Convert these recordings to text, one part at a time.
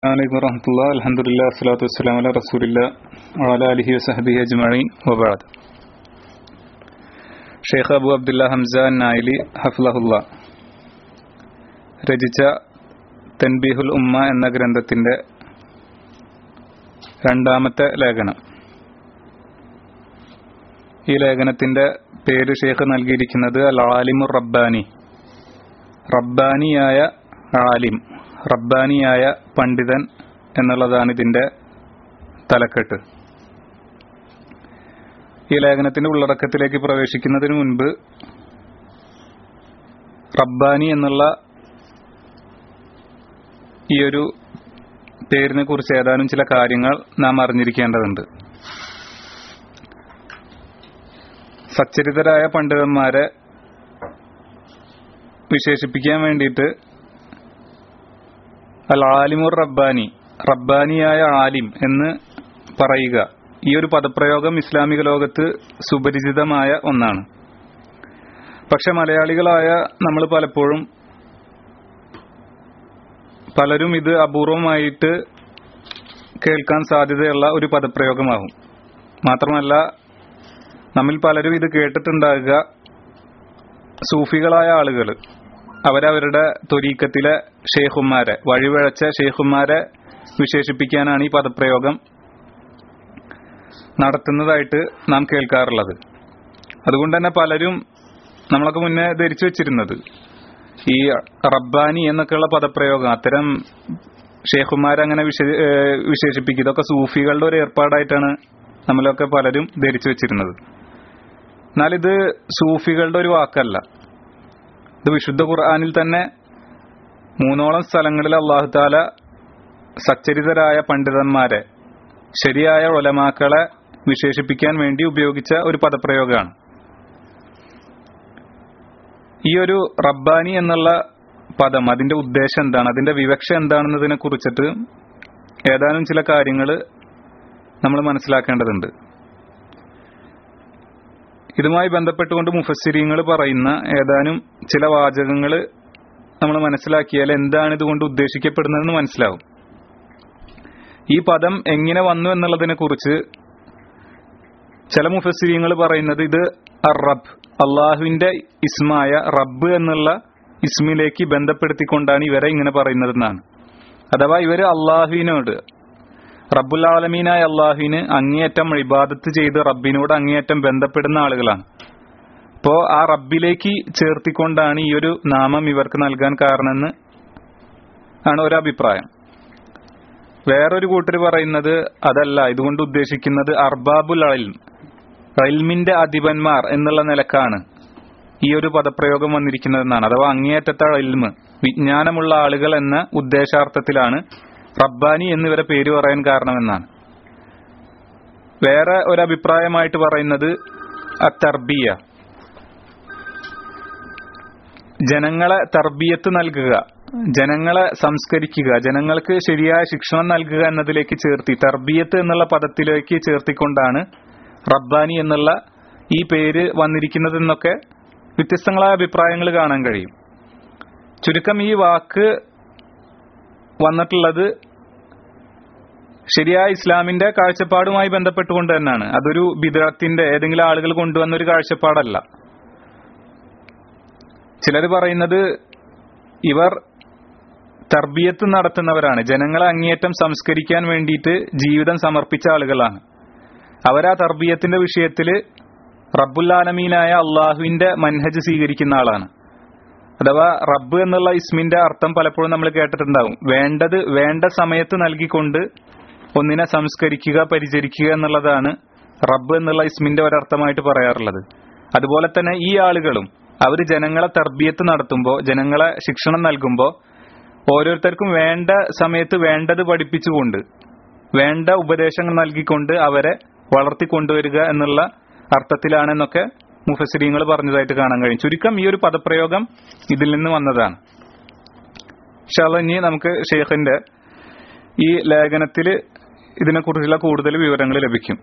عليكم ورحمة الله الحمد لله والصلاة والسلام على رسول الله وعلى آله وصحبه أجمعين وبعد ഷെയ്ഖ് Abu Abdullah Hamza Naili ഹഫ്ലഹുല്ല രചിച്ച തൻബീഹുൽ ഉമ്മ എന്ന ഗ്രന്ഥത്തിന്റെ രണ്ടാമത്തെ ലേഖനം ഈ ലേഖനത്തിന്റെ പേര് ഷെയ്ഖ് നൽകിയിരിക്കുന്നത് അൽ ആലിമുർ റബ്ബാനി റബ്ബാനിയായ ആലിം റബ്ബാനിയായ പണ്ഡിതൻ എന്നുള്ളതാണ് ഇതിന്റെ തലക്കെട്ട് ഈ ലേഖനത്തിന്റെ ഉള്ളടക്കത്തിലേക്ക് പ്രവേശിക്കുന്നതിന് മുൻപ് റബ്ബാനി എന്നുള്ള ഈ ഒരു പേരിനെ കുറിച്ച് ഏതാനും ചില കാര്യങ്ങൾ നാം അറിഞ്ഞിരിക്കേണ്ടതുണ്ട് സച്ചരിതരായ പണ്ഡിതന്മാരെ വിശേഷിപ്പിക്കാൻ വേണ്ടിയിട്ട് അൽ ആലിമുർ റബ്ബാനി റബ്ബാനിയായ ആലിം എന്ന് പറയുക ഈ ഒരു പദപ്രയോഗം ഇസ്ലാമിക ലോകത്ത് സുപരിചിതമായ ഒന്നാണ് പക്ഷെ മലയാളികളായ നമ്മൾ പലപ്പോഴും പലരും ഇത് അപൂർവമായിട്ട് കേൾക്കാൻ സാധ്യതയുള്ള ഒരു പദപ്രയോഗമാകും മാത്രമല്ല നമ്മിൽ പലരും ഇത് കേട്ടിട്ടുണ്ടാകുക സൂഫികളായ ആളുകൾ അവരവരുടെ തൊരീക്കത്തിലെ ഷെയ്ഖുമാരെ വഴിവഴച്ച ഷെയ്ഖുമാരെ വിശേഷിപ്പിക്കാനാണ് ഈ പദപ്രയോഗം നടത്തുന്നതായിട്ട് നാം കേൾക്കാറുള്ളത് അതുകൊണ്ട് തന്നെ പലരും നമ്മളൊക്കെ മുന്നേ ധരിച്ചു വെച്ചിരുന്നത് ഈ റബ്ബാനി എന്നൊക്കെയുള്ള പദപ്രയോഗം അത്തരം ഷെയ്ഖുമാരങ്ങനെ വിശേഷിപ്പിക്കുക ഇതൊക്കെ സൂഫികളുടെ ഒരു ഏർപ്പാടായിട്ടാണ് നമ്മളൊക്കെ പലരും ധരിച്ചു വെച്ചിരുന്നത് എന്നാൽ ഇത് സൂഫികളുടെ ഒരു വാക്കല്ല ഇത് വിശുദ്ധ ഖുർആാനിൽ തന്നെ മൂന്നോളം സ്ഥലങ്ങളിൽ അള്ളാഹു താല സച്ചരിതരായ പണ്ഡിതന്മാരെ ശരിയായ ഒലമാക്കളെ വിശേഷിപ്പിക്കാൻ വേണ്ടി ഉപയോഗിച്ച ഒരു പദപ്രയോഗമാണ് ഈ ഒരു റബ്ബാനി എന്നുള്ള പദം അതിന്റെ ഉദ്ദേശം എന്താണ് അതിന്റെ വിവക്ഷ എന്താണെന്നതിനെ കുറിച്ചിട്ട് ഏതാനും ചില കാര്യങ്ങൾ നമ്മൾ മനസ്സിലാക്കേണ്ടതുണ്ട് ഇതുമായി ബന്ധപ്പെട്ടുകൊണ്ട് മുഫസ്സിരിങ്ങൾ പറയുന്ന ഏതാനും ചില വാചകങ്ങൾ നമ്മൾ മനസ്സിലാക്കിയാൽ എന്താണ് ഇതുകൊണ്ട് ഉദ്ദേശിക്കപ്പെടുന്നതെന്ന് മനസ്സിലാവും ഈ പദം എങ്ങനെ വന്നു എന്നുള്ളതിനെ കുറിച്ച് ചില മുഫസ്സിരിങ്ങൾ പറയുന്നത് ഇത് റബ്ബ് അള്ളാഹുവിന്റെ ഇസ്മായ റബ്ബ് എന്നുള്ള ഇസ്മിലേക്ക് ബന്ധപ്പെടുത്തിക്കൊണ്ടാണ് ഇവരെ ഇങ്ങനെ പറയുന്നതെന്നാണ് അഥവാ ഇവര് അള്ളാഹുവിനോട് റബ്ബുൽ ആലമീനായ അള്ളാഹുവിന് അങ്ങേയറ്റം ഇബാദത്ത് ചെയ്ത് റബ്ബിനോട് അങ്ങേയറ്റം ബന്ധപ്പെടുന്ന ആളുകളാണ് അപ്പോ ആ റബ്ബിലേക്ക് ചേർത്തിക്കൊണ്ടാണ് ഈ ഒരു നാമം ഇവർക്ക് നൽകാൻ കാരണമെന്ന് ആണ് ഒരു അഭിപ്രായം വേറൊരു കൂട്ടർ പറയുന്നത് അതല്ല ഇതുകൊണ്ട് ഉദ്ദേശിക്കുന്നത് അർബാബുൽ അൽം അൽമിന്റെ അധിപന്മാർ എന്നുള്ള നിലക്കാണ് ഈ ഒരു പദപ്രയോഗം വന്നിരിക്കുന്നതെന്നാണ് അഥവാ അങ്ങേയറ്റത്തെ അൽമ് വിജ്ഞാനമുള്ള ആളുകൾ എന്ന ഉദ്ദേശാർത്ഥത്തിലാണ് റബ്ബാനി എന്നിവരെ പേര് പറയാൻ കാരണമെന്നാണ് വേറെ ഒരു അഭിപ്രായമായിട്ട് പറയുന്നത് അത്തർബിയ ജനങ്ങളെ തർബിയത്ത് നൽകുക ജനങ്ങളെ സംസ്കരിക്കുക ജനങ്ങൾക്ക് ശരിയായ ശിക്ഷണം നൽകുക എന്നതിലേക്ക് ചേർത്തി തർബിയത്ത് എന്നുള്ള പദത്തിലേക്ക് ചേർത്തിക്കൊണ്ടാണ് റബ്ബാനി എന്നുള്ള ഈ പേര് വന്നിരിക്കുന്നതെന്നൊക്കെ വ്യത്യസ്തങ്ങളായ അഭിപ്രായങ്ങൾ കാണാൻ കഴിയും ചുരുക്കം ഈ വാക്ക് വന്നിട്ടുള്ളത് ശരിയായ ഇസ്ലാമിന്റെ കാഴ്ചപ്പാടുമായി ബന്ധപ്പെട്ടുകൊണ്ട് തന്നെയാണ് അതൊരു ബിദത്തിന്റെ ഏതെങ്കിലും ആളുകൾ കൊണ്ടുവന്ന ഒരു കാഴ്ചപ്പാടല്ല ചിലർ പറയുന്നത് ഇവർ തർബിയത്ത് നടത്തുന്നവരാണ് ജനങ്ങളെ അങ്ങേയറ്റം സംസ്കരിക്കാൻ വേണ്ടിയിട്ട് ജീവിതം സമർപ്പിച്ച ആളുകളാണ് അവരാ തർബിയത്തിന്റെ വിഷയത്തിൽ റബ്ബുല്ലാലമീനായ അള്ളാഹുവിന്റെ മൻഹജ് സ്വീകരിക്കുന്ന ആളാണ് അഥവാ റബ്ബ് എന്നുള്ള ഇസ്മിന്റെ അർത്ഥം പലപ്പോഴും നമ്മൾ കേട്ടിട്ടുണ്ടാവും വേണ്ടത് വേണ്ട സമയത്ത് നൽകിക്കൊണ്ട് ഒന്നിനെ സംസ്കരിക്കുക പരിചരിക്കുക എന്നുള്ളതാണ് റബ്ബ് എന്നുള്ള ഇസ്മിന്റെ ഒരർത്ഥമായിട്ട് പറയാറുള്ളത് അതുപോലെ തന്നെ ഈ ആളുകളും അവർ ജനങ്ങളെ തർബിയത്ത് നടത്തുമ്പോൾ ജനങ്ങളെ ശിക്ഷണം നൽകുമ്പോൾ ഓരോരുത്തർക്കും വേണ്ട സമയത്ത് വേണ്ടത് പഠിപ്പിച്ചുകൊണ്ട് വേണ്ട ഉപദേശങ്ങൾ നൽകിക്കൊണ്ട് അവരെ വളർത്തിക്കൊണ്ടുവരിക എന്നുള്ള അർത്ഥത്തിലാണെന്നൊക്കെ മുഫസിരിങ്ങൾ പറഞ്ഞതായിട്ട് കാണാൻ കഴിയും ചുരുക്കം ഈ ഒരു പദപ്രയോഗം ഇതിൽ നിന്ന് വന്നതാണ് ഷാല ഇനി നമുക്ക് ഷെയ്ഖിന്റെ ഈ ലേഖനത്തിൽ ഇതിനെക്കുറിച്ചുള്ള കൂടുതൽ വിവരങ്ങൾ ലഭിക്കും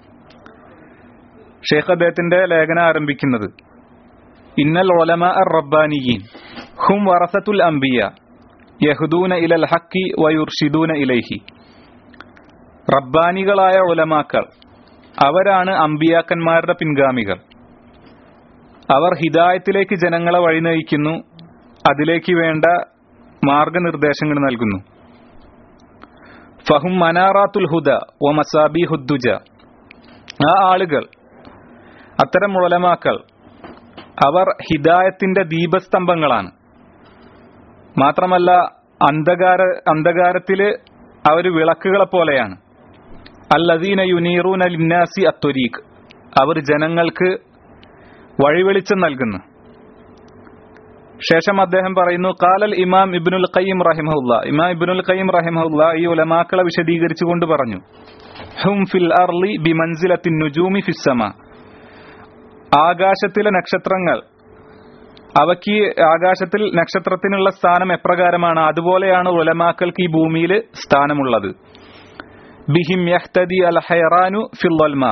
ഷെയ്ഖ് അദ്ദേഹത്തിന്റെ ലേഖനം ആരംഭിക്കുന്നത് ഇന്നൽ ഒലമ റബ്ബാനിയീൻ ഹും വറസത്തുൽ അംബിയ യഹുദൂന ഇലൽ ഹക്കി വയുർഷിദൂന ഇലൈഹി റബ്ബാനികളായ ഉലമാക്കൾ അവരാണ് അമ്പിയാക്കന്മാരുടെ പിൻഗാമികൾ അവർ ഹിദായത്തിലേക്ക് ജനങ്ങളെ വഴി നയിക്കുന്നു അതിലേക്ക് വേണ്ട മാർഗനിർദ്ദേശങ്ങൾ നൽകുന്നു ഫഹും മനാറാത്തുൽ ഹുദ ഒ മസാബി ഹുദ്ദുജ ആ ആളുകൾ അത്തരം ഉലമാക്കൾ അവർ ഹിദായത്തിന്റെ ദീപസ്തംഭങ്ങളാണ് മാത്രമല്ല അന്ധകാര അന്ധകാരത്തില് അവർ വിളക്കുകളെ പോലെയാണ് അല്ലദീന യുനീറൂന ലിന്നാസി അത്തൊരീഖ് അവർ ജനങ്ങൾക്ക് വഴിവെളിച്ചം നൽകുന്നു ശേഷം അദ്ദേഹം പറയുന്നു കാലൽ ഇമാം ഇബ്നുൽ ഖയ്യിം റഹിമഹുല്ല ഇമാം ഇബ്നുൽ ഖയ്യിം റഹിമഹുല്ല ഈ ഉലമാക്കളെ വിശദീകരിച്ചുകൊണ്ട് പറഞ്ഞു ഹും ഫിൽ അർലി ബിമൻസിലത്തിൻ നുജൂമി ഫിസ്സമ ആകാശത്തിലെ നക്ഷത്രങ്ങൾ അവയ്ക്ക് ആകാശത്തിൽ നക്ഷത്രത്തിനുള്ള സ്ഥാനം എപ്രകാരമാണ് അതുപോലെയാണ് ഉലമാക്കൾക്ക് ഈ ഭൂമിയിൽ സ്ഥാനമുള്ളത് ബിഹിം യഹ്തദി അൽ ഹൈറാനു ഫിൽവൽമ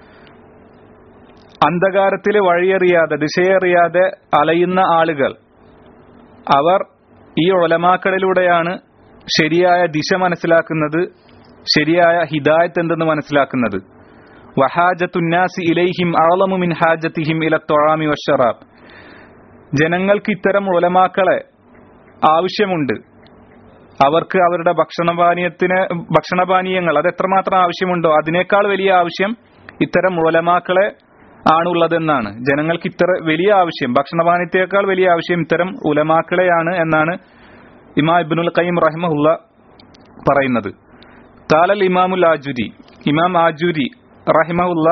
അന്ധകാരത്തിൽ വഴിയറിയാതെ ദിശയറിയാതെ അലയുന്ന ആളുകൾ അവർ ഈ ഒലമാക്കളിലൂടെയാണ് ശരിയായ ദിശ മനസ്സിലാക്കുന്നത് ശരിയായ ഹിദായത്ത് എന്തെന്ന് മനസ്സിലാക്കുന്നത് വഹാജത്തുന്നാസി ഇലൈഹിം അളമു മിൻ ഹാജത്തിഹിം ഇല തൊഴാമി വഷറാബ് ജനങ്ങൾക്ക് ഇത്തരം ഉലമാക്കളെ ആവശ്യമുണ്ട് അവർക്ക് അവരുടെ ഭക്ഷണപാനീയത്തിന് ഭക്ഷണപാനീയങ്ങൾ അത് എത്രമാത്രം ആവശ്യമുണ്ടോ അതിനേക്കാൾ വലിയ ആവശ്യം ഇത്തരം ഉലമാക്കളെ ആണുള്ളതെന്നാണ് ജനങ്ങൾക്ക് ഇത്ര വലിയ ആവശ്യം ഭക്ഷണപാനീയത്തേക്കാൾ വലിയ ആവശ്യം ഇത്തരം ഉലമാക്കളെയാണ് എന്നാണ് ഇമാ ഇബ്നുൽ ഖയ്യിം റഹിമഹുല്ല പറയുന്നത് കാലൽ ഇമാമുൽ ആജുരി ഇമാം ആജുരി റഹിമഹുല്ല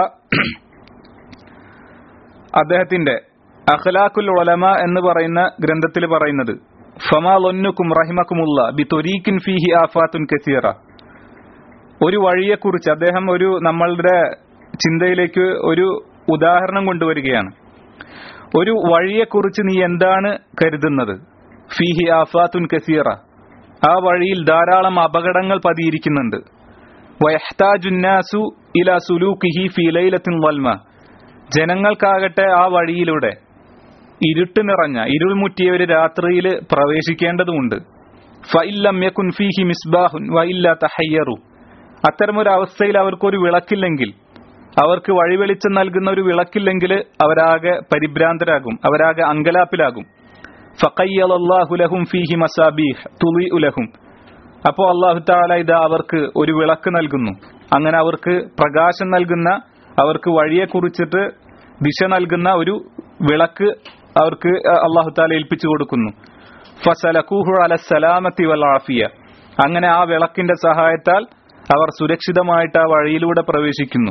അദ്ദേഹത്തിന്റെ അഖ്ലാഖുൽ ഉലമ എന്ന് പറയുന്ന ഗ്രന്ഥത്തിൽ പറയുന്നത് ഫമാ ലൊന്നുക്കും റഹിമക്കുമുള്ള ബി തൊരീക്കിൻ ഫീഹി ആഫാത്തുൻ കസീറ ഒരു വഴിയെക്കുറിച്ച് അദ്ദേഹം ഒരു നമ്മളുടെ ചിന്തയിലേക്ക് ഒരു ഉദാഹരണം കൊണ്ടുവരികയാണ് ഒരു വഴിയെക്കുറിച്ച് നീ എന്താണ് കരുതുന്നത് ഫീഹി ആഫാത്തുൻ കസീറ ആ വഴിയിൽ ധാരാളം അപകടങ്ങൾ പതിയിരിക്കുന്നുണ്ട് വയഹ്താജുന്നാസു ഇല സുലൂക്കിഹി ഫി ലൈലത്തിൻ വൽമ ജനങ്ങൾക്കാകട്ടെ ആ വഴിയിലൂടെ ഇരുട്ട് നിറഞ്ഞ ഇരുൾമുറ്റിയ ഒരു രാത്രിയിൽ പ്രവേശിക്കേണ്ടതുണ്ട് ഫഇല്ലം യകുൻ ഫീഹി മിസ്ബാഹുൻ വഇല്ല തഹയ്യറു അത്തരമൊരു അവസ്ഥയിൽ അവർക്കൊരു വിളക്കില്ലെങ്കിൽ അവർക്ക് വഴിവെളിച്ചം നൽകുന്ന ഒരു വിളക്കില്ലെങ്കിൽ അവരാകെ പരിഭ്രാന്തരാകും അവരാകെ അങ്കലാപ്പിലാകും ഫഖയ്യലല്ലാഹു ഫീഹി മസാബീഹ് തുളിഉ ലഹും അപ്പോൾ അള്ളാഹു താല ഇത് അവർക്ക് ഒരു വിളക്ക് നൽകുന്നു അങ്ങനെ അവർക്ക് പ്രകാശം നൽകുന്ന അവർക്ക് വഴിയെ കുറിച്ചിട്ട് ദിശ നൽകുന്ന ഒരു വിളക്ക് അവർക്ക് അള്ളാഹു താല ഏൽപ്പിച്ചു കൊടുക്കുന്നു ഫസലക്കൂഹു അല സലാമത്തി വൽ ആഫിയ അങ്ങനെ ആ വിളക്കിന്റെ സഹായത്താൽ അവർ സുരക്ഷിതമായിട്ട് ആ വഴിയിലൂടെ പ്രവേശിക്കുന്നു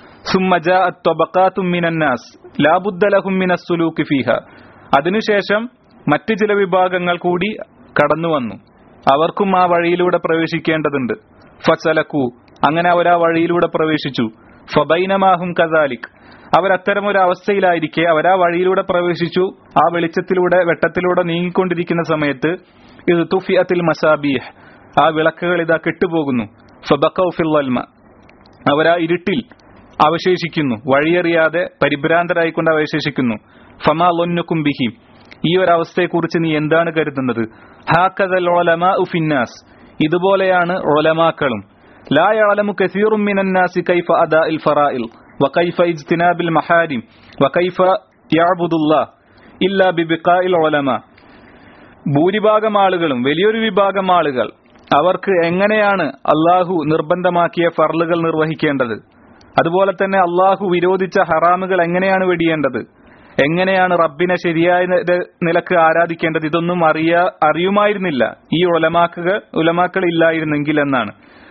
അതിനുശേഷം മറ്റ് ചില വിഭാഗങ്ങൾ കൂടി കടന്നു വന്നു അവർക്കും ആ വഴിയിലൂടെ പ്രവേശിക്കേണ്ടതുണ്ട് ഫസലക്കു അങ്ങനെ അവർ ആ വഴിയിലൂടെ പ്രവേശിച്ചു ഫബൈനമാഹും കസാലിക് അവരത്തരമൊരു അവസ്ഥയിലായിരിക്കെ അവരാ വഴിയിലൂടെ പ്രവേശിച്ചു ആ വെളിച്ചത്തിലൂടെ വെട്ടത്തിലൂടെ നീങ്ങിക്കൊണ്ടിരിക്കുന്ന സമയത്ത് ഇത് തുഫിയത്തിൽ മസാബീഹ് ആ വിളക്കുകൾ ഇതാ കെട്ടുപോകുന്നു ഫബക്കൗഫിൽമ അവരാ ഇരുട്ടിൽ അവശേഷിക്കുന്നു വഴിയറിയാതെ പരിഭ്രാന്തരായിക്കൊണ്ട് അവശേഷിക്കുന്നു ഫമാ ലൊന്നുക്കും ബിഹിം ഈ ഒരു അവസ്ഥയെക്കുറിച്ച് നീ എന്താണ് കരുതുന്നത് ഹാക്കതൽ ഉഫിന്നാസ് ഇതുപോലെയാണ് ഒലമാക്കളും ലാ യഅലമു കസീറും മിനന്നാസി കൈഫ അദാഇൽ ഫറാഇൽ വകൈഫ ഇജ്തിനാബിൽ മഹാരിം വകൈഫ യഅബുദുല്ലാഹ് ഇല്ലാ ബിബിഖാഇൽ ഉലമ ഭൂരിഭാഗം ആളുകളും വലിയൊരു വിഭാഗം ആളുകൾ അവർക്ക് എങ്ങനെയാണ് അള്ളാഹു നിർബന്ധമാക്കിയ ഫർളുകൾ നിർവഹിക്കേണ്ടത് അതുപോലെ തന്നെ അള്ളാഹു വിരോധിച്ച ഹറാമുകൾ എങ്ങനെയാണ് വെടിയേണ്ടത് എങ്ങനെയാണ് റബ്ബിനെ ശരിയായ നിലക്ക് ആരാധിക്കേണ്ടത് ഇതൊന്നും അറിയാ അറിയുമായിരുന്നില്ല ഈ ഉലമാക്കുക ഉലമാക്കൾ ഇല്ലായിരുന്നെങ്കിൽ എന്നാണ്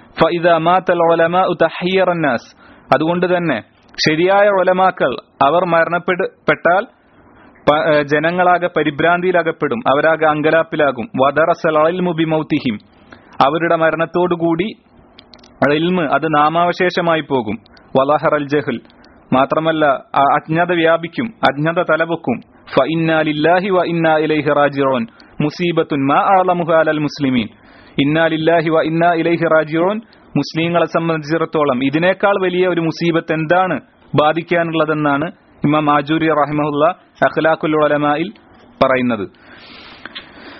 അതുകൊണ്ട് തന്നെ ശരിയായ ഉലമാക്കൾ അവർ മരണപ്പെട്ടാൽ ജനങ്ങളാകെ പരിഭ്രാന്തിയിലകപ്പെടും അവരാകെ അങ്കലാപ്പിലാകും വദറസലിമുബിമൗത്തിഹിം അവരുടെ മരണത്തോടുകൂടി ഇൽമ് അത് നാമാവശേഷമായി പോകും വലഹർ അൽ ജഹൽ മാത്രമല്ല അജ്ഞത വ്യാപിക്കും അജ്ഞത തലപൊക്കും ഫ ഇന്നാലില്ലാഹി വ ഇന്നാ ഇലൈഹി റാജിറോൻ മുസീബത്തുൻ മാ അലമുഹാലൽ മുസ്ലിമീൻ ഇന്നാലില്ലാഹി വ ഇന്നാ ഇലൈഹി റാജിറോൻ മുസ്ലിങ്ങളെ സംബന്ധിച്ചിടത്തോളം ഇതിനേക്കാൾ വലിയ ഒരു മുസീബത്ത് എന്താണ് ബാധിക്കാനുള്ളതെന്നാണ് ഇമാം ആജൂരി റഹിമഹുല്ല അഖ്ലാഖുൽ ഉലമായിൽ പറയുന്നത്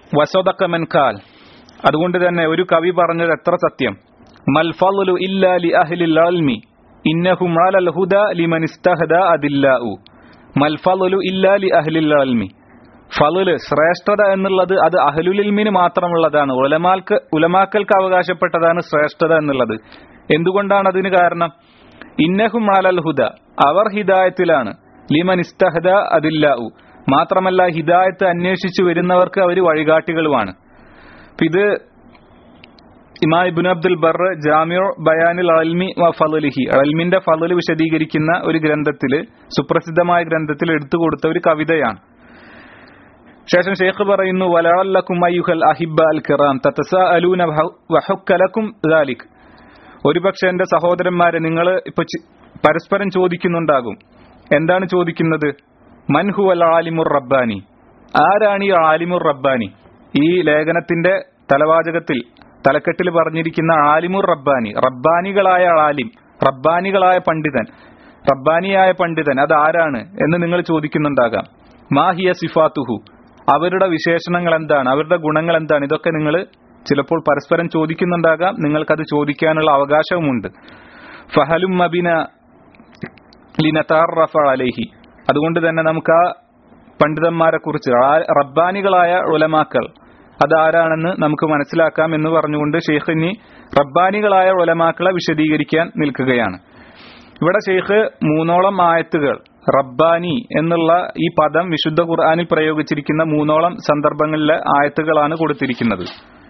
വസോദക്ക മെൻകാൽ അതുകൊണ്ട് തന്നെ ഒരു കവി പറഞ്ഞത് എത്ര സത്യം മൽഫലു ഇല്ലാ ലി അഹ്ലിൽ അൽമി ഇന്നഹും അലൽ ഹുദ ലിമൻ ഇസ്തഹദ അതില്ലാഉ മൽഫലു ഇല്ലാ ലി അഹ്ലിൽ അൽമി ഫലുല് ശ്രേഷ്ഠത എന്നുള്ളത് അത് അഹ്ലുൽ ഇൽമിന് മാത്രമുള്ളതാണ് ഉലമാൾക്ക് ഉലമാക്കൾക്ക് അവകാശപ്പെട്ടതാണ് ശ്രേഷ്ഠത എന്നുള്ളത് എന്തുകൊണ്ടാണ് അതിന് കാരണം ഇന്നഹും അലൽ ഹുദ അവർ ഹിദായത്തിലാണ് ലിമൻ ഇസ്തഹദ അതില്ലാഉ മാത്രമല്ല ഹിദായത്ത് അന്വേഷിച്ചു വരുന്നവർക്ക് അവർ വഴികാട്ടികളുമാണ് അപ്പൊ ഇത് ഇമാ ഇബ്നു അബ്ദുൽ ബർ ജാമിഉ ബയാനിൽ അൽമി വ ഫളിഹി അൽമിന്റെ ഫളൽ വിശദീകരിക്കുന്ന ഒരു ഗ്രന്ഥത്തില് സുപ്രസിദ്ധമായ ഗ്രന്ഥത്തിൽ എടുത്തു കൊടുത്ത ഒരു കവിതയാണ് ശേഷം ഷെയ്ഖ് പറയുന്നു വലഅല്ലക്കും അയ്യുഹൽ അഹിബ്ബ അൽ കിറാം തതസാഅലൂന വഹുക്കലക്കും ദാലിക് ഒരുപക്ഷെ എന്റെ സഹോദരന്മാരെ നിങ്ങൾ ഇപ്പൊ ചി- പരസ്പരം ചോദിക്കുന്നുണ്ടാകും എന്താണ് ചോദിക്കുന്നത് മൻഹു അൽ ആലിമുർ റബ്ബാനി ആരാണ് ഈ ആലിമുർ റബ്ബാനി ഈ ലേഖനത്തിന്റെ തലവാചകത്തിൽ തലക്കെട്ടിൽ പറഞ്ഞിരിക്കുന്ന ആലിമുർ റബ്ബാനി റബ്ബാനികളായ ആലിം റബ്ബാനികളായ പണ്ഡിതൻ റബ്ബാനിയായ പണ്ഡിതൻ അത് ആരാണ് എന്ന് നിങ്ങൾ ചോദിക്കുന്നുണ്ടാകാം മാഹിയ സിഫാത്തുഹു അവരുടെ വിശേഷണങ്ങൾ എന്താണ് അവരുടെ ഗുണങ്ങൾ എന്താണ് ഇതൊക്കെ നിങ്ങൾ ചിലപ്പോൾ പരസ്പരം ചോദിക്കുന്നുണ്ടാകാം നിങ്ങൾക്കത് ചോദിക്കാനുള്ള അവകാശവുമുണ്ട് ഫഹലും മബിന ലിനതാറഫ അലൈഹി അതുകൊണ്ട് തന്നെ നമുക്ക് ആ പണ്ഡിതന്മാരെ കുറിച്ച് റബ്ബാനികളായ ഉലമാക്കൾ അതാരാണെന്ന് നമുക്ക് മനസ്സിലാക്കാം എന്ന് പറഞ്ഞുകൊണ്ട് ഷെയ്ഖ് ഇനി റബ്ബാനികളായ ഉലമാക്കളെ വിശദീകരിക്കാൻ നിൽക്കുകയാണ് ഇവിടെ ഷെയ്ഖ് മൂന്നോളം ആയത്തുകൾ റബ്ബാനി എന്നുള്ള ഈ പദം വിശുദ്ധ ഖുർആനിൽ പ്രയോഗിച്ചിരിക്കുന്ന മൂന്നോളം സന്ദർഭങ്ങളിലെ ആയത്തുകളാണ് കൊടുത്തിരിക്കുന്നത്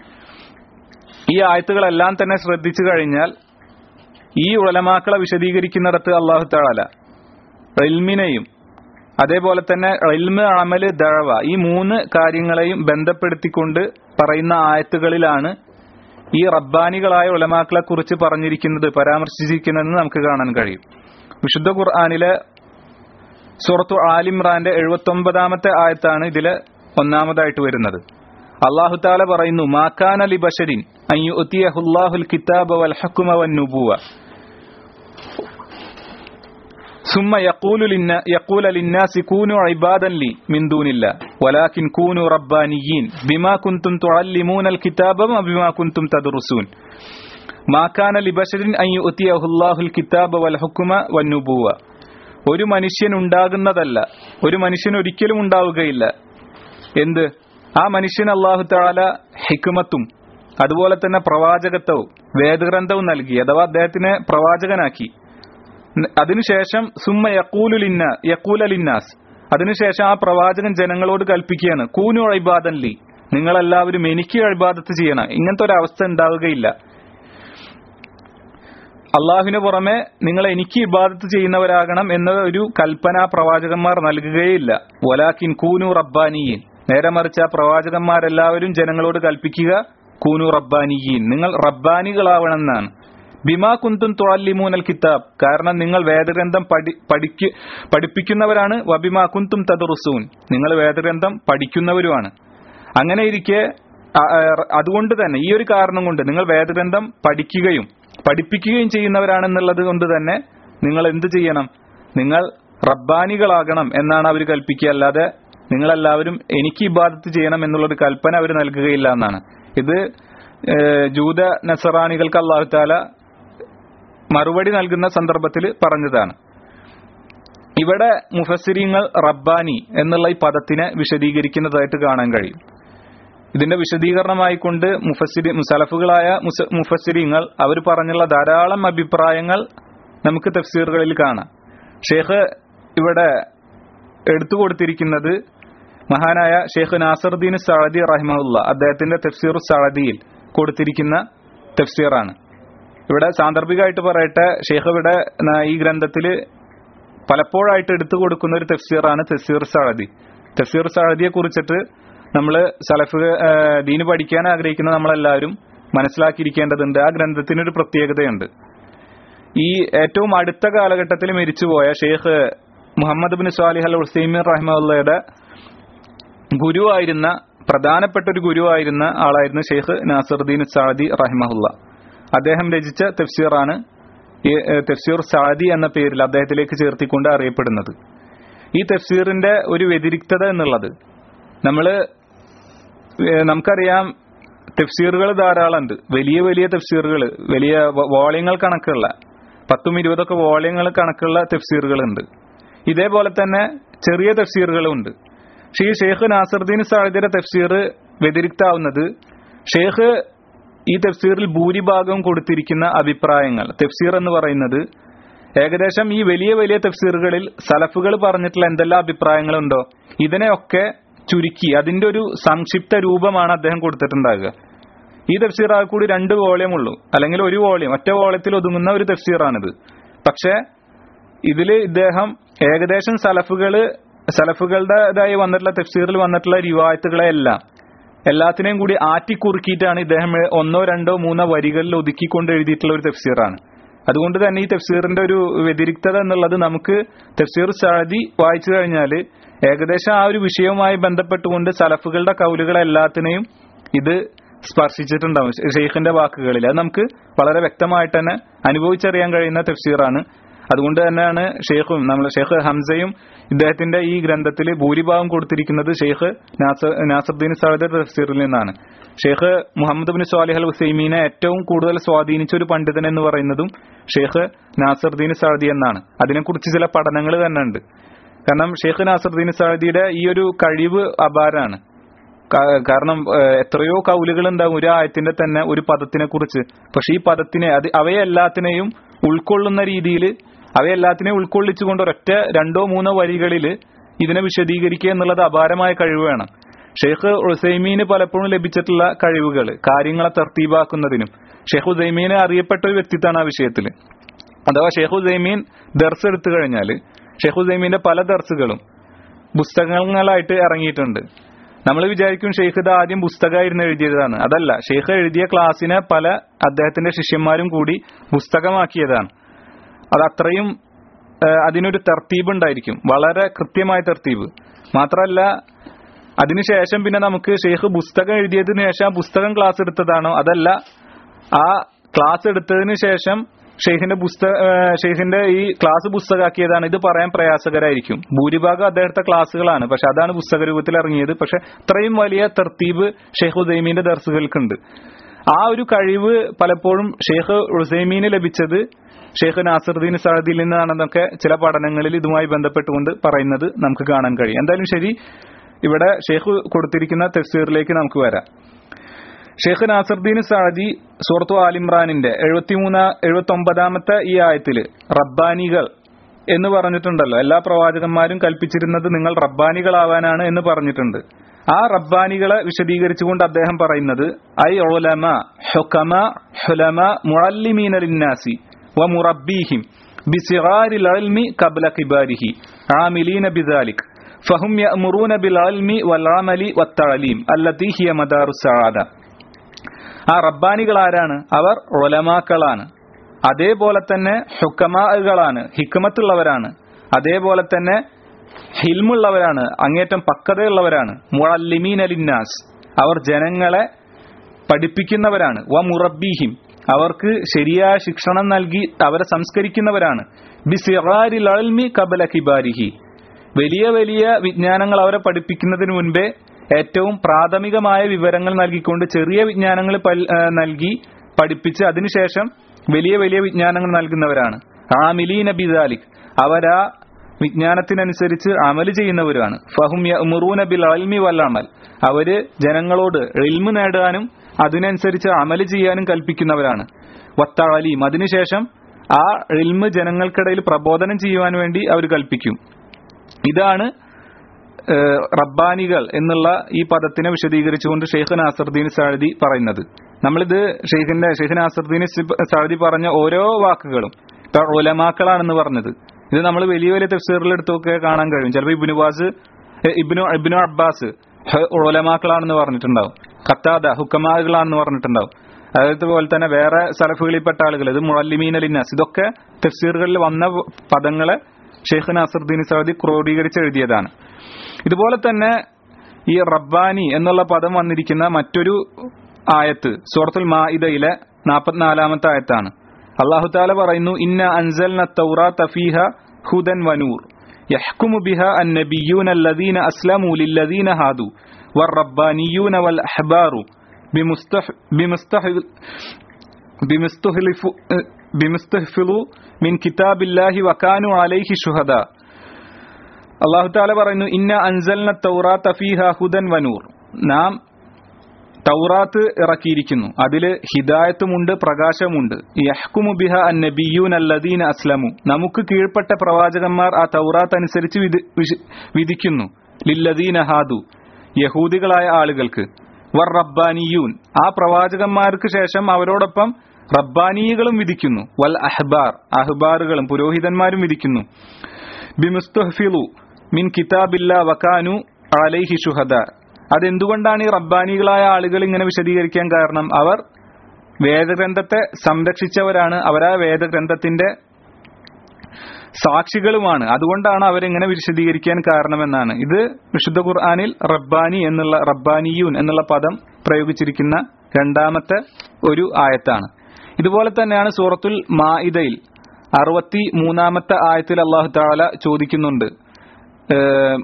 ഈ ആയത്തുകളെല്ലാം തന്നെ ശ്രദ്ധിച്ചു കഴിഞ്ഞാൽ ഈ ഉലമാക്കളെ വിശദീകരിക്കുന്നിടത്ത് അള്ളാഹു താല ഇൽമിനെയും അതേപോലെ തന്നെ ഇൽമ് അമല് ദഴവ ഈ മൂന്ന് കാര്യങ്ങളെയും ബന്ധപ്പെടുത്തിക്കൊണ്ട് പറയുന്ന ആയത്തുകളിലാണ് ഈ റബ്ബാനികളായ ഉലമാക്കളെ കുറിച്ച് പറഞ്ഞിരിക്കുന്നത് പരാമർശിച്ചിരിക്കുന്നതെന്ന് നമുക്ക് കാണാൻ കഴിയും വിശുദ്ധ ഖുർആാനിലെ സൂറത്തു ആലിമ്രാന്റെ എഴുപത്തി ഒമ്പതാമത്തെ ആയത്താണ് ഇതിലെ ഒന്നാമതായിട്ട് വരുന്നത് അള്ളാഹു താല പറയുന്നു മാക്കാന ലി ബഷരിൻ അയ്യുഅത്തിയഹുല്ലാഹുൽ കിതാബ വൽ ഹക്കുമ വൻ നുബുവ ثم يقول للنا يقول للناس كونوا عبادا لي من دون الله ولكن كونوا ربانيين بما كنتم تعلمون الكتاب وبما كنتم تدرسون ما كان لبشر أن يؤتيه الله الكتاب والحكم والنبوة ഒരു മനുഷ്യൻ ഉണ്ടാകുന്നതല്ല ഒരു മനുഷ്യൻ ഒരിക്കലും ഉണ്ടാവുകയില്ല എന്ത് ആ മനുഷ്യൻ അള്ളാഹു താല ഹിക്കുമത്തും അതുപോലെ തന്നെ പ്രവാചകത്വവും വേദഗ്രന്ഥവും നൽകി അഥവാ അദ്ദേഹത്തിനെ പ്രവാചകനാക്കി അതിനുശേഷം സുമ്മ യക്കൂലുലിന്ന യക്കൂലലിന്നാസ് അതിനുശേഷം ആ പ്രവാചകൻ ജനങ്ങളോട് കൽപ്പിക്കുകയാണ് കൂനു അഴിബാദൻ ലി നിങ്ങളെല്ലാവരും എനിക്ക് അഴിബാദത്ത് ചെയ്യണം ഇങ്ങനത്തെ ഒരു അവസ്ഥ ഉണ്ടാവുകയില്ല അള്ളാഹുവിന് പുറമെ നിങ്ങൾ എനിക്ക് ഇബാദത്ത് ചെയ്യുന്നവരാകണം എന്ന ഒരു കൽപ്പന പ്രവാചകന്മാർ നൽകുകയില്ല വലാക്കിൻ കൂനു റബ്ബാനിയീൻ നേരെ മറിച്ച് ആ പ്രവാചകന്മാരെല്ലാവരും ജനങ്ങളോട് കൽപ്പിക്കുക കൂനു റബ്ബാനിയീൻ നിങ്ങൾ റബ്ബാനികളാവണമെന്നാണ് ബിമാ കുന്തും ത്വാലിമൂനൽ കിതാബ് കാരണം നിങ്ങൾ വേദഗ്രന്ഥം പഠി പഠിക്ക് പഠിപ്പിക്കുന്നവരാണ് വബിമാ കുന്തും തദറുസൂൻ നിങ്ങൾ വേദഗ്രന്ഥം പഠിക്കുന്നവരുമാണ് അങ്ങനെ ഇരിക്കെ അതുകൊണ്ട് തന്നെ ഈ ഒരു കാരണം കൊണ്ട് നിങ്ങൾ വേദഗ്രന്ഥം പഠിക്കുകയും പഠിപ്പിക്കുകയും ചെയ്യുന്നവരാണെന്നുള്ളത് കൊണ്ട് തന്നെ നിങ്ങൾ എന്ത് ചെയ്യണം നിങ്ങൾ റബ്ബാനികളാകണം എന്നാണ് അവർ കൽപ്പിക്കുക അല്ലാതെ നിങ്ങളെല്ലാവരും എനിക്ക് ഇബാദത്ത് ചെയ്യണം എന്നുള്ളൊരു കൽപ്പന അവർ നൽകുകയില്ല എന്നാണ് ഇത് ജൂത നസറാണികൾക്ക് അള്ളാഹു താല മറുപടി നൽകുന്ന സന്ദർഭത്തിൽ പറഞ്ഞതാണ് ഇവിടെ മുഫസ്സിരിങ്ങൾ റബ്ബാനി എന്നുള്ള ഈ പദത്തിനെ വിശദീകരിക്കുന്നതായിട്ട് കാണാൻ കഴിയും ഇതിന്റെ വിശദീകരണമായിക്കൊണ്ട് മുഫസ്സിരി സലഫുകളായ മുഫസ്സിരിങ്ങൾ അവർ പറഞ്ഞുള്ള ധാരാളം അഭിപ്രായങ്ങൾ നമുക്ക് തഫ്സീറുകളിൽ കാണാം ഷേഖ് ഇവിടെ എടുത്തു കൊടുത്തിരിക്കുന്നത് മഹാനായ ഷെയ്ഖ് നാസറുദ്ദീൻ സഅദി റഹിമഹുല്ല അദ്ദേഹത്തിന്റെ തഫ്സീർ സഅദിയിൽ കൊടുത്തിരിക്കുന്ന തഫ്സീറാണ് ഇവിടെ സാന്ദർഭികമായിട്ട് പറയട്ടെ ഷെയ്ഖ് ഇവിടെ ഈ ഗ്രന്ഥത്തിൽ പലപ്പോഴായിട്ട് എടുത്തു കൊടുക്കുന്ന ഒരു തഫ്സീറാണ് തഫ്സീർ സഅദി തഫ്സീർ സഅദിയെ കുറിച്ചിട്ട് നമ്മൾ സലഫ് ദീന് പഠിക്കാൻ ആഗ്രഹിക്കുന്ന നമ്മളെല്ലാവരും മനസ്സിലാക്കിയിരിക്കേണ്ടതുണ്ട് ആ ഗ്രന്ഥത്തിനൊരു പ്രത്യേകതയുണ്ട് ഈ ഏറ്റവും അടുത്ത കാലഘട്ടത്തിൽ മരിച്ചുപോയ ഷെയ്ഖ് Muhammad bin Salih al Uthaymeen റഹ്മുള്ളയുടെ ഗുരുവായിരുന്ന പ്രധാനപ്പെട്ട ഒരു ഗുരുവായിരുന്ന ആളായിരുന്നു ഷെയ്ഖ് നാസറുദ്ദീൻ സാദി റഹിമഹുല്ല അദ്ദേഹം രചിച്ച തഫ്സീറാണ് തഫ്സീർ സാദി എന്ന പേരിൽ അദ്ദേഹത്തിലേക്ക് ചേർത്തിക്കൊണ്ട് അറിയപ്പെടുന്നത് ഈ തഫ്സീറിന്റെ ഒരു വ്യതിരിക്തത എന്നുള്ളത് നമ്മൾ ഏഹ് നമുക്കറിയാം തെഫ്സീറുകൾ ധാരാളമുണ്ട് വലിയ വലിയ തെഫ്സീറുകൾ വലിയ വോളിയങ്ങൾ കണക്കുള്ള പത്തും ഇരുപതൊക്കെ വോളിയങ്ങൾ കണക്കുള്ള തെഫ്സീറുകളുണ്ട് ഇതേപോലെ തന്നെ ചെറിയ തെഫ്സീറുകളും ഉണ്ട് പക്ഷേ ഈ ഷെയ്ഖ് നാസറുദ്ദീൻ സാഹിദിയുടെ തെഫ്സീർ വ്യതിരിക്താവുന്നത് ഷെയ്ഖ് ഈ തെഫ്സീറിൽ ഭൂരിഭാഗവും കൊടുത്തിരിക്കുന്ന അഭിപ്രായങ്ങൾ തെഫ്സീർ എന്ന് പറയുന്നത് ഏകദേശം ഈ വലിയ വലിയ തെഫ്സീറുകളിൽ സലഫുകൾ പറഞ്ഞിട്ടുള്ള എന്തെല്ലാം അഭിപ്രായങ്ങളുണ്ടോ ഇതിനെയൊക്കെ ചുരുക്കി അതിന്റെ ഒരു സംക്ഷിപ്ത രൂപമാണ് അദ്ദേഹം കൊടുത്തിട്ടുണ്ടാകുക ഈ തഫ്സീർ ആകെ കൂടി രണ്ട് വോളിയം ഉള്ളൂ അല്ലെങ്കിൽ ഒരു വോളിയം ഒറ്റ വോളിയത്തിൽ ഒതുങ്ങുന്ന ഒരു തഫ്സീറാണിത് പക്ഷെ ഇതിൽ ഇദ്ദേഹം ഏകദേശം സലഫുകള് സലഫുകളുടേതായി വന്നിട്ടുള്ള തഫ്സീറിൽ വന്നിട്ടുള്ള റിവായത്തുകളെല്ലാം എല്ലാത്തിനെയും കൂടി ആറ്റിക്കുറുക്കിയിട്ടാണ് ഇദ്ദേഹം ഒന്നോ രണ്ടോ മൂന്നോ വരികളിൽ ഒതുക്കിക്കൊണ്ട് എഴുതിയിട്ടുള്ള ഒരു തഫ്സീറാണ് അതുകൊണ്ട് തന്നെ ഈ തഫ്സീറിന്റെ ഒരു വ്യതിരിക്തത എന്നുള്ളത് നമുക്ക് തഫ്സീർ സാദി വായിച്ചു കഴിഞ്ഞാൽ ഏകദേശം ആ ഒരു വിഷയവുമായി ബന്ധപ്പെട്ടുകൊണ്ട് സലഫുകളുടെ കൗലുകളെ എല്ലാത്തിനെയും ഇത് സ്പർശിച്ചിട്ടുണ്ടാവും ഷെയ്ഖിന്റെ വാക്കുകളിൽ അത് നമുക്ക് വളരെ വ്യക്തമായിട്ട് തന്നെ അനുഭവിച്ചറിയാൻ കഴിയുന്ന തഫ്സീറാണ് അതുകൊണ്ട് തന്നെയാണ് ഷെയ്ഖും നമ്മൾ ഷെയ്ഖ് ഹംസയും ഇദ്ദേഹത്തിന്റെ ഈ ഗ്രന്ഥത്തിൽ ഭൂരിഭാഗം കൊടുത്തിരിക്കുന്നത് ഷെയ്ഖ് നാസർ നാസറുദ്ദീൻ സാഹിദ് തഫ്സീറിൽ നിന്നാണ് ഷെയ്ഖ് മുഹമ്മദ് ബിൻ സ്വാലിഹ് അൽ ഹുസൈമീനെ ഏറ്റവും കൂടുതൽ സ്വാധീനിച്ച ഒരു പണ്ഡിതൻ എന്ന് പറയുന്നതും ഷെയ്ഖ് നാസറുദ്ദീൻ സാദി എന്നാണ് അതിനെക്കുറിച്ച് ചില പഠനങ്ങൾ തന്നെ ഉണ്ട് കാരണം ഷെയ്ഖ് നാസറുദ്ദീൻ സാദിയുടെ ഈ ഒരു കഴിവ് അപാരാണ് കാ- കാരണം ഏഹ്, എത്രയോ കൗലുകൾ ഉണ്ടാകും ഒരു ആയത്തിന്റെ തന്നെ ഒരു പദത്തിനെ കുറിച്ച് പക്ഷെ ഈ പദത്തിനെ അത് അവയെല്ലാത്തിനെയും ഉൾക്കൊള്ളുന്ന രീതിയിൽ അവയെല്ലാത്തിനെയും ഉൾക്കൊള്ളിച്ചുകൊണ്ട് ഒരൊറ്റ രണ്ടോ മൂന്നോ വരികളിൽ ഇതിനെ വിശദീകരിക്കുക എന്നുള്ളത് അപാരമായ കഴിവ് വേണം ഷെയ്ഖ് ഉസൈമീന് പലപ്പോഴും ലഭിച്ചിട്ടുള്ള കഴിവുകൾ കാര്യങ്ങളെ തർത്തീബാക്കുന്നതിനും ഷെയ്ഖ് ഉസൈമീന് അറിയപ്പെട്ട ഒരു വ്യക്തിത്വമാണ് ആ വിഷയത്തിൽ അഥവാ ഷെയ്ഖ് ഉസൈമീൻ ദർസ് എടുത്തു കഴിഞ്ഞാൽ ഷെയ്ഖ് ഉസൈമീന്റെ പല ദർസുകളും പുസ്തകങ്ങളായിട്ട് ഇറങ്ങിയിട്ടുണ്ട് നമ്മൾ വിചാരിക്കും ഷെയ്ഖ് ഇത് ആദ്യം പുസ്തകമായിരുന്നു എഴുതിയതാണ് അതല്ല ഷെയ്ഖ് എഴുതിയ ക്ലാസ്സിനെ പല അദ്ദേഹത്തിന്റെ ശിഷ്യന്മാരും കൂടി പുസ്തകമാക്കിയതാണ് അത് അത്രയും ഏഹ്, അതിനൊരു തർത്തീബ് ഉണ്ടായിരിക്കും വളരെ കൃത്യമായ തർത്തീബ് മാത്രമല്ല അതിനുശേഷം പിന്നെ നമുക്ക് ഷെയ്ഖ് പുസ്തകം എഴുതിയതിനു ശേഷം ആ പുസ്തകം ക്ലാസ് എടുത്തതാണോ അതല്ല ആ ക്ലാസ് എടുത്തതിന് ശേഷം ഷെയ്ഖിന്റെ പുസ്തക ഏഹ് ഷെയ്ഖിന്റെ ഈ ക്ലാസ് പുസ്തകമാക്കിയതാണ് ഇത് പറയാൻ പ്രയാസകരായിരിക്കും ഭൂരിഭാഗം അദ്ദേഹത്തെ ക്ലാസ്സുകളാണ് പക്ഷെ അതാണ് പുസ്തക രൂപത്തിൽ ഇറങ്ങിയത് പക്ഷെ ഇത്രയും വലിയ തർത്തീബ് ഷെയ്ഖ് ഉസൈമീന്റെ ദർസുകൾക്കുണ്ട് ആ ഒരു കഴിവ് പലപ്പോഴും ഷെയ്ഖ് ഉസൈമീന് ലഭിച്ചത് ഷെയ്ഖ് നാസറുദ്ദീൻ സഅദിൽ നിന്നാണെന്നൊക്കെ ചില പഠനങ്ങളിൽ ഇതുമായി ബന്ധപ്പെട്ടുകൊണ്ട് പറയുന്നത് നമുക്ക് കാണാൻ കഴിയും എന്തായാലും ശരി ഇവിടെ ഷെയ്ഖ് കൊടുത്തിരിക്കുന്ന തഫ്സീറിലേക്ക് നമുക്ക് വരാം ഷെയ്ഖ് നാസറുദ്ദീൻ സാദി സൂറത്തു ആലിമ്രാനിന്റെ എഴുപത്തിമൂന്ന് എഴുപത്തി ഒമ്പതാമത്തെ ഈ ആയത്തില് റബ്ബാനികൾ എന്ന് പറഞ്ഞിട്ടുണ്ടല്ലോ എല്ലാ പ്രവാചകന്മാരും കൽപ്പിച്ചിരുന്നത് നിങ്ങൾ റബ്ബാനികളാവാനാണ് എന്ന് പറഞ്ഞിട്ടുണ്ട് ആ റബ്ബാനികളെ വിശദീകരിച്ചുകൊണ്ട് അദ്ദേഹം പറയുന്നത് ഐ ഒലമ ഹുക്കമ ഹുലമ മുഅല്ലിമീന ലിന്നാസി വ മുറബ്ബീഹിം ബിസിഗാരിൽ ഇൽമി ഖബ്ല ഖിബാരിഹി ആമിലീന ബിദാലിക് ഫഹും യഅ്മുറൂന ബിൽ ഇൽമി വൽ അമലി വത്തഅലീം അല്ലതി ഹിയ മദാറുസ് സആദ ആ റബ്ബാനികൾ ആരാണ് അവർ ഒലമാക്കളാണ് അതേപോലെ തന്നെ ഹുക്കമാകളാണ് ഹിക്മത്തുള്ളവരാണ് അതേപോലെ തന്നെ ഹിൽമുള്ളവരാണ് അങ്ങേറ്റം പക്വതയുള്ളവരാണ് മുഅല്ലിമീൻ അലിന്നാസ് അവർ ജനങ്ങളെ പഠിപ്പിക്കുന്നവരാണ് വ മുറബീഹിം അവർക്ക് ശരിയായ ശിക്ഷണം നൽകി അവരെ സംസ്കരിക്കുന്നവരാണ് ബിസിറാരിൽ അൽമി കബല കിബാരിഹി വലിയ വലിയ വിജ്ഞാനങ്ങൾ അവരെ പഠിപ്പിക്കുന്നതിന് മുൻപേ ഏറ്റവും പ്രാഥമികമായ വിവരങ്ങൾ നൽകിക്കൊണ്ട് ചെറിയ വിജ്ഞാനങ്ങൾ പൽ- ആ, നൽകി പഠിപ്പിച്ച് അതിനുശേഷം വലിയ വലിയ വിജ്ഞാനങ്ങൾ നൽകുന്നവരാണ് ആമിലീന ബിദാലിക് അവരാ വിജ്ഞാനത്തിനനുസരിച്ച് അമല് ചെയ്യുന്നവരാണ് ഫഹും യഅ്മുറൂന ബിൽ അൽമി വൽ അമൽ അവര് ജനങ്ങളോട് ഇൽമു നേടാനും അതിനനുസരിച്ച് അമല് ചെയ്യാനും കൽപ്പിക്കുന്നവരാണ് വത്തഅലീം അതിനുശേഷം ആ ഇൽമ് ജനങ്ങൾക്കിടയിൽ പ്രബോധനം ചെയ്യുവാൻ വേണ്ടി അവർ കൽപ്പിക്കും ഇതാണ് ഏഹ്, റബ്ബാനികൾ എന്നുള്ള ഈ പദത്തിനെ വിശദീകരിച്ചുകൊണ്ട് ഷെയ്ഖ് നാസറുദ്ദീൻ സാഴദി പറയുന്നത് നമ്മളിത് ഷെയ്ഖിന്റെ ഷെയ്ഖ് നാസറുദ്ദീൻ സാഴദി പറഞ്ഞ ഓരോ വാക്കുകളും ഇപ്പൊ ഉലമാക്കളാണെന്ന് പറഞ്ഞത് ഇത് നമ്മൾ വലിയ വലിയ തഫ്സീറിൽ എടുത്തൊക്കെ കാണാൻ കഴിയും ചിലപ്പോൾ ഇബ്നു ബാസ് ഏഹ്, ഇബ്നു ഇബ്നു അബ്ബാസ് ഹ- ഉലമാക്കളാണെന്ന് പറഞ്ഞിട്ടുണ്ടാവും ഖത്താദ ഹുക്കമാകളാണെന്ന് പറഞ്ഞിട്ടുണ്ടാവും അതേപോലെ തന്നെ വേറെ സലഫുകളിൽപ്പെട്ട ആളുകൾ ഇത് മുഅല്ലിമീൻ അലിന്നാസ് ഇതൊക്കെ തഫ്സീറുകളിൽ വന്ന പദങ്ങളെ ഷെയ്ഖ് നാസറുദ്ദീൻ സൗദി ക്രോഡീകരിച്ച് എഴുതിയതാണ് ഇതുപോലെ തന്നെ ഈ റബ്ബാനി എന്നുള്ള പദം വന്നിരിക്കുന്ന മറ്റൊരു ആയത്ത് സൂറത്തുൽ മാഇദയിലെ നാൽപ്പത്തിനാലാമത്തെ ആയത്താണ് അള്ളാഹു താല പറയുന്നു ഇന്ന അൻസൽന തൗറാത്ത ഫീഹ ഹുദൻ വനൂർ يحكم بها النبيون الذين أسلموا للذين هادوا والربانيون والأحبار بمستح بمستح بمستهلف بمستهفلوا من كتاب الله وكانوا عليه شهداء അള്ളാഹു താല പറയുന്നു ഇന്ന അൻസൽന തൗറാത്ത ഫീഹ ഹുദൻ വനൂർ നാം തൗറാത്ത് ഇറക്കിയിരിക്കുന്നു അതില് ഹിദായത്തുമുണ്ട് പ്രകാശമുണ്ട് യഹ്കുമു ബിഹ അൻ നബിയൂൻ അല്ലദീന അസ്ലമു നമുക്ക് കീഴ്പ്പെട്ട പ്രവാചകന്മാർ ആ തൗറാത്ത് അനുസരിച്ച് വിധി- വിശ- വിധിക്കുന്നു ലില്ലദീന ഹാദു യഹൂദികളായ ആളുകൾക്ക് വർ റബ്ബാനിയൂൻ ആ പ്രവാചകന്മാർക്ക് ശേഷം അവരോടൊപ്പം റബ്ബാനികളും വിധിക്കുന്നു വൽ അഹ്ബാർ അഹ്ബാറുകളും പുരോഹിതന്മാരും വിധിക്കുന്നു ബിമുസ്തഹ്ഫിലു മിൻ കിതാബില്ല വക്കാനു അലൈഹി ഷുഹദ അതെന്തുകൊണ്ടാണ് ഈ റബ്ബാനികളായ ആളുകൾ ഇങ്ങനെ വിശദീകരിക്കാൻ കാരണം അവർ വേദഗ്രന്ഥത്തെ സംരക്ഷിച്ചവരാണ് അവരാ വേദഗ്രന്ഥത്തിന്റെ സാക്ഷികളുമാണ് അതുകൊണ്ടാണ് അവരെങ്ങനെ വിശദീകരിക്കാൻ കാരണമെന്നാണ് ഇത് വിശുദ്ധ ഖുർആാനിൽ റബ്ബാനി എന്നുള്ള റബ്ബാനിയൂൻ എന്നുള്ള പദം പ്രയോഗിച്ചിരിക്കുന്ന രണ്ടാമത്തെ ഒരു ആയത്താണ് ഇതുപോലെ തന്നെയാണ് സൂറത്തുൽ മാഇദയിൽ അറുപത്തി മൂന്നാമത്തെ ആയത്തിൽ അള്ളാഹു താല ചോദിക്കുന്നുണ്ട് ഏഹ്,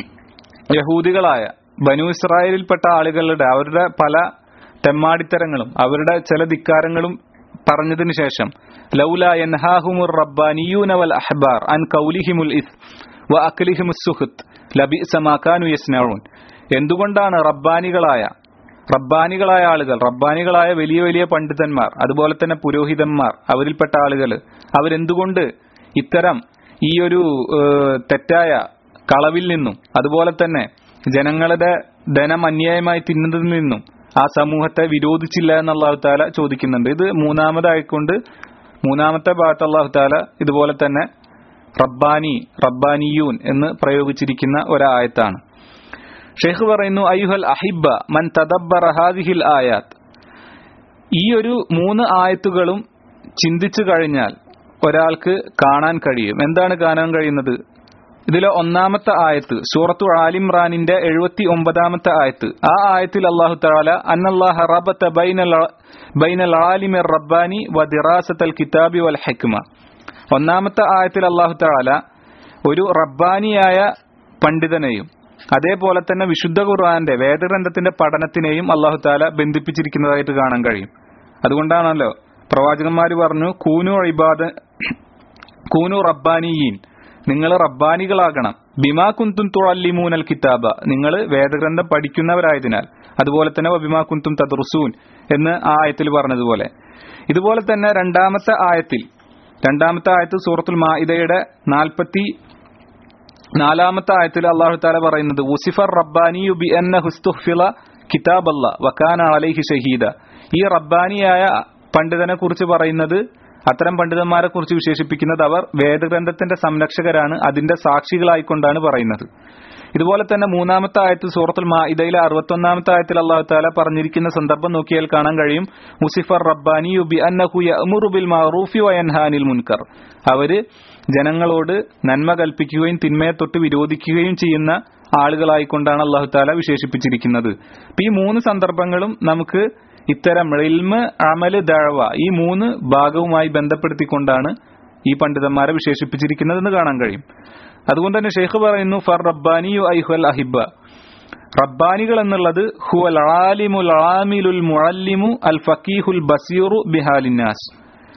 യഹൂദികളായ ബനു ഇസ്രായേലിൽപ്പെട്ട ആളുകളുടെ അവരുടെ പല തെമ്മാടിത്തരങ്ങളും അവരുടെ ചില ധിക്കാരങ്ങളും പറഞ്ഞതിനു ശേഷം ലൗല യൻഹാഹുമുർ റബ്ബാനിയൂന വൽ അഹ്ബാർ അൻ കൗലിഹിമുൽ ഇസ് വ അക്ലിഹിമുസ് സുഹൃത്ത് ലബി സമാക്കാനു യസ്നഊൻ എന്തുകൊണ്ടാണ് റബ്ബാനികളായ റബ്ബാനികളായ ആളുകൾ റബ്ബാനികളായ വലിയ വലിയ പണ്ഡിതന്മാർ അതുപോലെ തന്നെ പുരോഹിതന്മാർ അവരിൽപ്പെട്ട ആളുകൾ അവരെന്തുകൊണ്ട് ഇത്തരം ഈ ഒരു ഏഹ്, തെറ്റായ കളവിൽ നിന്നും അതുപോലെ തന്നെ ജനങ്ങളുടെ ധനം അന്യായമായി തിന്നുന്നതിൽ നിന്നും ആ സമൂഹത്തെ വിരോധിച്ചില്ല എന്ന് അള്ളാഹു താല ചോദിക്കുന്നുണ്ട് ഇത് മൂന്നാമതായിക്കൊണ്ട് മൂന്നാമത്തെ ഭാഗത്ത് അള്ളാഹു താല ഇതുപോലെ തന്നെ റബ്ബാനി റബ്ബാനിയൂൻ എന്ന് പ്രയോഗിച്ചിരിക്കുന്ന ഒരായത്താണ് ഷെയ്ഖ് പറയുന്നു അയ്യുഹൽ അഹിബ മൻ തദബ്ബറ ഹാദിഹിൽ ആയാത്ത് ഈ ഒരു മൂന്ന് ആയത്തുകളും ചിന്തിച്ചു കഴിഞ്ഞാൽ ഒരാൾക്ക് കാണാൻ കഴിയും എന്താണ് കാണാൻ കഴിയുന്നത് ഇതിലെ ഒന്നാമത്തെ ആയത്ത് സൂറത്തു ആലിംറാനിന്റെ എഴുപത്തി ഒമ്പതാമത്തെ ആയത്ത് ആ ആയത്തിൽ അള്ളാഹു താല അന്നല്ലാഹ റബത്ത ബൈനൽ ബൈനൽ ആലിമിർ റബ്ബാനി വ ദിറാസത്തൽ കിതാബി വൽ ഹെക്മ ഒന്നാമത്തെ ആയത്തിൽ അള്ളാഹു താല ഒരു റബ്ബാനിയായ പണ്ഡിതനെയും അതേപോലെ തന്നെ വിശുദ്ധ ഖുർആന്റെ വേദഗ്രന്ഥത്തിന്റെ പഠനത്തിനെയും അള്ളാഹു താല ബന്ധിപ്പിച്ചിരിക്കുന്നതായിട്ട് കാണാൻ കഴിയും അതുകൊണ്ടാണല്ലോ പ്രവാചകന്മാർ പറഞ്ഞു കൂനു ഇബാദ കൂനു റബ്ബാനിയീൻ നിങ്ങൾ റബ്ബാനികളാകണം ബിമാ കുന്തും തുഴല്ലിമൂനൽ കിതാബ നിങ്ങൾ വേദഗ്രന്ഥം പഠിക്കുന്നവരായതിനാൽ അതുപോലെ തന്നെ ബിമാ കുന്തും തദ്റുസൂൻ എന്ന് ആ ആയത്തിൽ പറഞ്ഞതുപോലെ ഇതുപോലെ തന്നെ രണ്ടാമത്തെ ആയത്തിൽ രണ്ടാമത്തെ ആയത്ത് സൂറത്തുൽ മാഇദയുടെ നാൽപ്പത്തി നാലാമത്തെ ആയത്തിൽ അള്ളാഹു താല പറയുന്നത് ഉസിഫർ റബ്ബാനിയു ബി എന്ന ഹുസ്തുഫില കിതാബല്ല വക്കാന അലൈഹി ഷഹീദ ഈ റബ്ബാനിയായ പണ്ഡിതനെ കുറിച്ച് പറയുന്നത് അത്തരം പണ്ഡിതന്മാരെ കുറിച്ച് വിശേഷിപ്പിക്കുന്നത് അവർ വേദഗ്രന്ഥത്തിന്റെ സംരക്ഷകരാണ് അതിന്റെ സാക്ഷികളായിക്കൊണ്ടാണ് പറയുന്നത് ഇതുപോലെ തന്നെ മൂന്നാമത്തെ ആയത്തിൽ സൂറത്തുൽ മാഇദയിലെ അറുപത്തൊന്നാമത്തെ ആയത്തിൽ അള്ളാഹു താല പറഞ്ഞിരിക്കുന്ന സന്ദർഭം നോക്കിയാൽ കാണാൻ കഴിയും മുസിഫർ റബ്ബാനി ബി അന്നഹു യഅ്മുറു ബിൽ മഅറൂഫി വയൻഹാനിൽ മുൻകർ അവര് ജനങ്ങളോട് നന്മ കൽപ്പിക്കുകയും തിന്മയെ തൊട്ട് വിരോധിക്കുകയും ചെയ്യുന്ന ആളുകളായിക്കൊണ്ടാണ് അള്ളാഹു താല വിശേഷിപ്പിച്ചിരിക്കുന്നത് അപ്പൊ ഈ മൂന്ന് സന്ദർഭങ്ങളും നമുക്ക് ഇത്തരം ഇൽമ് അമല് ദഴവ ഈ മൂന്ന് ഭാഗവുമായി ബന്ധപ്പെടുത്തിക്കൊണ്ടാണ് ഈ പണ്ഡിതന്മാരെ വിശേഷിപ്പിച്ചിരിക്കുന്നതെന്ന് കാണാൻ കഴിയും അതുകൊണ്ട് തന്നെ ഷെയ്ഖ് പറയുന്നു ഫർ റബ്ബാനിയു ഐഹുൽ അഹിബ റബ്ബാനികൾ എന്നുള്ളത് ഹുവൽ ആലിമുൽ ആമിലുൽ മുഅല്ലിമു അൽ ഫക്കീഹുൽ ബസീറു ബിഹാലിന്നാസ്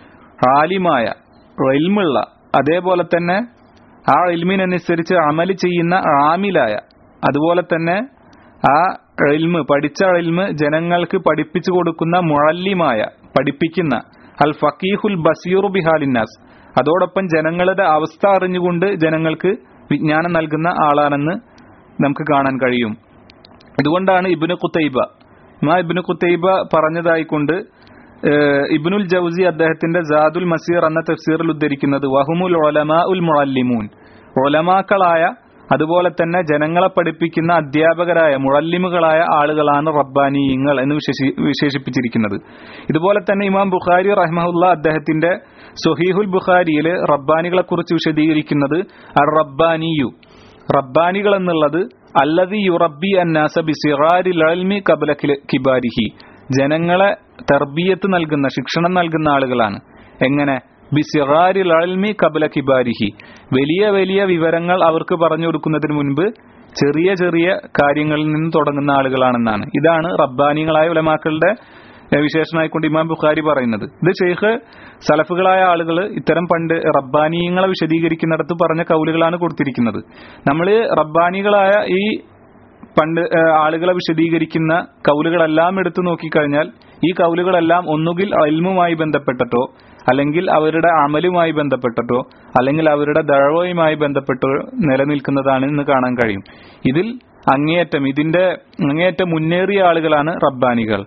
ആലിമായ ഇൽമുള്ള അതേപോലെ തന്നെ ആ ഇൽമിനനുസരിച്ച് അമല് ചെയ്യുന്ന ആമിലായ അതുപോലെ തന്നെ ആ ഇൽമ് പഠിച്ച ഇൽമ് ജനങ്ങൾക്ക് പഠിപ്പിച്ചു കൊടുക്കുന്ന മുഴല്ലിമായ പഠിപ്പിക്കുന്ന അൽ ഫക്കീഹുൽ ബസീറു ബിഹാലിന്നാസ് അതോടൊപ്പം ജനങ്ങളുടെ അവസ്ഥ അറിഞ്ഞുകൊണ്ട് ജനങ്ങൾക്ക് വിജ്ഞാനം നൽകുന്ന ആളാണെന്ന് നമുക്ക് കാണാൻ കഴിയും ഇതുകൊണ്ടാണ് ഇബിന് കുത്തൈബ ഇമാ ഇബിന് കുത്തൈബ പറഞ്ഞതായിക്കൊണ്ട് ഏഹ്, ഇബ്നുൽ ജൗസി അദ്ദേഹത്തിന്റെ ജാദുൽ മസീർ എന്ന തഫ്സീറിൽ ഉദ്ധരിക്കുന്നത് വഹുമുൽ ഒലമാ ഉൽ മുഅല്ലിമൂൻ ഒലമാക്കളായ അതുപോലെ തന്നെ ജനങ്ങളെ പഠിപ്പിക്കുന്ന അധ്യാപകരായ മുഴല്ലിമുകളായ ആളുകളാണ് റബ്ബാനിയങ്ങൾ എന്ന് വിശേഷി- വിശേഷിപ്പിച്ചിരിക്കുന്നത് ഇതുപോലെ തന്നെ ഇമാം ബുഖാരി റഹ്മഹുല്ല അദ്ദേഹത്തിന്റെ സൊഹീഹുൽ ബുഖാരിയില് റബ്ബാനികളെ കുറിച്ച് വിശദീകരിക്കുന്നത് അർ റബ്ബാനിയു റബ്ബാനികൾ എന്നുള്ളത് അല്ലതി യുറബി അന്നാസ ബിസിറാരി ലൽമി കബല കില- കിബാരിഹി ജനങ്ങളെ തർബീയത്ത് നൽകുന്ന ശിക്ഷണം നൽകുന്ന ആളുകളാണ് എങ്ങനെ ബിസിറാരി ലൽമി കബല കിബാരിഹി വലിയ വലിയ വിവരങ്ങൾ അവർക്ക് പറഞ്ഞു കൊടുക്കുന്നതിന് മുൻപ് ചെറിയ ചെറിയ കാര്യങ്ങളിൽ നിന്ന് തുടങ്ങുന്ന ആളുകളാണെന്നാണ് ഇതാണ് റബ്ബാനികളായ ഉലമാക്കളുടെ ഏഹ്, വിശേഷണമായിക്കൊണ്ട് ഇമാം ബുഖാരി പറയുന്നത് ഇത് ഷെയ്ഖ് സലഫുകളായ ആളുകൾ ഇത്തരം പണ്ട് റബ്ബാനീയങ്ങളെ വിശദീകരിക്കുന്നിടത്ത് പറഞ്ഞ കൗലുകളാണ് കൊടുത്തിരിക്കുന്നത് നമ്മൾ റബ്ബാനികളായ ഈ പണ്ട് ഏഹ്, ആളുകളെ വിശദീകരിക്കുന്ന കൗലുകളെല്ലാം എടുത്തു നോക്കിക്കഴിഞ്ഞാൽ ഈ കൗലുകളെല്ലാം ഒന്നുകിൽ അൽമുമായി ബന്ധപ്പെട്ടിട്ടോ അല്ലെങ്കിൽ അവരുടെ അമലുമായി ബന്ധപ്പെട്ടിട്ടോ അല്ലെങ്കിൽ അവരുടെ ദഴവയുമായി ബന്ധപ്പെട്ടോ നിലനിൽക്കുന്നതാണ് എന്ന് കാണാൻ കഴിയും ഇതിൽ അങ്ങേയറ്റം ഇതിന്റെ അങ്ങേയറ്റം മുന്നേറിയ ആളുകളാണ് റബ്ബാനികൾ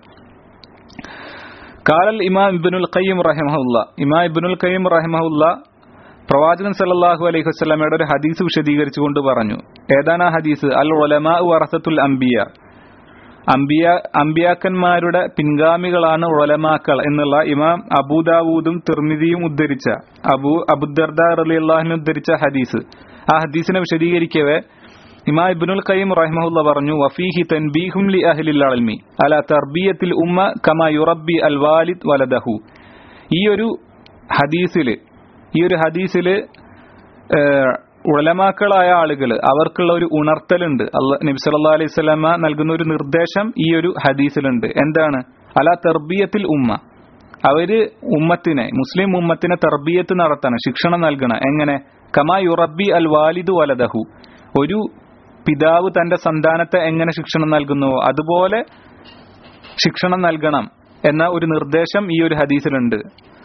കാലൽ ഇമാം ഇബ്നുൽ ഖയ്യിം റഹിമഹുല്ല ഇമാം ഇബ്നുൽ ഖയ്യിം റഹിമഹുല്ല പ്രവാചകൻ സല്ലല്ലാഹു അലൈഹി വസല്ലമയുടെ ഒരു ഹദീസ് വിശദീകരിച്ചുകൊണ്ട് പറഞ്ഞു ഏതാണ് ആ ഹദീസ് അൽ ഉലമാ വറസത്തുൽ അംബിയ അംബിയ അംബിയാക്കന്മാരുടെ പിൻഗാമികളാണ് ഉലമാക്കൾ എന്നുള്ള ഇമാം അബൂദാവൂദും തിർമിതിയും ഉദ്ധരിച്ച അബൂ അബുദർദ റളിയല്ലാഹുവിനെ ഉദ്ധരിച്ച ഹദീസ് ആ ഹദീസിനെ വിശദീകരിക്കവേ ഇമാം ഇബ്നുൽ ഖയ്യിം റഹിമഹുല്ല പറഞ്ഞു വഫീഹി തൻബീഹും ലി അഹ്ലിൽ അൽമി അല തർബിയത്തിൽ ഉമ്മ കമാ യുറബ്ബി അൽ വാലിദ് വലദഹു ഈ ഒരു ഹദീസില് ഈ ഒരു ഹദീസില് ഏഹ്, ഉളമാക്കളായ ആളുകൾ അവർക്കുള്ള ഒരു ഉണർത്തലുണ്ട് അല്ല നബി സല്ലല്ലാഹു അലൈഹി വസല്ലമ നൽകുന്ന ഒരു നിർദ്ദേശം ഈ ഒരു ഹദീസിലുണ്ട് എന്താണ് അല തർബിയത്തിൽ ഉമ്മ അവര് ഉമ്മത്തിനെ മുസ്ലിം ഉമ്മത്തിനെ തർബിയത്ത് നടത്തണം ശിക്ഷണം നൽകണം എങ്ങനെ കമാ യുറബി അൽ വാലിദു വലദഹു ഒരു പിതാവ് തന്റെ സന്താനത്തെ എങ്ങനെ ശിക്ഷണം നൽകുന്നുവോ അതുപോലെ ശിക്ഷണം നൽകണം എന്ന ഒരു നിർദ്ദേശം ഈ ഒരു ഹദീസിലുണ്ട്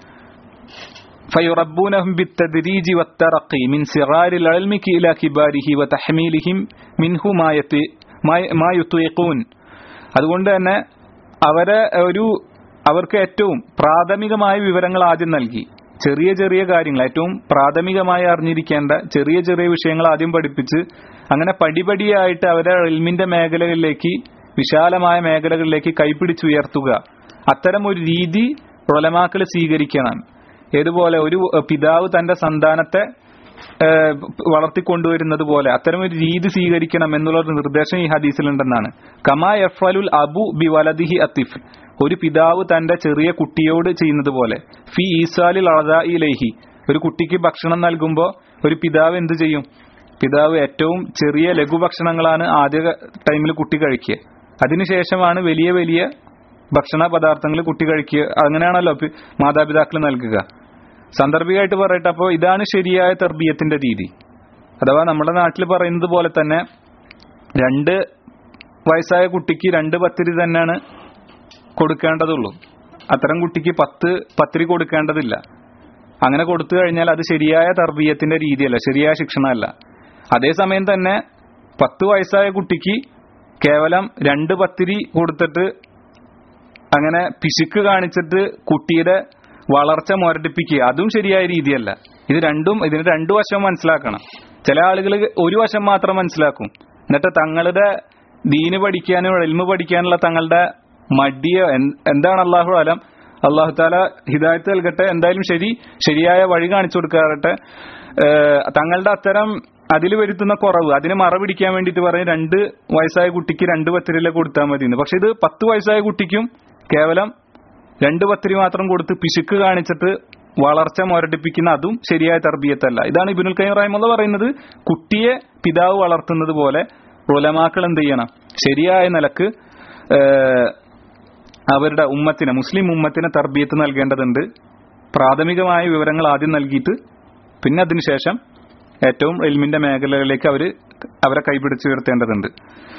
فيربونهم بالتدريج والترقي من صغار العلم إلى كباره وتحميلهم منه ما يطي- ما- ما يطيقون അതുകൊണ്ട് തന്നെ അവരെ ഒരു അവർക്ക് ഏറ്റവും പ്രാഥമികമായ വിവരങ്ങൾ ആദ്യം നൽകി ചെറിയ ചെറിയ കാര്യങ്ങൾ ഏറ്റവും പ്രാഥമികമായി അറിഞ്ഞിരിക്കേണ്ട ചെറിയ ചെറിയ വിഷയങ്ങൾ ആദ്യം പഠിപ്പിച്ച് അങ്ങനെ പടിപടിയായിട്ട് അവരെ എൽമിന്റെ മേഖലകളിലേക്ക് വിശാലമായ മേഖലകളിലേക്ക് കൈപിടിച്ചുയർത്തുക അത്തരം ഒരു രീതി ഉളമാക്കൾ സ്വീകരിക്കണം ഏതുപോലെ ഒരു ഏഹ്, പിതാവ് തന്റെ സന്താനത്തെ ഏഹ്, വളർത്തിക്കൊണ്ടുവരുന്നത് പോലെ അത്തരം ഒരു രീതി സ്വീകരിക്കണം എന്നുള്ള ഒരു നിർദ്ദേശം ഈ ഹദീസിലുണ്ടെന്നാണ് കമാ എഫ്അലുൽ അബു ബി വലദിഹി അത്തിഫ് ഒരു പിതാവ് തന്റെ ചെറിയ കുട്ടിയോട് ചെയ്യുന്നത് പോലെ ഫി ഈസാലിൽ അളദായിലേഹി ഒരു കുട്ടിക്ക് ഭക്ഷണം നൽകുമ്പോൾ ഒരു പിതാവ് എന്ത് ചെയ്യും പിതാവ് ഏറ്റവും ചെറിയ ലഘുഭക്ഷണങ്ങളാണ് ആദ്യ ടൈമിൽ കുട്ടി കഴിക്കുക അതിനുശേഷമാണ് വലിയ വലിയ ഭക്ഷണ പദാർത്ഥങ്ങൾ കുട്ടി കഴിക്കുക അങ്ങനെയാണല്ലോ പി- മാതാപിതാക്കൾ നൽകുക സാന്ദർഭികമായിട്ട് പറയട്ടെ അപ്പോൾ ഇതാണ് ശരിയായ തർബീയത്തിന്റെ രീതി അഥവാ നമ്മുടെ നാട്ടിൽ പറയുന്നത് പോലെ തന്നെ രണ്ട് വയസ്സായ കുട്ടിക്ക് രണ്ട് പത്തിരി തന്നെയാണ് കൊടുക്കേണ്ടതുള്ളൂ അത്തരം കുട്ടിക്ക് പത്ത് പത്തിരി കൊടുക്കേണ്ടതില്ല അങ്ങനെ കൊടുത്തു കഴിഞ്ഞാൽ അത് ശരിയായ തർബീയത്തിന്റെ രീതിയല്ല ശരിയായ ശിക്ഷണമല്ല അതേസമയം തന്നെ പത്ത് വയസ്സായ കുട്ടിക്ക് കേവലം രണ്ട് പത്തിരി കൊടുത്തിട്ട് അങ്ങനെ പിശുക്ക് കാണിച്ചിട്ട് കുട്ടിയുടെ വളർച്ച മുരടിപ്പിക്കുക അതും ശരിയായ രീതിയല്ല ഇത് രണ്ടും ഇതിന് രണ്ടു വശം മനസ്സിലാക്കണം ചില ആളുകൾ ഒരു വശം മാത്രം മനസ്സിലാക്കും എന്നിട്ട് തങ്ങളുടെ ദീന് പഠിക്കാനും എൽമ് പഠിക്കാനുള്ള തങ്ങളുടെ മടിയോ എന്ത്- എന്താണ് അള്ളാഹു അലം അള്ളാഹു താല ഹിദായത്ത് നൽകട്ടെ എന്തായാലും ശരി ശരിയായ വഴി കാണിച്ചു കൊടുക്കാറട്ടെ ഏഹ് തങ്ങളുടെ അത്തരം അതിൽ വരുത്തുന്ന കുറവ് അതിനെ മറ പിടിക്കാൻ വേണ്ടിയിട്ട് പറയും രണ്ട് വയസ്സായ കുട്ടിക്ക് രണ്ട് പത്തിരിലെ കൊടുത്താൽ മതി എന്ന് പക്ഷെ ഇത് പത്ത് വയസ്സായ കുട്ടിക്കും കേവലം രണ്ട് പത്തിരി മാത്രം കൊടുത്ത് പിശുക്ക് കാണിച്ചിട്ട് വളർച്ച മുരടിപ്പിക്കുന്ന അതും ശരിയായ തർബീയത്തല്ല ഇതാണ് ഇബിനുൽ കൈം റഹിമുള്ള പറയുന്നത് കുട്ടിയെ പിതാവ് വളർത്തുന്നത് പോലെ ഉലമാക്കൾ എന്ത് ചെയ്യണം ശരിയായ നിലക്ക് ഏഹ്, അവരുടെ ഉമ്മത്തിനെ മുസ്ലിം ഉമ്മത്തിനെ തർബീയത്ത് നൽകേണ്ടതുണ്ട് പ്രാഥമികമായ വിവരങ്ങൾ ആദ്യം നൽകിയിട്ട് പിന്നെ അതിനുശേഷം ഏറ്റവും എൽമിന്റെ മേഖലകളിലേക്ക് അവര് അവരെ കൈപിടിച്ചുയർത്തേണ്ടതുണ്ട്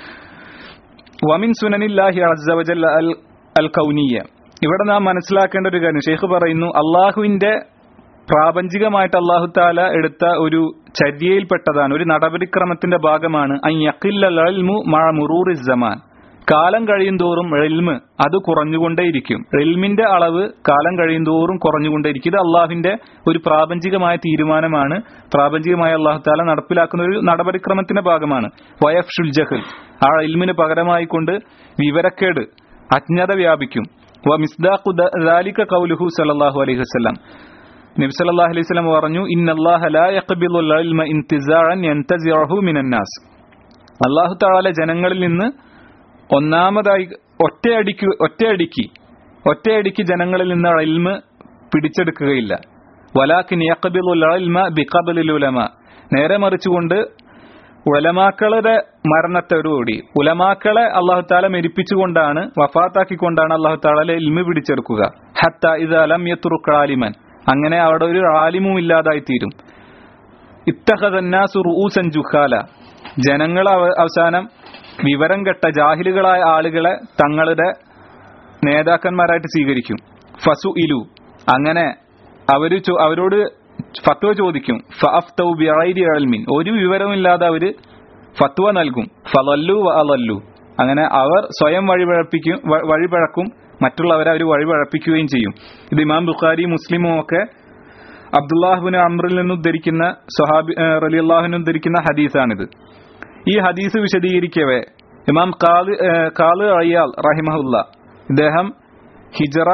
വമിൻ സുനനില്ലാഹി അസ്സവജൽ അൽ അൽ കൗനിയ ഇവിടെ നാം മനസ്സിലാക്കേണ്ട ഒരു കാര്യം ഷെയ്ഖ് പറയുന്നു അള്ളാഹുവിന്റെ പ്രാപഞ്ചികമായിട്ട് അള്ളാഹു താല എടുത്ത ഒരു ചര്യയിൽപ്പെട്ടതാണ് ഒരു നടപടിക്രമത്തിന്റെ ഭാഗമാണ് അയ്യഖില്ലു മഴ മുറൂറി ജമാൻ കാലം കഴിയും തോറും എൽമ് അത് കുറഞ്ഞുകൊണ്ടേയിരിക്കും എൽമിന്റെ അളവ് കാലം കഴിയും തോറും കുറഞ്ഞുകൊണ്ടേയിരിക്കും ഇത് അള്ളാഹുവിന്റെ ഒരു പ്രാപഞ്ചികമായ തീരുമാനമാണ് പ്രാപഞ്ചികമായ അള്ളാഹു താല നടപ്പിലാക്കുന്ന ഒരു നടപടിക്രമത്തിന്റെ ഭാഗമാണ് വയഫ്ഷുൽ ജഹൽ ആ ഇൽമിന് പകരമായി കൊണ്ട് വിവരക്കേട് അജ്ഞത വ്യാപിക്കും വ മിസ്ദാഖു ദാലിക ഖൗലുഹു സല്ലല്ലാഹു അലൈഹി വസല്ലം നബി സല്ലല്ലാഹു അലൈഹി വസല്ലം പറഞ്ഞു ഇന്നല്ലാഹ ലാ യഖ്ബിലുൽ ഇൽമ ഇന്തിസാഅൻ യൻതസിഉഹു മിനൻ നാസ് അല്ലാഹു തആല ജനങ്ങളിൽ നിന്ന് ഒന്നാമതായി ഒറ്റയടിക്ക് ഒറ്റയടിക്ക് ഒറ്റയടിക്ക് ജനങ്ങളിൽ നിന്ന് ഇൽമ പിടിച്ചെടുക്കുകയില്ല വലാക്കിൻ യഖ്ബിലുൽ ഇൽമ ബിഖബ്ലിൽ ഉലമ നേരെ മറിച്ചുകൊണ്ട് ഉലമാക്കളുടെ മരണത്തോടുകൂടി ഉലമാക്കളെ അള്ളാഹു താല മരിപ്പിച്ചുകൊണ്ടാണ് വഫാത്താക്കിക്കൊണ്ടാണ് അള്ളാഹു താല ഇൽമ പിടിച്ചെടുക്കുക ഹത്ത ഇത് അലം യത്തുറുക്കാലിമൻ അങ്ങനെ അവിടെ ഒരു ആലിമും ഇല്ലാതായി തീരും ഇത്തഹദന്നാസു റൂസൻ ജുഹാല ജനങ്ങൾ അവ- അവസാനം വിവരം കെട്ട ജാഹിലുകളായ ആളുകളെ തങ്ങളുടെ നേതാക്കന്മാരായിട്ട് സ്വീകരിക്കും ഫസു ഇലു അങ്ങനെ അവര് ചോ- അവരോട് ഫത്വ ചോദിക്കും ഫഅഫ്തൗ ബിഗൈരി ഇൽമിൻ ഒരു വിവരമില്ലാതെ അവര് ഫത്വ നൽകും ഫലല്ലു അലല്ലു അങ്ങനെ അവർ സ്വയം വഴിപഴപ്പിക്കും വ- വഴിപഴക്കും മറ്റുള്ളവരെ അവർ വഴിപഴപ്പിക്കുകയും ചെയ്യും ഇത് ഇമാം ബുഖാരി മുസ്ലിമും ഒക്കെ അബ്ദുല്ലാഹുബിൻ അമ്രിൽ നിന്ന് ഉദ്ധരിക്കുന്ന സുഹാബി റലിയല്ലാഹുവിന് ഉദ്ധരിക്കുന്ന ഹദീസാണിത് ഈ ഹദീസ് വിശദീകരിക്കവേ ഇമാം കാല് കാല് അയ്യാൽ റഹിമഹുല്ല ഇദ്ദേഹം ഹിജറ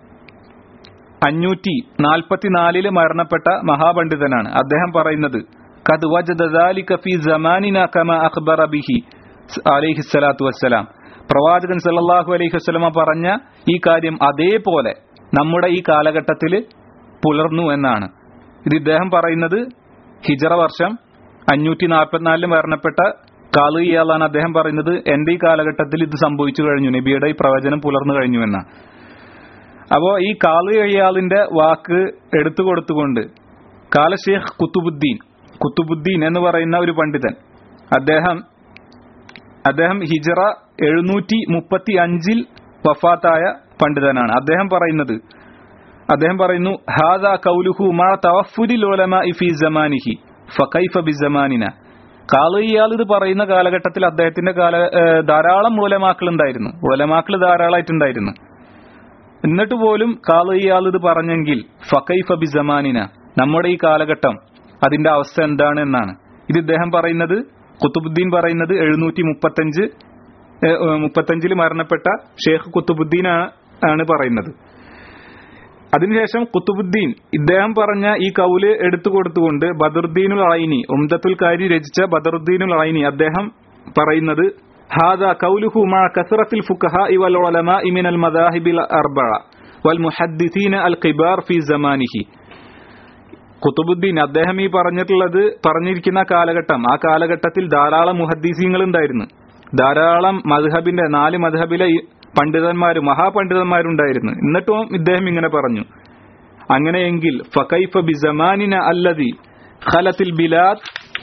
അഞ്ഞൂറ്റി നാൽപ്പത്തിനാലില് മരണപ്പെട്ട മഹാപണ്ഡിതനാണ് അദ്ദേഹം പറയുന്നത് "ഖദ് വജദ ദാലിക ഫീ സമാനിന കമാ അഖ്ബറ ബിഹി അലൈഹി സ്വലാത്തു വസ്സലാം പ്രവാചകൻ സല്ലല്ലാഹു അലൈഹി വസല്ലമ പറഞ്ഞ ഈ കാര്യം അതേപോലെ നമ്മുടെ ഈ കാലഘട്ടത്തിൽ പുലർന്നു എന്നാണ് ഇത് ഇദ്ദേഹം പറയുന്നത് ഹിജറ വർഷം അഞ്ഞൂറ്റി നാൽപ്പത്തിനാലില് മരണപ്പെട്ട കാളു ഇയാളാണ് അദ്ദേഹം പറയുന്നത് എന്റെ ഈ കാലഘട്ടത്തിൽ ഇത് സംഭവിച്ചു കഴിഞ്ഞു നബിയുടെ ഈ പ്രവചനം പുലർന്നു കഴിഞ്ഞു എന്നാണ് അപ്പോ ഈ കാളു അയ്യാളിന്റെ വാക്ക് എടുത്തു കൊടുത്തുകൊണ്ട് കാല ഷേഖ് കുത്തുബുദ്ദീൻ കുത്തുബുദ്ദീൻ എന്ന് പറയുന്ന ഒരു പണ്ഡിതൻ അദ്ദേഹം അദ്ദേഹം ഹിജറ എഴുന്നൂറ്റി മുപ്പത്തി അഞ്ചിൽ വഫാത്തായ പണ്ഡിതനാണ് അദ്ദേഹം പറയുന്നത് അദ്ദേഹം പറയുന്നു ഹാദ കൗലുഹു മാ തവഫുരിൽ ഉലമാഇ ഫീ സമാനിഹി ഫകൈഫ ബിസമാനിന കാള് ഇയാൾ ഇത് പറയുന്ന കാലഘട്ടത്തിൽ അദ്ദേഹത്തിന്റെ കാല ഏഹ് ധാരാളം മൂലമാക്കൾ ഉണ്ടായിരുന്നു ഉലമാക്കൾ ധാരാളമായിട്ടുണ്ടായിരുന്നു എന്നിട്ട് പോലും കാള് ഇയാൾ ഇത് പറഞ്ഞെങ്കിൽ ഫക്കൈഫ ബിസമാനിന നമ്മുടെ ഈ കാലഘട്ടം അതിന്റെ അവസ്ഥ എന്താണ് എന്നാണ് ഇത് ഇദ്ദേഹം പറയുന്നത് കുത്തുബുദ്ദീൻ പറയുന്നത് എഴുന്നൂറ്റി മുപ്പത്തഞ്ച് മുപ്പത്തഞ്ചിൽ മരണപ്പെട്ട ഷേഖ് കുത്തുബുദ്ദീൻ ആണ് ആണ് പറയുന്നത് അതിനുശേഷം കുത്തുബുദ്ദീൻ ഇദ്ദേഹം പറഞ്ഞ ഈ കൗല് എടുത്തു കൊടുത്തുകൊണ്ട് ബദറുദ്ദീനുൽ ഐനി ഉംദത്തുൽ കാരി രചിച്ച ബദറുദ്ദീനുൽ ഐനി അദ്ദേഹം പറയുന്നത് ഹാദ കൗലുഹു മാ കസറത്തിൽ ഫുഖഹ വൽ ഉലമാ മിനൽ മദാഹിബിൽ അർബഅ വൽ മുഹദ്ദിസീന അൽ ഖിബാർ ഫി സമാനിഹി കുത്തുബുദ്ദീൻ അദ്ദേഹം ഈ പറഞ്ഞിട്ടുള്ളത് പറഞ്ഞിരിക്കുന്ന കാലഘട്ടം ആ കാലഘട്ടത്തിൽ ധാരാളം മുഹദ്ദീസീങ്ങൾ ഉണ്ടായിരുന്നു ധാരാളം മദ്ഹബിന്റെ നാല് മദ്ഹബിലെ ഈ പണ്ഡിതന്മാരും മഹാപണ്ഡിതന്മാരുണ്ടായിരുന്നു എന്നിട്ടും ഇദ്ദേഹം ഇങ്ങനെ പറഞ്ഞു അങ്ങനെയെങ്കിൽ ഫകൈഫ ബിസമാനിന അല്ലതി ഖലത്തിൽ ബിലാദ്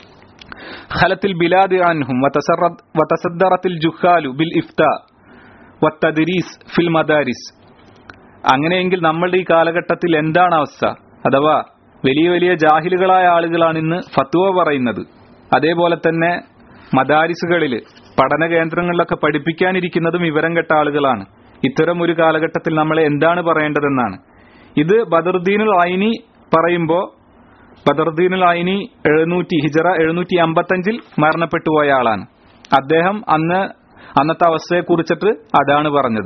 ഖലത്തിൽ ബിലാദ് അൻഹും വതസറദ് വതസദ്ദറത്തിൽ ജുഹാലു ബിൽ ഇഫ്ത വത്തദ്രീസ് ഫിൽ മദാരിസ് അങ്ങനെയെങ്കിൽ നമ്മളുടെ ഈ കാലഘട്ടത്തിൽ എന്താണ് അവസ്ഥ അഥവാ വലിയ വലിയ ജാഹിലുകളായ ആളുകളാണ് ഇന്ന് ഫത്വ പറയുന്നത് അതേപോലെ തന്നെ മദാരിസുകളിൽ പഠന കേന്ദ്രങ്ങളിലൊക്കെ പഠിപ്പിക്കാനിരിക്കുന്നതും വിവരം കെട്ട ആളുകളാണ് ഇത്തരം ഒരു കാലഘട്ടത്തിൽ നമ്മൾ എന്താണ് പറയേണ്ടതെന്നാണ് ഇത് ബദറുദ്ദീനുൽ ഐനി പറയുമ്പോ ബദറുദ്ദീനുൽ ഐനി എഴുന്നൂറ്റി ഹിജറ എഴുന്നൂറ്റി അമ്പത്തഞ്ചിൽ മരണപ്പെട്ടു പോയ ആളാണ് അദ്ദേഹം അന്ന് അന്നത്തെ അവസ്ഥയെ കുറിച്ചിട്ട് അതാണ് പറഞ്ഞത്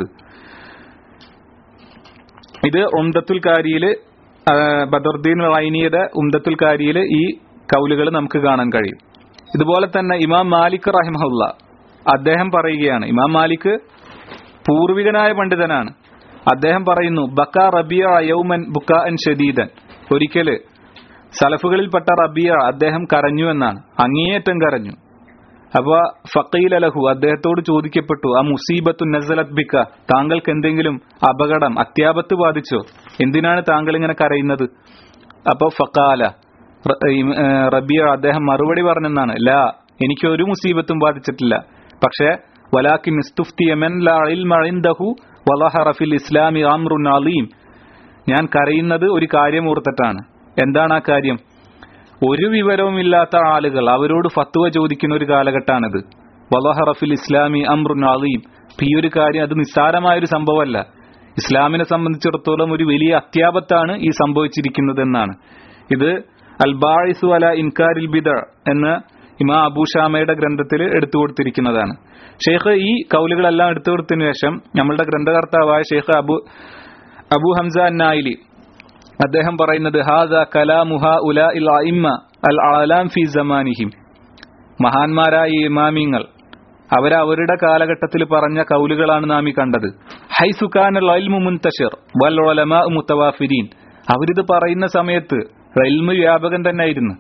ഇത് ഉംദത്തുൽ കാരിയില് ബദറുദ്ദീൻ ഐനിയുടെ ഉംദത്തുൽ കാരിയില് ഈ കൗലുകൾ നമുക്ക് കാണാൻ കഴിയും ഇതുപോലെ തന്നെ ഇമാം മാലിക് റഹിമഹുല്ല അദ്ദേഹം പറയുകയാണ് ഇമാം മാലിക് പൂർവികനായ പണ്ഡിതനാണ് അദ്ദേഹം പറയുന്നു ബക്ക റബിയ യൗമൻ ബുക്കാൻ ഷദീദൻ ഒരിക്കല് സലഫുകളിൽപ്പെട്ട റബിയ അദ്ദേഹം കരഞ്ഞു എന്നാണ് അങ്ങേയറ്റം കരഞ്ഞു അപ്പൊ ഫക്കീൽ അലഹു അദ്ദേഹത്തോട് ചോദിക്കപ്പെട്ടു ആ മുസീബത്തു നസലത് ബിക്ക താങ്കൾക്ക് എന്തെങ്കിലും അപകടം അത്യാപത്ത് ബാധിച്ചോ എന്തിനാണ് താങ്കൾ ഇങ്ങനെ കരയുന്നത് അപ്പൊ ഫക്കാല റബിയ അദ്ദേഹം മറുപടി പറഞ്ഞെന്നാണ് ലാ എനിക്ക് ഒരു മുസീബത്തും ബാധിച്ചിട്ടില്ല പക്ഷേ വലാക്കിൻ ഇസ്തുഫ്തിയമൻ ലാ ഇൽമ ഇൻദഹു വലഹറ ഫിൽ ഇസ്ലാമി അംറുൻ അലീം ഞാൻ കരയുന്നത് ഒരു കാര്യം ഓർത്തിട്ടാണ് എന്താണ് ആ കാര്യം ഒരു വിവരവുമില്ലാത്ത ആളുകൾ അവരോട് ഫത്വ ചോദിക്കുന്ന ഒരു കാലഘട്ടമാണിത് വലഹറ ഫിൽ ഇസ്ലാമി അംറുൻ അലീം ഈ ഒരു കാര്യം അത് നിസ്സാരമായ ഒരു സംഭവമല്ല ഇസ്ലാമിനെ സംബന്ധിച്ചിടത്തോളം ഒരു വലിയ അത്യാപത്താണ് ഈ സംഭവിച്ചിരിക്കുന്നത് എന്നാണ് ഇത് അൽബായിസു അല ഇൻകാരിൽ ബിദ എന്ന ഇമാ അബൂഷാമയുടെ ഗ്രന്ഥത്തിൽ എടുത്തു കൊടുത്തിരിക്കുന്നതാണ് ഷെയ്ഖ് ഈ കൗലുകളെല്ലാം എടുത്തു കൊടുത്തതിനു ശേഷം നമ്മളുടെ ഗ്രന്ഥകർത്താവായ ഷെയ്ഖ് അബു അബു ഹംസ അന്നായിലി അദ്ദേഹം പറയുന്നത് ഹാദ കലാമുഹ ഉല ഇൽ അഇമ്മ അൽ ആലാം ഫി സമാനിഹിം മഹാന്മാരായ ഇമാമിങ്ങൾ അവരവരുടെ കാലഘട്ടത്തിൽ പറഞ്ഞ കൗലുകളാണ് നാം ഈ കണ്ടത് ഹൈസുഖാൻ മുൻതഷിർ വൽ ഉലമാ മുത്തവാഫിരീൻ അവരിത് പറയുന്ന സമയത്ത് റെൽമ് വ്യാപകം തന്നെയായിരുന്നു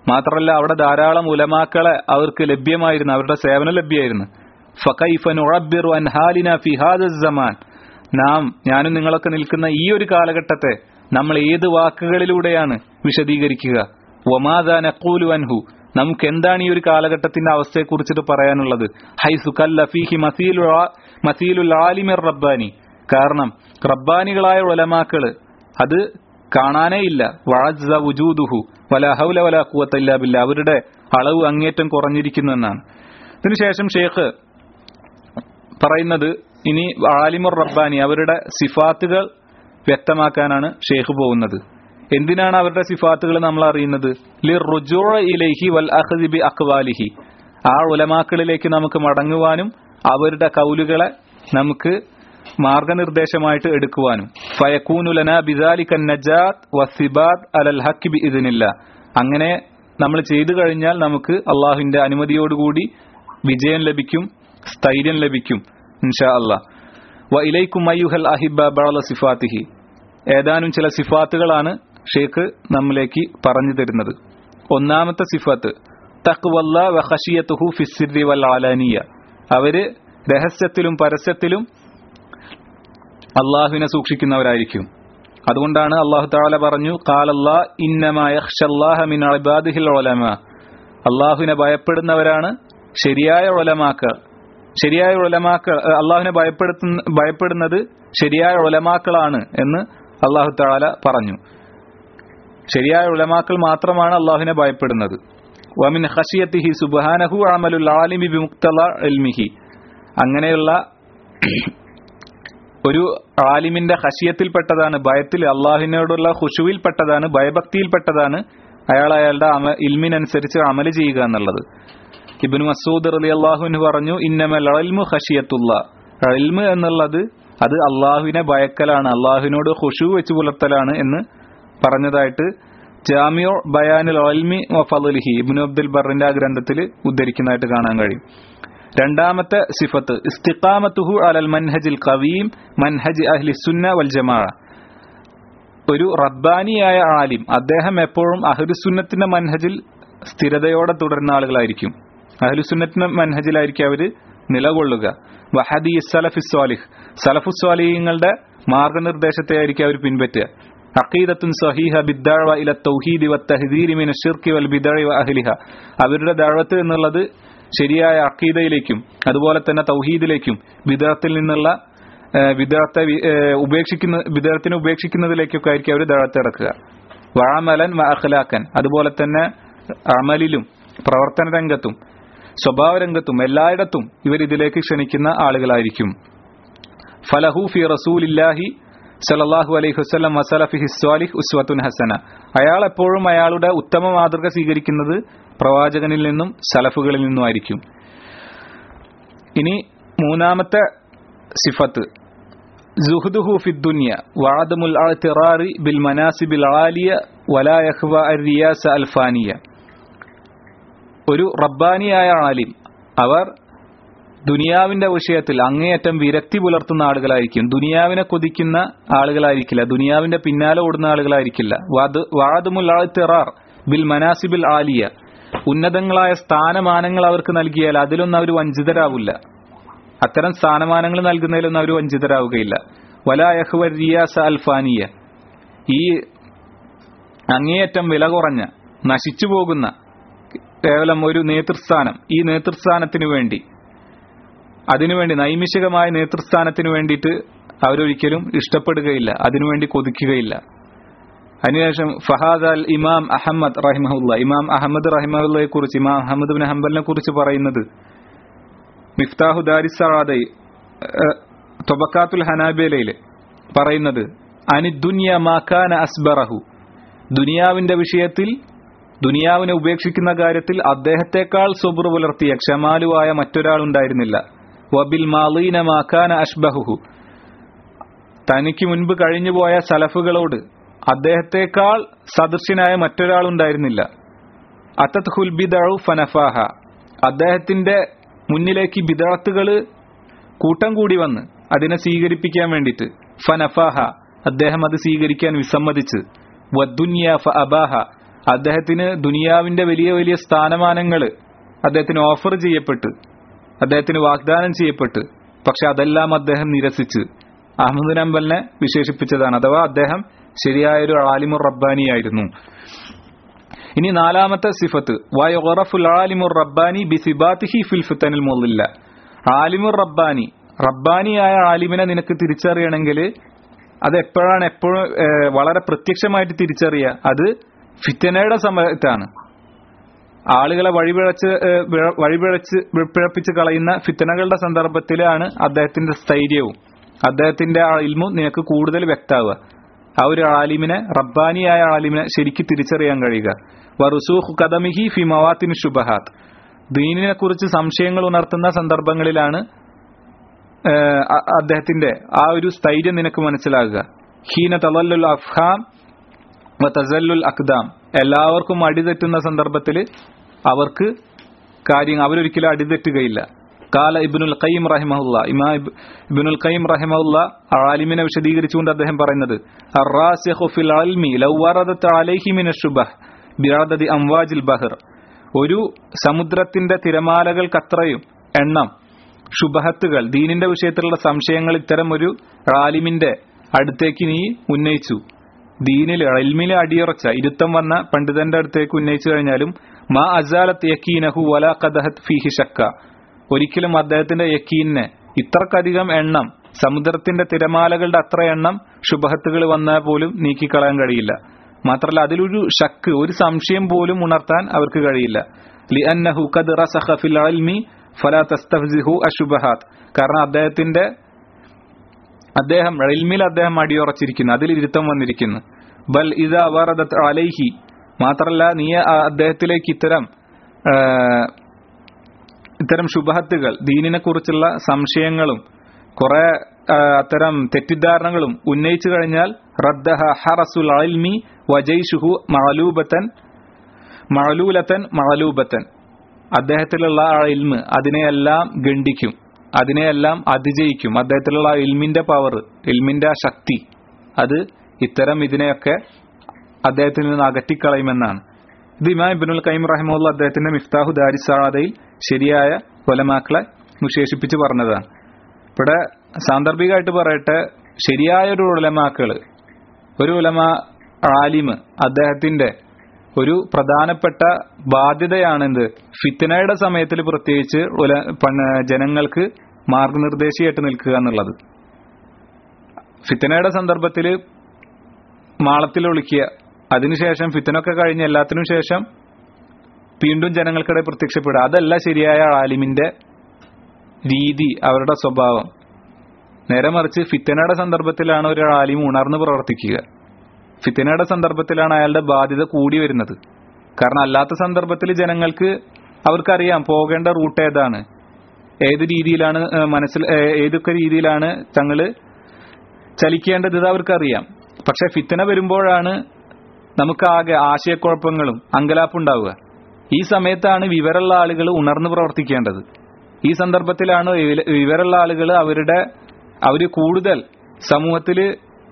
മാത്രമല്ല അവിടെ ധാരാളം ഉലമാക്കളെ അവർക്ക് ലഭ്യമായിരുന്നു അവരുടെ സേവനം ലഭ്യമായിരുന്നു ഫകൈഫ നുഅബ്ബിറു അൻ ഹാലിന ഫി ഹാദ സമാൻ നാം ഞാനും നിങ്ങളൊക്കെ നിൽക്കുന്ന ഈ ഒരു കാലഘട്ടത്തെ നമ്മൾ ഏത് വാക്കുകളിലൂടെയാണ് വിശദീകരിക്കുക ഒമാദ നഖൂലു അൻഹു നമുക്ക് എന്താണ് ഈ ഒരു കാലഘട്ടത്തിന്റെ അവസ്ഥയെ കുറിച്ചിട്ട് പറയാനുള്ളത് ഹൈസു കല്ല ഫീഹി മസീലു മസീലുൽ ആലിമിർ റബ്ബാനി കാരണം റബ്ബാനികളായ ഉലമാക്കള് അത് കാണാനേ ഇല്ല വഅസ്സ വുജൂദുഹു വലാ ഹൗല വലാ ഖുവത ഇല്ലാ ബില്ലാ അവരുടെ അളവ് അങ്ങേറ്റം കുറഞ്ഞിരിക്കുന്നു എന്നാണ് ഇതിനുശേഷം ഷെയ്ഖ് പറയുന്നത് ഇനി ആലിമുർ റബ്ബാനി അവരുടെ സിഫാത്തുകൾ വ്യക്തമാക്കാനാണ് ഷെയ്ഖ് പോകുന്നത് എന്തിനാണ് അവരുടെ സിഫാത്തുകൾ നമ്മൾ അറിയുന്നത് ലി റുജൂ ഇലൈഹി വൽ അഖ്ദി ബി അഖ്വാലിഹി ആ ഉലമാക്കളിലേക്ക് നമുക്ക് മടങ്ങുവാനും അവരുടെ കൗലുകളെ നമുക്ക് മാർഗനിർദ്ദേശമായിട്ട് എടുക്കുവാനും ഫയക്കൂനുലന ബിദാലിക്കൻ നജാത്ത് വസിബാത്ത് അലൽ ഹക്കി ബി ഇതിനില്ല അങ്ങനെ നമ്മൾ ചെയ്തു കഴിഞ്ഞാൽ നമുക്ക് അള്ളാഹുവിന്റെ അനുമതിയോടുകൂടി വിജയം ലഭിക്കും സ്ഥൈര്യം ലഭിക്കും ഇൻഷാ അള്ളാഹ് വ ഇലൈക്കും അയ്യുഹൽ അഹിബ ബഅല സിഫാത്തിഹി ഏതാനും ചില സിഫാത്തുകളാണ് ഷേഖ് നമ്മിലേക്ക് പറഞ്ഞു തരുന്നത് ഒന്നാമത്തെ സിഫാത്ത് തഖ്വല്ല വ ഖശിയത്തുഹു ഫിസ്സിരി വൽ ആലാനിയ അവര് രഹസ്യത്തിലും പരസ്യത്തിലും അള്ളാഹുവിനെ സൂക്ഷിക്കുന്നവരായിരിക്കും അതുകൊണ്ടാണ് അള്ളാഹു താല പറഞ്ഞു കാലല്ലാ ഇന്നമാഹ്ഷല്ലാഹ മിൻ അബാദിഹിൽ ഒലമ അള്ളാഹുവിനെ ഭയപ്പെടുന്നവരാണ് ശരിയായ ഒലമാക്കൾ ശരിയായ ഒലമാക്കൾ അള്ളാഹുവിനെ ഭയപ്പെടുത്തുന്ന ഭയപ്പെടുന്നത് ശരിയായ ഒലമാക്കളാണ് എന്ന് അള്ളാഹു താല പറഞ്ഞു ശരിയായ ഉലമാക്കൾ മാത്രമാണ് അള്ളാഹുവിനെ ഭയപ്പെടുന്നത് വമിൻ ഹഷിയത്തിഹി സുബാനഹു അമലുൽ ആലിമി ബിമുക്തല എൽമിഹി അങ്ങനെയുള്ള ഒരു ആലിമിന്റെ ഹഷിയത്തിൽപ്പെട്ടതാണ് ഭയത്തിൽ അള്ളാഹുവിനോടുള്ള ഹുഷുവിൽപ്പെട്ടതാണ് ഭയഭക്തിയിൽപ്പെട്ടതാണ് അയാൾ അയാളുടെ അമ ഇൽമിനനുസരിച്ച് അമല് ചെയ്യുക എന്നുള്ളത് ഇബിന് മസൂദ് അലി അള്ളാഹുവിന് പറഞ്ഞു ഇന്നമൽ അൽമു ഹഷിയത്തുള്ള അൽമ് എന്നുള്ളത് അത് അള്ളാഹുവിനെ ഭയക്കലാണ് അള്ളാഹുവിനോട് ഹുഷു വെച്ച് പുലർത്തലാണ് എന്ന് പറഞ്ഞതായിട്ട് ജാമിയോ ബയാനുൽ അൽമി വഫലിഹി ഇബ്നു അബ്ദുൽ ബറിന്റെ ആ ഗ്രന്ഥത്തിൽ ഉദ്ധരിക്കുന്നതായിട്ട് കാണാൻ കഴിയും രണ്ടാമത്തെ സിഫത്ത് ഇസ്തിഖാമത്തുഹു അലൽ മൻഹജിൽ കവീം മൻഹജ് അഹ്ലി സുന്ന വൽ ജമാ ഒരു റബ്ബാനിയായ ആലിം അദ്ദേഹം എപ്പോഴും അഹ്ലുസുന്നത്തിന്റെ മൻഹജിൽ സ്ഥിരതയോടെ തുടരുന്ന ആളുകളായിരിക്കും അഹ്ലുസുന്നത്തിന്റെ മൻഹജിലായിരിക്കും അവര് നിലകൊള്ളുക വഹദി സലഫി സ്വാലിഹ് സലഫു സ്വാലിഹങ്ങളുടെ മാർഗനിർദ്ദേശത്തെ ആയിരിക്കും അവർ പിൻപറ്റുക അഖീദത്തുൻ സഹീഹ ബിദ്ദഅവ ഇല തൗഹീദി വത്തഹ്ദീരി മിന ശിർക്കി വൽ ബിദ്അഇ വ അഹ്ലിഹ അവരുടെ ദഅവത്ത് എന്നുള്ളത് ശരിയായ അഖീദയിലേക്കും അതുപോലെ തന്നെ തൗഹീദിലേക്കും വിദഅത്തിൽ നിന്നുള്ള വിദഅത്തെ ഉപേക്ഷിക്കുന്ന വിദഅത്തിനെ ഉപേക്ഷിക്കുന്നതിലേക്കൊക്കെ ആയിരിക്കും അവർ ദഅവത്ത് ഇറക്കുക വഅമലൻ വ അഖ്ലാഖൻ അതുപോലെ തന്നെ അമലിലും പ്രവർത്തന രംഗത്തും സ്വഭാവ രംഗത്തും എല്ലായിടത്തും ഇവർ ഇതിലേക്ക് ക്ഷണിക്കുന്ന ആളുകളായിരിക്കും ഫലഹു ഫി റസൂലില്ലാഹി സലല്ലാഹു അലൈഹി വസ്ലം വസലഫി ഹിസ്വാലിഹ് ഉസ്വത്തുൻ ഹസന അയാൾ എപ്പോഴും അയാളുടെ ഉത്തമ മാതൃക സ്വീകരിക്കുന്നത് പ്രവാചകനിൽ നിന്നും സലഫുകളിൽ നിന്നുമായിരിക്കും ഇനി മൂന്നാമത്തെ സിഫത്ത് സുഹുദുഹു ഫിദ്ദുന്യ വാദമുൽ അൾത്തിറാറി ബിൽ മനാസിബിൽ ആലിയ വലാ യഹ്വ റിയാസ അൽഫാനിയ ഒരു റബ്ബാനിയായ ആലിം അവർ ദുനിയാവിന്റെ വിഷയത്തിൽ അങ്ങേയറ്റം വിരക്തി പുലർത്തുന്ന ആളുകളായിരിക്കും ദുനിയാവിനെ കൊതിക്കുന്ന ആളുകളായിരിക്കില്ല ദുനിയാവിന്റെ പിന്നാലെ ഓടുന്ന ആളുകളായിരിക്കില്ല വാദമുൽ അൾത്തിറാർ ബിൽ മനാസിബിൽ ആലിയ ഉന്നതങ്ങളായ സ്ഥാനമാനങ്ങൾ അവർക്ക് നൽകിയാൽ അതിലൊന്നും അവർ വഞ്ചിതരാവില്ല അത്തരം സ്ഥാനമാനങ്ങൾ നൽകുന്നതിലൊന്നും അവർ വഞ്ചിതരാവുകയില്ല വലാ യഹ്വ റിയാസ അൽഫാനിയ ഈ അങ്ങേയറ്റം വില കുറഞ്ഞ നശിച്ചു പോകുന്ന കേവലം ഒരു നേതൃസ്ഥാനം ഈ നേതൃസ്ഥാനത്തിനു വേണ്ടി അതിനുവേണ്ടി നൈമിഷികമായ നേതൃസ്ഥാനത്തിന് വേണ്ടിയിട്ട് അവരൊരിക്കലും ഇഷ്ടപ്പെടുകയില്ല അതിനുവേണ്ടി കൊതിക്കുകയില്ല അതിനുശേഷം ഫഹാദ് അൽ ഇമാം അഹമ്മദ് റഹിമഹുല്ല ഇമാം അഹമ്മദ് റഹിമഹുല്ലയെ കുറിച്ച് ഇമാം അഹമ്മദ് ബിൻ ഹംബലിനെ കുറിച്ച് പറയുന്നത് മിഫ്താഹു ദാരിസാദൈ തൊബക്കാത്തുൽ ഹനാബേലയിൽ പറയുന്നത് അനി ദുനിയ മാക്കാന അസ്ബറഹു ദുനിയാവിന്റെ വിഷയത്തിൽ ദുനിയാവിനെ ഉപേക്ഷിക്കുന്ന കാര്യത്തിൽ അദ്ദേഹത്തെക്കാൾ സുബുർ പുലർത്തിയ ക്ഷമാലുവായ മറ്റൊരാൾ ഉണ്ടായിരുന്നില്ല വബിൽ മാലീന മാക്കാന അഷ്ബഹു തനിക്ക് മുൻപ് കഴിഞ്ഞുപോയ സലഫുകളോട് അദ്ദേഹത്തെക്കാൾ സദൃശ്യനായ മറ്റൊരാൾ ഉണ്ടായിരുന്നില്ല അത്തത് ഹുൽ ബിദു ഫനഫാഹ അദ്ദേഹത്തിന്റെ മുന്നിലേക്ക് ബിദാത്തുകൾ കൂട്ടം കൂടി വന്ന് അതിനെ സ്വീകരിപ്പിക്കാൻ വേണ്ടിയിട്ട് ഫനഫാഹ അദ്ദേഹം അത് സ്വീകരിക്കാൻ വിസമ്മതിച്ച് വദ്ദുന്യ ഫ അബാഹ അദ്ദേഹത്തിന് ദുനിയാവിന്റെ വലിയ വലിയ സ്ഥാനമാനങ്ങൾ അദ്ദേഹത്തിന് ഓഫർ ചെയ്യപ്പെട്ട് അദ്ദേഹത്തിന് വാഗ്ദാനം ചെയ്യപ്പെട്ട് പക്ഷെ അതെല്ലാം അദ്ദേഹം നിരസിച്ച് അഹമ്മദ് നമ്പലിനെ വിശേഷിപ്പിച്ചതാണ് അഥവാ അദ്ദേഹം ശരിയായൊരു ആലിമുർ റബ്ബാനിയായിരുന്നു ഇനി നാലാമത്തെ സിഫത്ത് വയുറഫുൽ ആലിമുർ റബ്ബാനി ബിസിബാത്തിഹി ഫിൽ ഫിത്തനിൽ മുള്ളില്ല ആലിമുർ റബ്ബാനി റബ്ബാനിയായ ആലിമിനെ നിനക്ക് തിരിച്ചറിയണമെങ്കിൽ അത് എപ്പോഴാണ് എപ്പോഴും ഏഹ്, വളരെ പ്രത്യക്ഷമായിട്ട് തിരിച്ചറിയുക അത് ഫിത്തനയുടെ സമയത്താണ് ആളുകളെ വഴിപിഴച്ച് ഏഹ്, വിഴ- വഴിപിഴച്ച് പിഴപ്പിച്ച് കളയുന്ന ഫിത്തനകളുടെ സന്ദർഭത്തിലാണ് അദ്ദേഹത്തിന്റെ സ്ഥൈര്യവും അദ്ദേഹത്തിന്റെ ആ ഇൽമും നിനക്ക് കൂടുതൽ വ്യക്താവുക ആ ഒരു ആലിമിനെ റബ്ബാനിയായ ആലിമിനെ ശരിക്ക് തിരിച്ചറിയാൻ കഴിയുക വറുസൂഖ് കദമിഹി ഫി മവാത്തിൻ ഷുബഹാത്ത് ദീനിനെ കുറിച്ച് സംശയങ്ങൾ ഉണർത്തുന്ന സന്ദർഭങ്ങളിലാണ് ഏഹ്, അ- അദ്ദേഹത്തിന്റെ ആ ഒരു സ്ഥൈര്യം നിനക്ക് മനസ്സിലാകുക ഹീന തലല്ലുൽ അഫ്ഹാം തസല്ലുൽ അക്ദാം എല്ലാവർക്കും അടിതെറ്റുന്ന സന്ദർഭത്തിൽ അവർക്ക് കാര്യങ്ങൾ അവരൊരിക്കലും അടിതെറ്റുകയില്ല കാല ഇബ്നുൽ ഖയ്യിം റഹിമഹുല്ല ഇമാ ഇബ്- ഇബ്നുൽ ഖയ്യിം റഹിമഹുല്ല ആലിമിനെ വിശദീകരിച്ചുകൊണ്ട് അദ്ദേഹം പറയുന്നത് അറാസിഖു ഫിൽ അൽമി ലൗ വറദത് അലൈഹി മിന ശുബഹ് ബിഅദദി അംവാജിൽ ബഹർ ഒരു സമുദ്രത്തിന്റെ തിരമാലകൾക്കത്രയും എണ്ണം ശുഭഹത്തുകൾ ദീനിന്റെ വിഷയത്തിലുള്ള സംശയങ്ങൾ ഇത്തരം ഒരു റാലിമിന്റെ അടുത്തേക്ക് നീ ഉന്നയിച്ചു ദീനിൽ എൽമിലെ അടിയുറച്ച ഇരുത്തം വന്ന പണ്ഡിതന്റെ അടുത്തേക്ക് ഉന്നയിച്ചു കഴിഞ്ഞാലും മാ അസാലത്ത് യക്കീനഹു വല കദഹത് ഫീഹി ഷക്ക ഒരിക്കലും അദ്ദേഹത്തിന്റെ യക്കീനെ ഇത്രക്കധികം എണ്ണം സമുദ്രത്തിന്റെ തിരമാലകളുടെ അത്ര എണ്ണം ശുഭഹത്തുകൾ വന്നാൽ പോലും നീക്കിക്കളയാൻ കഴിയില്ല മാത്രമല്ല അതിലൊരു ഷക്ക് ഒരു സംശയം പോലും ഉണർത്താൻ അവർക്ക് കഴിയില്ല ലിഅന്നഹു ഖദ് റസഖ ഫിൽ ഇൽമി ഫലാ തസ്തഫ്സിഹു അശുബഹാത്ത് കാരണം അദ്ദേഹത്തിന്റെ അദ്ദേഹം ഇൽമിൽ അദ്ദേഹം അടിയുറച്ചിരിക്കുന്നു അതിൽ ഇരുത്തം വന്നിരിക്കുന്നു ബൽ ഇദാ വറദത് അലൈഹി മാത്രല്ല നീ ആ അദ്ദേഹത്തിലേക്ക് ഇത്തരം ആ, ഇത്തരം ശുഭഹത്തുകൾ ദീനിനെ കുറിച്ചുള്ള സംശയങ്ങളും കുറെ ആ, അത്തരം തെറ്റിദ്ധാരണകളും ഉന്നയിച്ചു കഴിഞ്ഞാൽ റദ്ദഹ ഹറസുൽ അൽമി വജൈഷുഹു മഅലൂബത്തൻ മഅലൂലത്തൻ മഅലൂബത്തൻ അദ്ദേഹത്തിലുള്ള ആ ഇൽമ് അതിനെയെല്ലാം ഗണ്ഡിക്കും അതിനെയെല്ലാം അതിജയിക്കും അദ്ദേഹത്തിലുള്ള ആ ഇൽമിന്റെ പവർ ഇൽമിന്റെ ആ ശക്തി അത് ഇത്തരം ഇതിനെയൊക്കെ അദ്ദേഹത്തിൽ നിന്ന് അകറ്റിക്കളയുമെന്നാണ് ഇത് ഇമാം ഇബ്നുൽ കൈം റഹിമുള്ള അദ്ദേഹത്തിന്റെ മിഫ്താഹു ദാരിസാദയിൽ ശരിയായ കൊലമാക്കളെ വിശേഷിപ്പിച്ച് പറഞ്ഞതാണ് ഇവിടെ സാന്ദർഭികമായിട്ട് പറയട്ടെ ശരിയായ ഒരു ഉലമാക്കള് ഒരു ഉലമ ആലിമ് അദ്ദേഹത്തിന്റെ ഒരു പ്രധാനപ്പെട്ട ബാധ്യതയാണെന്ത് ഫിത്തനയുടെ സമയത്തിൽ പ്രത്യേകിച്ച് ഉല- പണ- ജനങ്ങൾക്ക് മാർഗനിർദ്ദേശിയായിട്ട് നിൽക്കുക എന്നുള്ളത് ഫിത്തനയുടെ സന്ദർഭത്തിൽ മാളത്തിൽ ഒളിക്കുക അതിനുശേഷം ഫിത്തനൊക്കെ കഴിഞ്ഞ് എല്ലാത്തിനും ശേഷം വീണ്ടും ജനങ്ങൾക്കിടെ പ്രത്യക്ഷപ്പെടുക അതല്ല ശരിയായ ആലിമിന്റെ രീതി അവരുടെ സ്വഭാവം നേരെ മറിച്ച് ഫിത്തനയുടെ സന്ദർഭത്തിലാണ് ഒരു ആലിം ഉണർന്ന് പ്രവർത്തിക്കുക ഫിത്തനയുടെ സന്ദർഭത്തിലാണ് അയാളുടെ ബാധ്യത കൂടി വരുന്നത് കാരണം അല്ലാത്ത സന്ദർഭത്തിൽ ജനങ്ങൾക്ക് അവർക്കറിയാം പോകേണ്ട റൂട്ട് ഏതാണ് ഏത് രീതിയിലാണ് ഏഹ്, മനസ്സിൽ ഏഹ്, ഏതൊക്കെ രീതിയിലാണ് തങ്ങള് ചലിക്കേണ്ടത് ഇത് അവർക്കറിയാം പക്ഷെ ഫിത്തന വരുമ്പോഴാണ് നമുക്കാകെ ആശയക്കുഴപ്പങ്ങളും അങ്കലാപ്പുണ്ടാവുക ഈ സമയത്താണ് വിവരമുള്ള ആളുകൾ ഉണർന്ന് പ്രവർത്തിക്കേണ്ടത് ഈ സന്ദർഭത്തിലാണ് വിവ- വിവരമുള്ള ആളുകൾ അവരുടെ അവര് കൂടുതൽ സമൂഹത്തിൽ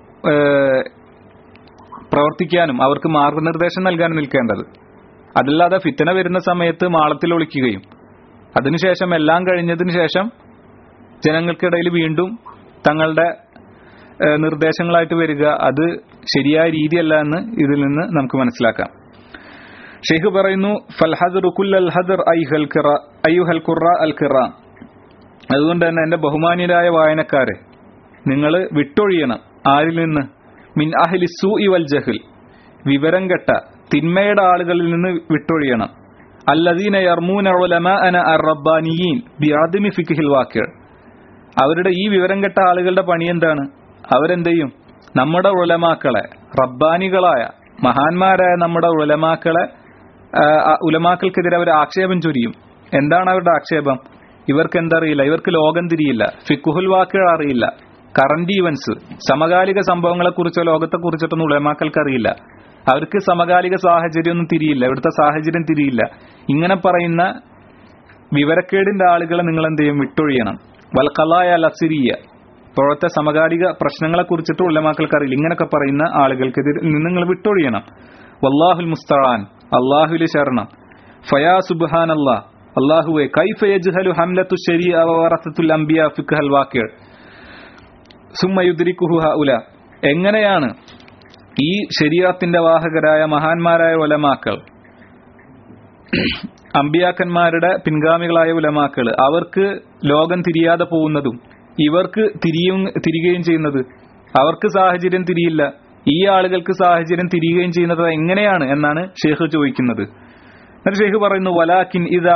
പ്രവർത്തിക്കാനും അവർക്ക് മാർഗനിർദ്ദേശം നൽകാനും നിൽക്കേണ്ടത് അതല്ലാതെ ഫിത്തന വരുന്ന സമയത്ത് മാളത്തിൽ ഒളിക്കുകയും അതിനുശേഷം എല്ലാം കഴിഞ്ഞതിന് ശേഷം ജനങ്ങൾക്കിടയിൽ വീണ്ടും തങ്ങളുടെ ഏഹ്, നിർദ്ദേശങ്ങളായിട്ട് വരിക അത് ശരിയായ രീതിയല്ല എന്ന് ഇതിൽ നിന്ന് നമുക്ക് മനസ്സിലാക്കാം ഷെയ്ഖ് പറയുന്നു ഫൽഹദർ കുല്ലൽ ഹദർ ഐഹൽ ഖിറ അയ്യുഹൽ ഖുറ അൽ ഖിറ അതുകൊണ്ട് തന്നെ എന്റെ ബഹുമാന്യരായ വായനക്കാരെ നിങ്ങൾ വിട്ടൊഴിയണം ആരിൽ നിന്ന് മിൻ അഹ്ലി സൂ വൽ ജഹിൽ വിവരം കെട്ട തിന്മയുടെ ആളുകളിൽ നിന്ന് വിട്ടൊഴിയണം അല്ലദീന യർമൂന ഉലമാഅന അർ-റബ്ബാനിയീൻ ബിഅദ്മി ഫിഖ്ഹിൽ വാഖിഅ അവരുടെ ഈ വിവരം കെട്ട ആളുകളുടെ പണി എന്താണ് അവരെന്ത് ചെയ്യും നമ്മുടെ ഉലമാക്കളെ റബ്ബാനികളായ മഹാന്മാരായ നമ്മുടെ ഉലമാക്കളെ ആ, ആ, ഉലമാക്കൾക്കെതിരെ അവർ ആക്ഷേപം ചൊരിയും എന്താണ് അവരുടെ ആക്ഷേപം ഇവർക്ക് എന്തറിയില്ല ഇവർക്ക് ലോകം തിരിയില്ല ഫിക്കുഹുൽ വാക്കുകൾ അറിയില്ല കറന്റ് ഈവൻസ് സമകാലിക സംഭവങ്ങളെ കുറിച്ചോ ലോകത്തെ കുറിച്ചിട്ടൊന്നും ഉലമാക്കൾക്ക് അറിയില്ല അവർക്ക് സമകാലിക സാഹചര്യമൊന്നും തിരിയില്ല ഇവിടുത്തെ സാഹചര്യം തിരിയില്ല ഇങ്ങനെ പറയുന്ന വിവരക്കേടിന്റെ ആളുകളെ നിങ്ങൾ എന്ത് ചെയ്യും വിട്ടൊഴിയണം വൽക്കലായ ലസിരിയ ഇപ്പോഴത്തെ സമകാലിക പ്രശ്നങ്ങളെ കുറിച്ചിട്ട് ഉള്ളമാക്കൾക്ക് അറിയില്ല ഇങ്ങനൊക്കെ പറയുന്ന ആളുകൾക്കെതിരെ നിന്ന് നിങ്ങൾ വിട്ടൊഴിയണം വല്ലാഹുൽ മുസ്തആൻ അള്ളാഹുവിലെ ശരണം ഫയാ സുബ്ഹാൻ അല്ലാ അള്ളാഹുവെ കൈഫ യജ്ഹലു ഹംലത്തു ശരീഅ വറസത്തുൽ അംബിയ ഫിഖ്ഹൽ വാഖിഅ സുമ്മ യുദ്രിക്കുഹു ഹഉല എങ്ങനെയാണ് ഈ ശരീരത്തിന്റെ വാഹകരായ മഹാന്മാരായ ഉലമാക്കൾ അമ്പിയാക്കന്മാരുടെ പിൻഗാമികളായ ഉലമാക്കൾ അവർക്ക് ലോകം തിരിയാതെ പോകുന്നതും ഇവർക്ക് തിരിയും തിരികെയും ചെയ്യുന്നത് അവർക്ക് സാഹചര്യം തിരിയില്ല ഈ ആളുകൾക്ക് സാഹചര്യം തിരിയുകയും ചെയ്യുന്നത് എങ്ങനെയാണ് എന്നാണ് ഷെയ്ഖ് ചോദിക്കുന്നത് എന്നിട്ട് ഷെയ്ഖ് പറയുന്നു വലാക്കിൻ ഇത്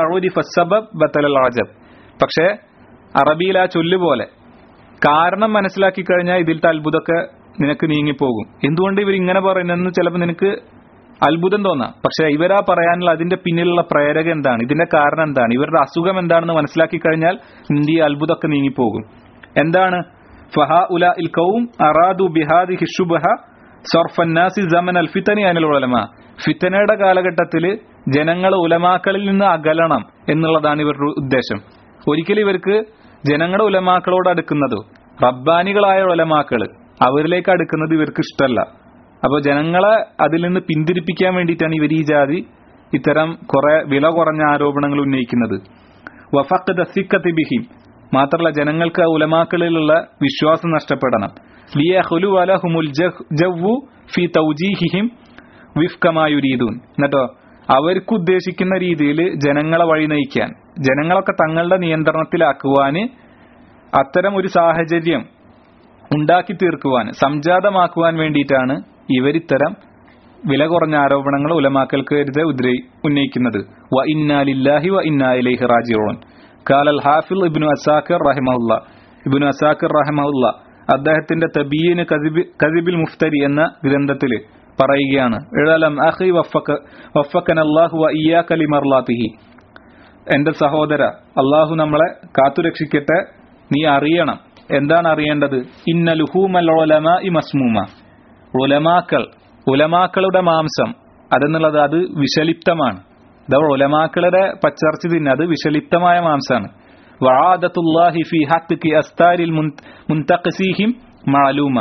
ആജബ് പക്ഷേ അറബിയിൽ ആ ചൊല്ല് പോലെ കാരണം മനസ്സിലാക്കി കഴിഞ്ഞാൽ ഇതിലത്തെ അത്ഭുതമൊക്കെ നിനക്ക് നീങ്ങിപ്പോകും എന്തുകൊണ്ട് ഇവർ ഇങ്ങനെ പറയുന്നതെന്ന് ചിലപ്പോൾ നിനക്ക് അത്ഭുതം തോന്നാം പക്ഷെ ഇവരാ പറയാനുള്ള അതിന്റെ പിന്നിലുള്ള പ്രേരക എന്താണ് ഇതിന്റെ കാരണം എന്താണ് ഇവരുടെ അസുഖം എന്താണെന്ന് മനസ്സിലാക്കി കഴിഞ്ഞാൽ നിന്റെ ഈ അത്ഭുതമൊക്കെ നീങ്ങിപ്പോകും എന്താണ് ഫഹ ഉല ഇൽ കൗം അറാദു ബിഹാദി ഹിഷുബഹ സർഫന്നാസി സമൻ അൽ ഫിത്തനി അനിൽ ഉലമ ഫിത്തനയുടെ കാലഘട്ടത്തിൽ ജനങ്ങൾ ഉലമാക്കളിൽ നിന്ന് അകലണം എന്നുള്ളതാണ് ഇവരുടെ ഉദ്ദേശം ഒരിക്കലും ഇവർക്ക് ജനങ്ങളുടെ ഉലമാക്കളോട് അടുക്കുന്നതോ റബ്ബാനികളായ ഉലമാക്കള് അവരിലേക്ക് അടുക്കുന്നത് ഇവർക്ക് ഇഷ്ടമല്ല അപ്പോൾ ജനങ്ങളെ അതിൽ നിന്ന് പിന്തിരിപ്പിക്കാൻ വേണ്ടിയിട്ടാണ് ഇവർ ഈ ജാതി ഇത്തരം കുറെ വില കുറഞ്ഞ ആരോപണങ്ങൾ ഉന്നയിക്കുന്നത് വഫഖ് ദസിക്കത്തി ബിഹിം മാത്രമല്ല ജനങ്ങൾക്ക് ഉലമാക്കളിലുള്ള വിശ്വാസം നഷ്ടപ്പെടണം ലിയഹുലു അലഹുമുൽ ജവ്വു ഫി തൗജീഹിഹിം വിഫ്കമായുരീദൂൻ എന്നിട്ടോ അവർക്ക് ഉദ്ദേശിക്കുന്ന രീതിയിൽ ജനങ്ങളെ വഴി നയിക്കാൻ ജനങ്ങളൊക്കെ തങ്ങളുടെ നിയന്ത്രണത്തിലാക്കുവാന് അത്തരം ഒരു സാഹചര്യം ഉണ്ടാക്കി തീർക്കുവാൻ സംജാതമാക്കുവാൻ വേണ്ടിയിട്ടാണ് ഇവരിത്തരം വില കുറഞ്ഞ ആരോപണങ്ങൾ ഉലമാക്കൾക്ക് എതിരെ ഉദ്രയി ഉന്നയിക്കുന്നത് വ ഇന്നാലില്ലാഹി വ ഇന്നാ ഇലൈഹി റാജിഊൻ കാലൽ ഹാഫിൽ ഇബ്നു അസാക്കിർ റഹിമഹുല്ല ഇബ്നു അസാക്കിർ റഹിമഹുല്ല അദ്ദേഹത്തിന്റെ തബീന് കദിബിൽ മുഫ്തരി എന്ന ഗ്രന്ഥത്തിൽ പറയുകയാണ് ഇഴലം അഖി വഫക വഫക്കൻ അല്ലാഹു വ ഇയ്യാക ലിമർലാത്തിഹി എന്റെ സഹോദര അള്ളാഹു നമ്മളെ കാത്തുരക്ഷിക്കട്ടെ നീ അറിയണം എന്താണ് അറിയേണ്ടത് ഇന്ന ലുഹൂമൽ ഉലമാഇ മസ്മൂമ ഉലമാക്കൾ ഉലമാക്കളുടെ മാംസം അതെന്നുള്ളത് അത് വിഷലിപ്തമാണ് അഥവാ ഉലമാക്കളുടെ പച്ചർച്ചി തിന്നെ അത് വിഷലിപ്തമായ മാംസാണ് വആദത്തുല്ലാഹി ഫി ഹത്കി അസ്താരിൽ മുൻതഖസീഹിം മാലൂമ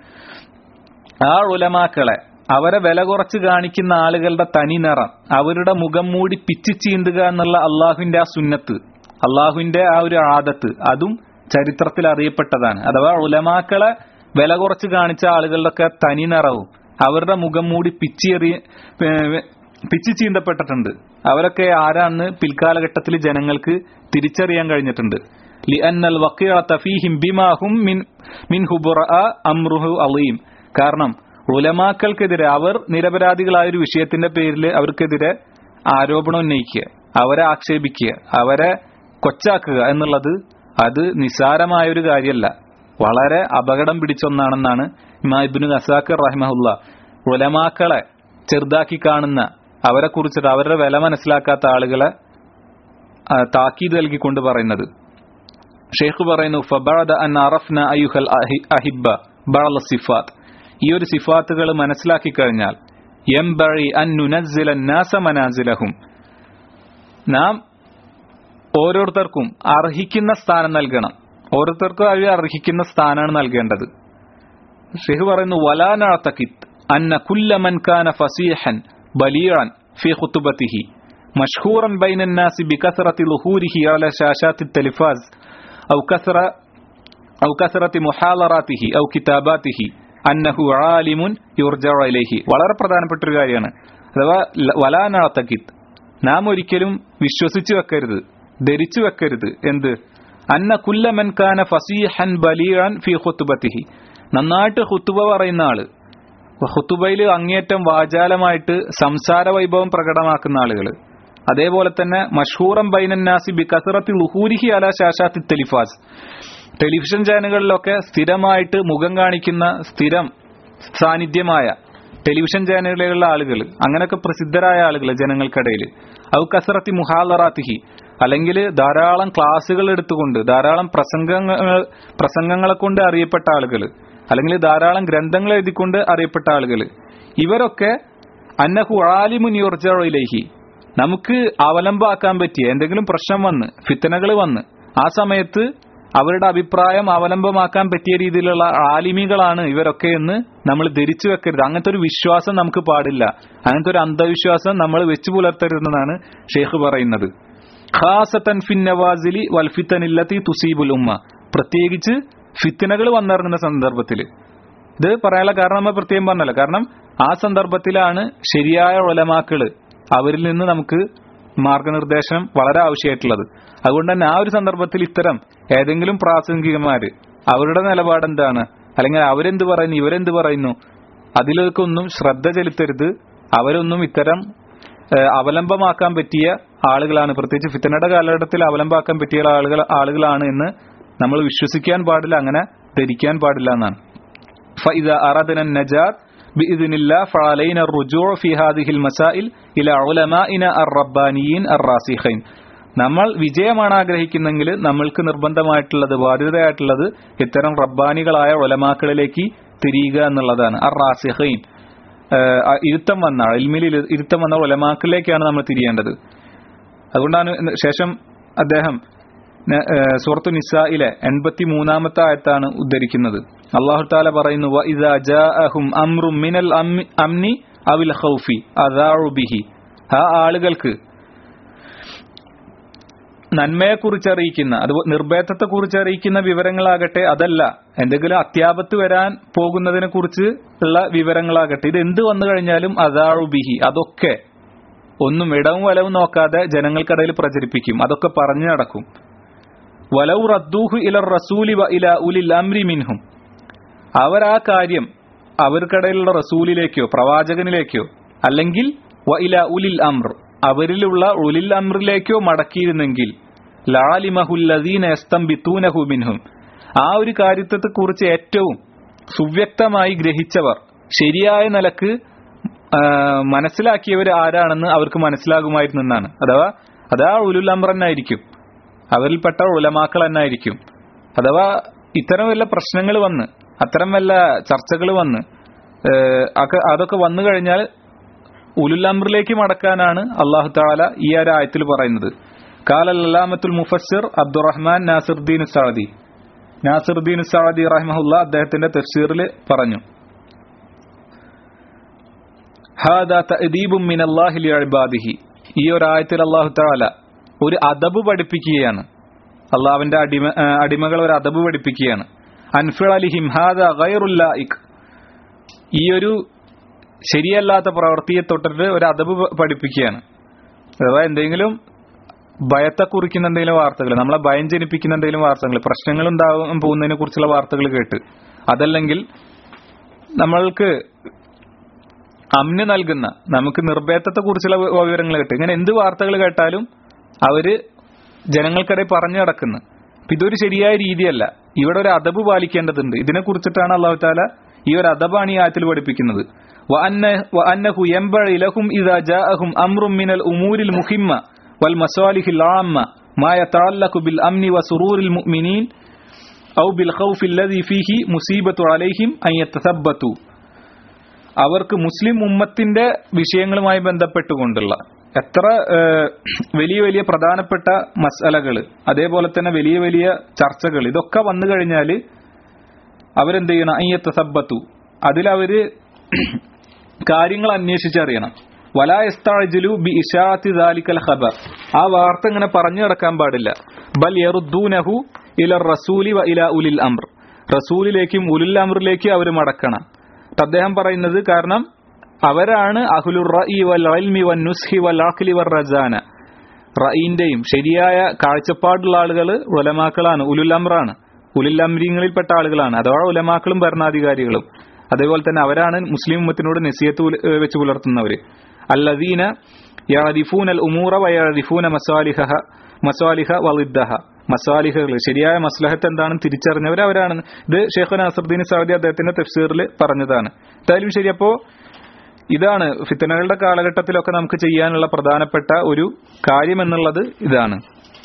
ആ ഉലമാക്കളെ അവരെ വില കുറച്ച് കാണിക്കുന്ന ആളുകളുടെ തനി നിറം അവരുടെ മുഖം മൂടി പിച്ചി ചീന്തുക എന്നുള്ള അള്ളാഹുവിന്റെ ആ സുന്നത്ത് അള്ളാഹുവിന്റെ ആ ഒരു ആദത്ത് അതും ചരിത്രത്തിൽ അറിയപ്പെട്ടതാണ് അഥവാ ഉലമാക്കളെ വില കുറച്ച് കാണിച്ച ആളുകളുടെ തനി നിറവും അവരുടെ മുഖം മൂടി പിച്ചിയെറിയ പിച്ചി ചീന്തപ്പെട്ടിട്ടുണ്ട് അവരൊക്കെ ആരാണെന്ന് പിൽക്കാലഘട്ടത്തിൽ ജനങ്ങൾക്ക് തിരിച്ചറിയാൻ കഴിഞ്ഞിട്ടുണ്ട് ലിഅന്നൽ വഖീഅത ഫീഹിം ബിമാഹും മിൻ മിൻ ഹുബറഅ അംറുഹു അളീം കാരണം ഉലമാക്കൾക്കെതിരെ അവർ നിരപരാധികളായ ഒരു വിഷയത്തിന്റെ പേരിൽ അവർക്കെതിരെ ആരോപണം ഉന്നയിക്കുക അവരെ ആക്ഷേപിക്കുക അവരെ കൊച്ചാക്കുക എന്നുള്ളത് അത് നിസാരമായ ഒരു കാര്യമല്ല വളരെ അപകടം പിടിച്ചൊന്നാണെന്നാണ് ഇമാബിനു അസാഖർ റഹിമഹുല്ല ഉലമാക്കളെ ചെറുതാക്കി കാണുന്ന അവരെ കുറിച്ചിട്ട് അവരുടെ വില മനസ്സിലാക്കാത്ത ആളുകളെ താക്കീത് നൽകിക്കൊണ്ട് പറയുന്നത് ഷെയ്ഖ് പറയുന്നു ഫബാദ അൻ അറഫ്ന അയ്യുഹൽ അഹിബ ബഅല സിഫാത്ത് ഈ ഒരു സിഫാത്തുകൾ മനസ്സിലാക്കി കഴിഞ്ഞാൽ യംബഴി അൻ നുനസ്സില നാസ മനാസിലഹും നാം ഓരോരുത്തർക്കും അർഹിക്കുന്ന സ്ഥാനം നൽകണം ഓരോരുത്തർക്കും അവർ അർഹിക്കുന്ന സ്ഥാനമാണ് നൽകേണ്ടത് ഷെഹ് പറയുന്നു വലാനഅതഖിദ് അന്ന കുല്ല മൻ കാന ഫസീഹൻ ബലീഅൻ ഫി ഖുതുബതിഹി മഷ്ഹൂറൻ ബൈന الناس بكثرة ظهوره على شاشات التلفاز أو كثرة أو كثرة محاضراته أو كتاباته അന്നഹു ആലിമുൻ യുർജഅ ഇലൈഹി വളരെ പ്രധാനപ്പെട്ട ഒരു കാര്യമാണ് അഥവാ വലാനഅതഖിദ് നാം ഒരിക്കലും വിശ്വസിച്ചു വെക്കരുത് ധരിച്ചു വെക്കരുത് എന്ത് അന്ന കുല്ലമൻ കാന ഫസീഹൻ ബലീഅൻ ഫി ഖുതുബതിഹി നന്നായിട്ട് ഖുതുബ പറയുന്ന ആള് ഖുതുബയിൽ അങ്ങേറ്റം വാചാലമായിട്ട് സംസാര വൈഭവം പ്രകടമാക്കുന്ന ആളുകൾ അതേപോലെ തന്നെ മഷൂറം ബൈനന്നാസി ബി കസറത്തി ലുഹൂരിഹി അല ശാശാത്തി തെലിഫാസ് ടെലിവിഷൻ ചാനലുകളിലൊക്കെ സ്ഥിരമായിട്ട് മുഖം കാണിക്കുന്ന സ്ഥിരം സാന്നിധ്യമായ ടെലിവിഷൻ ചാനലുകളിലുള്ള ആളുകൾ അങ്ങനെയൊക്കെ പ്രസിദ്ധരായ ആളുകൾ ജനങ്ങൾക്കിടയിൽ ഔ കസറത്തി മുഹാലറാത്തിഹി അല്ലെങ്കിൽ ധാരാളം ക്ലാസ്സുകൾ എടുത്തുകൊണ്ട് ധാരാളം പ്രസംഗങ്ങൾ പ്രസംഗങ്ങളെ കൊണ്ട് അറിയപ്പെട്ട ആളുകൾ അല്ലെങ്കിൽ ധാരാളം ഗ്രന്ഥങ്ങൾ എഴുതിക്കൊണ്ട് അറിയപ്പെട്ട ആളുകൾ ഇവരൊക്കെ അന്നഹു ആലിമുൻ യുർജയിലേഹി നമുക്ക് അവലംബാക്കാൻ പറ്റിയ എന്തെങ്കിലും പ്രശ്നം വന്ന് ഫിത്തനകൾ വന്ന് ആ സമയത്ത് അവരുടെ അഭിപ്രായം അവലംബമാക്കാൻ പറ്റിയ രീതിയിലുള്ള ആലിമികളാണ് ഇവരൊക്കെ എന്ന് നമ്മൾ ധരിച്ചു വെക്കരുത് അങ്ങനത്തെ ഒരു വിശ്വാസം നമുക്ക് പാടില്ല അങ്ങനത്തെ ഒരു അന്ധവിശ്വാസം നമ്മൾ വെച്ചു പുലർത്തരുതെന്നാണ് ഷെയ്ഖ് പറയുന്നത് ഖാസത്തൻ ഫിൻ നവാസിലി വൽ ഫിത്തനില്ലത്തി തുസീബുൽ ഉമ്മ പ്രത്യേകിച്ച് ഫിത്തനകൾ വന്നിറങ്ങുന്ന സന്ദർഭത്തിൽ ഇത് പറയാനുള്ള കാരണം നമ്മൾ പ്രത്യേകം പറഞ്ഞല്ലോ കാരണം ആ സന്ദർഭത്തിലാണ് ശരിയായ ഒലമാക്കള് അവരിൽ നിന്ന് നമുക്ക് മാർഗനിർദ്ദേശം വളരെ ആവശ്യമായിട്ടുള്ളത് അതുകൊണ്ട് തന്നെ ആ ഒരു സന്ദർഭത്തിൽ ഇത്തരം ഏതെങ്കിലും പ്രാസംഗികന്മാര് അവരുടെ നിലപാട് എന്താണ് അല്ലെങ്കിൽ അവരെന്ത് പറയുന്നു ഇവരെന്ത് പറയുന്നു അതിലേക്കൊന്നും ശ്രദ്ധ ചെലുത്തരുത് അവരൊന്നും ഇത്തരം ഏഹ്, അവലംബമാക്കാൻ പറ്റിയ ആളുകളാണ് പ്രത്യേകിച്ച് ഫിത്തനയുടെ കാലഘട്ടത്തിൽ അവലംബമാക്കാൻ പറ്റിയ ആളുകൾ ആളുകളാണ് എന്ന് നമ്മൾ വിശ്വസിക്കാൻ പാടില്ല അങ്ങനെ ധരിക്കാൻ പാടില്ല എന്നാണ് فإذا أردنا النجاة بإذن الله فعلينا الرجوع في هذه المسائل إلى علمائنا الربانيين الراسخين നമ്മൾ വിജയമാണ് ആഗ്രഹിക്കുന്നെങ്കിൽ നമ്മൾക്ക് നിർബന്ധമായിട്ടുള്ളത് ബാധ്യതയായിട്ടുള്ളത് ഇത്തരം റബ്ബാനികളായ ഒലമാക്കളിലേക്ക് തിരിയുക എന്നുള്ളതാണ് അർ റാസിഖൈൻ ഏഹ് ഇരുത്തം വന്ന ഇൽമിൽ ഇരുത്തം വന്ന ഒലമാക്കളിലേക്കാണ് നമ്മൾ തിരിയേണ്ടത് അതുകൊണ്ടാണ് ശേഷം അദ്ദേഹം ന- ഏഹ് സൂറത്തു നിസായിലെ എൺപത്തി മൂന്നാമത്തെ ആയത്താണ് ഉദ്ധരിക്കുന്നത് അള്ളാഹു താല പറയുന്നു "വ ഇദാ ജാഅഹും അംറും മിനൽ അമ്മി- അംനി അവിൽ ഖൗഫി അദാഉ ബിഹി ആ ആളുകൾക്ക് നന്മയെക്കുറിച്ച് അറിയിക്കുന്ന അത് നിർഭയത്വത്തെ കുറിച്ച് അറിയിക്കുന്ന വിവരങ്ങളാകട്ടെ അതല്ല എന്തെങ്കിലും അത്യാപത്ത് വരാൻ പോകുന്നതിനെ കുറിച്ച് ഉള്ള വിവരങ്ങളാകട്ടെ ഇത് എന്ത് വന്നു കഴിഞ്ഞാലും അദാഉ ബിഹി അതൊക്കെ ഒന്നും ഇടവും വലവും നോക്കാതെ ജനങ്ങൾക്കിടയിൽ പ്രചരിപ്പിക്കും അതൊക്കെ പറഞ്ഞു നടക്കും വലൗ റദ്ദൂഹു ഇല റസൂലി വ ഇല ഉലിൽ അംരി മിൻഹും അവർ ആ കാര്യം അവർക്കിടയിലുള്ള റസൂലിലേക്കോ പ്രവാചകനിലേക്കോ അല്ലെങ്കിൽ വ ഇല ഉലിൽ അമ്ർ അവരിലുള്ള ഉലിൽ അമ്രിലേക്കോ മടക്കിയിരുന്നെങ്കിൽ ലാലിമഹുല്ലദീന എസ്തംബിത്തൂനഹു മിൻഹും ആ ഒരു കാര്യത്തെ കുറിച്ച് ഏറ്റവും സുവ്യക്തമായി ഗ്രഹിച്ചവർ ശരിയായ നിലക്ക് ആ, മനസ്സിലാക്കിയവർ ആരാണെന്ന് അവർക്ക് മനസ്സിലാകുമായിരുന്നു എന്നാണ് അഥവാ അതാ ഉലുൽ അമ്ര തന്നെയായിരിക്കും അവരിൽപ്പെട്ട ഉലമാക്കൾ തന്നെയായിരിക്കും അഥവാ ഇത്തരം വല്ല പ്രശ്നങ്ങൾ വന്ന് അത്തരം വല്ല ചർച്ചകൾ വന്ന് ഏഹ്, അക- അതൊക്കെ വന്നു കഴിഞ്ഞാൽ ഉലുല്ലംറിലേക്ക് മടക്കാനാണ് അള്ളാഹു താല ഈ ഒരു ആയത്തിൽ പറയുന്നത് കാലൽ അലാമത്തുൽ മുഫസ്സിർ അബ്ദുറഹ്മാൻ നാസിറുദ്ദീൻ സാദി നാസിറുദ്ദീൻ സാദി റഹ്മഹുല്ല അദ്ദേഹത്തിന്റെ തഫ്സീറിൽ പറഞ്ഞു ഹാദാ തഅദീബും മിനല്ലാഹി ലിഇബാദിഹി ഈ ഒരു ആയത്തിൽ അല്ലാഹു തആല ഒരു അദബ് പഠിപ്പിക്കുകയാണ് അള്ളാഹുവിന്റെ അടിമ ആ, അടിമകൾ ഒരു അദബ് പഠിപ്പിക്കുകയാണ് അൻഫിളിഹിം ഹാദാ ഗൈറുൽ ലായിക് ഈ ഒരു ശരിയല്ലാത്ത പ്രവൃത്തിയെ തൊട്ടിട്ട് ഒരു അദബ് പ- പഠിപ്പിക്കുകയാണ് അഥവാ എന്തെങ്കിലും ഭയത്തെ കുറിക്കുന്ന എന്തെങ്കിലും വാർത്തകൾ നമ്മളെ ഭയം ജനിപ്പിക്കുന്ന എന്തെങ്കിലും വാർത്തകൾ പ്രശ്നങ്ങൾ ഉണ്ടാകാൻ പോകുന്നതിനെ കുറിച്ചുള്ള വാർത്തകൾ കേട്ട് അതല്ലെങ്കിൽ നമ്മൾക്ക് അമ്ന് നൽകുന്ന നമുക്ക് നിർഭയത്വത്തെ കുറിച്ചുള്ള വിവരങ്ങൾ കേട്ട് ഇങ്ങനെ എന്ത് വാർത്തകൾ കേട്ടാലും അവര് ജനങ്ങൾക്കിടയിൽ പറഞ്ഞു നടക്കുന്നു അപ്പൊ ഇതൊരു ശരിയായ രീതിയല്ല ഇവിടെ ഒരു അദബ് പാലിക്കേണ്ടതുണ്ട് ഇതിനെ കുറിച്ചിട്ടാണ് അള്ളാഹു താല ഈ ഒരു അദബാണ് ഈ ആയത്തിൽ പഠിപ്പിക്കുന്നത് وأن- وأنه ينبغي لهم إذا جاءهم أمر من الأمور المهمة والمصالح العامة ما يتعلق بالأمن وسرور المؤمنين أو بالخوف الذي فيه مصيبة عليهم أن يتثبتوا അവർക്ക് മുസ്ലിം ഉമ്മത്തിന്റെ വിഷയങ്ങളുമായി ബന്ധപ്പെട്ടുകൊണ്ടുള്ള എത്ര ഏഹ്, വലിയ വലിയ പ്രധാനപ്പെട്ട മസലകൾ അതേപോലെ തന്നെ വലിയ വലിയ ചർച്ചകൾ ഇതൊക്കെ വന്നു കഴിഞ്ഞാൽ അവരെന്ത് ചെയ്യണം അയ്യത്ത സബ്ബത്തു അതിലവര് കാര്യങ്ങൾ അന്വേഷിച്ചറിയണം വലായസ്താജുലു ബി ഇഷാത്തി ദാലിക്കൽ ഖബർ ആ വാർത്ത ഇങ്ങനെ പറഞ്ഞു നടക്കാൻ പാടില്ല ബൽ യറുദ്ദൂനഹു ഇല റസൂലി വ ഇല ഉലിൽ അമ്ർ റസൂലിലേക്കും ഉലുൽ അമ്രിലേക്കും അവർ മടക്കണം എന്നിട്ട് അദ്ദേഹം പറയുന്നത് കാരണം അവരാണ് അഹുലുർ റഈ വൽ ഇൽമി വൻ നുസ്ഹി വൽ അഖ്ലി വർ റസാന റഈന്റെയും ശരിയായ കാഴ്ചപ്പാടുള്ള ആളുകൾ ഉലമാക്കളാണ് ഉലുൽ അമ്രാണ് ഉലുൽ അമ്രീങ്ങളിൽപ്പെട്ട ആളുകളാണ് അഥവാ ഉലമാക്കളും ഭരണാധികാരികളും അതേപോലെ തന്നെ അവരാണ് മുസ്ലിം ഉമ്മത്തിനോട് നസിയത്ത് പുല- ഏഹ് വെച്ച് പുലർത്തുന്നവര് അല്ലദീന യഅരിഫൂന അൽ ഉമൂറ വയഅരിഫൂന മസാലിഹ മസാലിഹ വളിദ്ദഹ മസാലിഹകൾ ശരിയായ മസ്ലഹത്ത് എന്താണെന്ന് തിരിച്ചറിഞ്ഞവർ അവരാണ് ഇത് ഷെയ്ഖ് നാസറുദ്ദീൻ സൗദി അദ്ദേഹത്തിന്റെ തഫ്സീറിൽ പറഞ്ഞതാണ് എന്തായാലും ശരി അപ്പോ ഇതാണ് ഫിത്തനകളുടെ കാലഘട്ടത്തിലൊക്കെ നമുക്ക് ചെയ്യാനുള്ള പ്രധാനപ്പെട്ട ഒരു കാര്യം എന്നുള്ളത് ഇതാണ്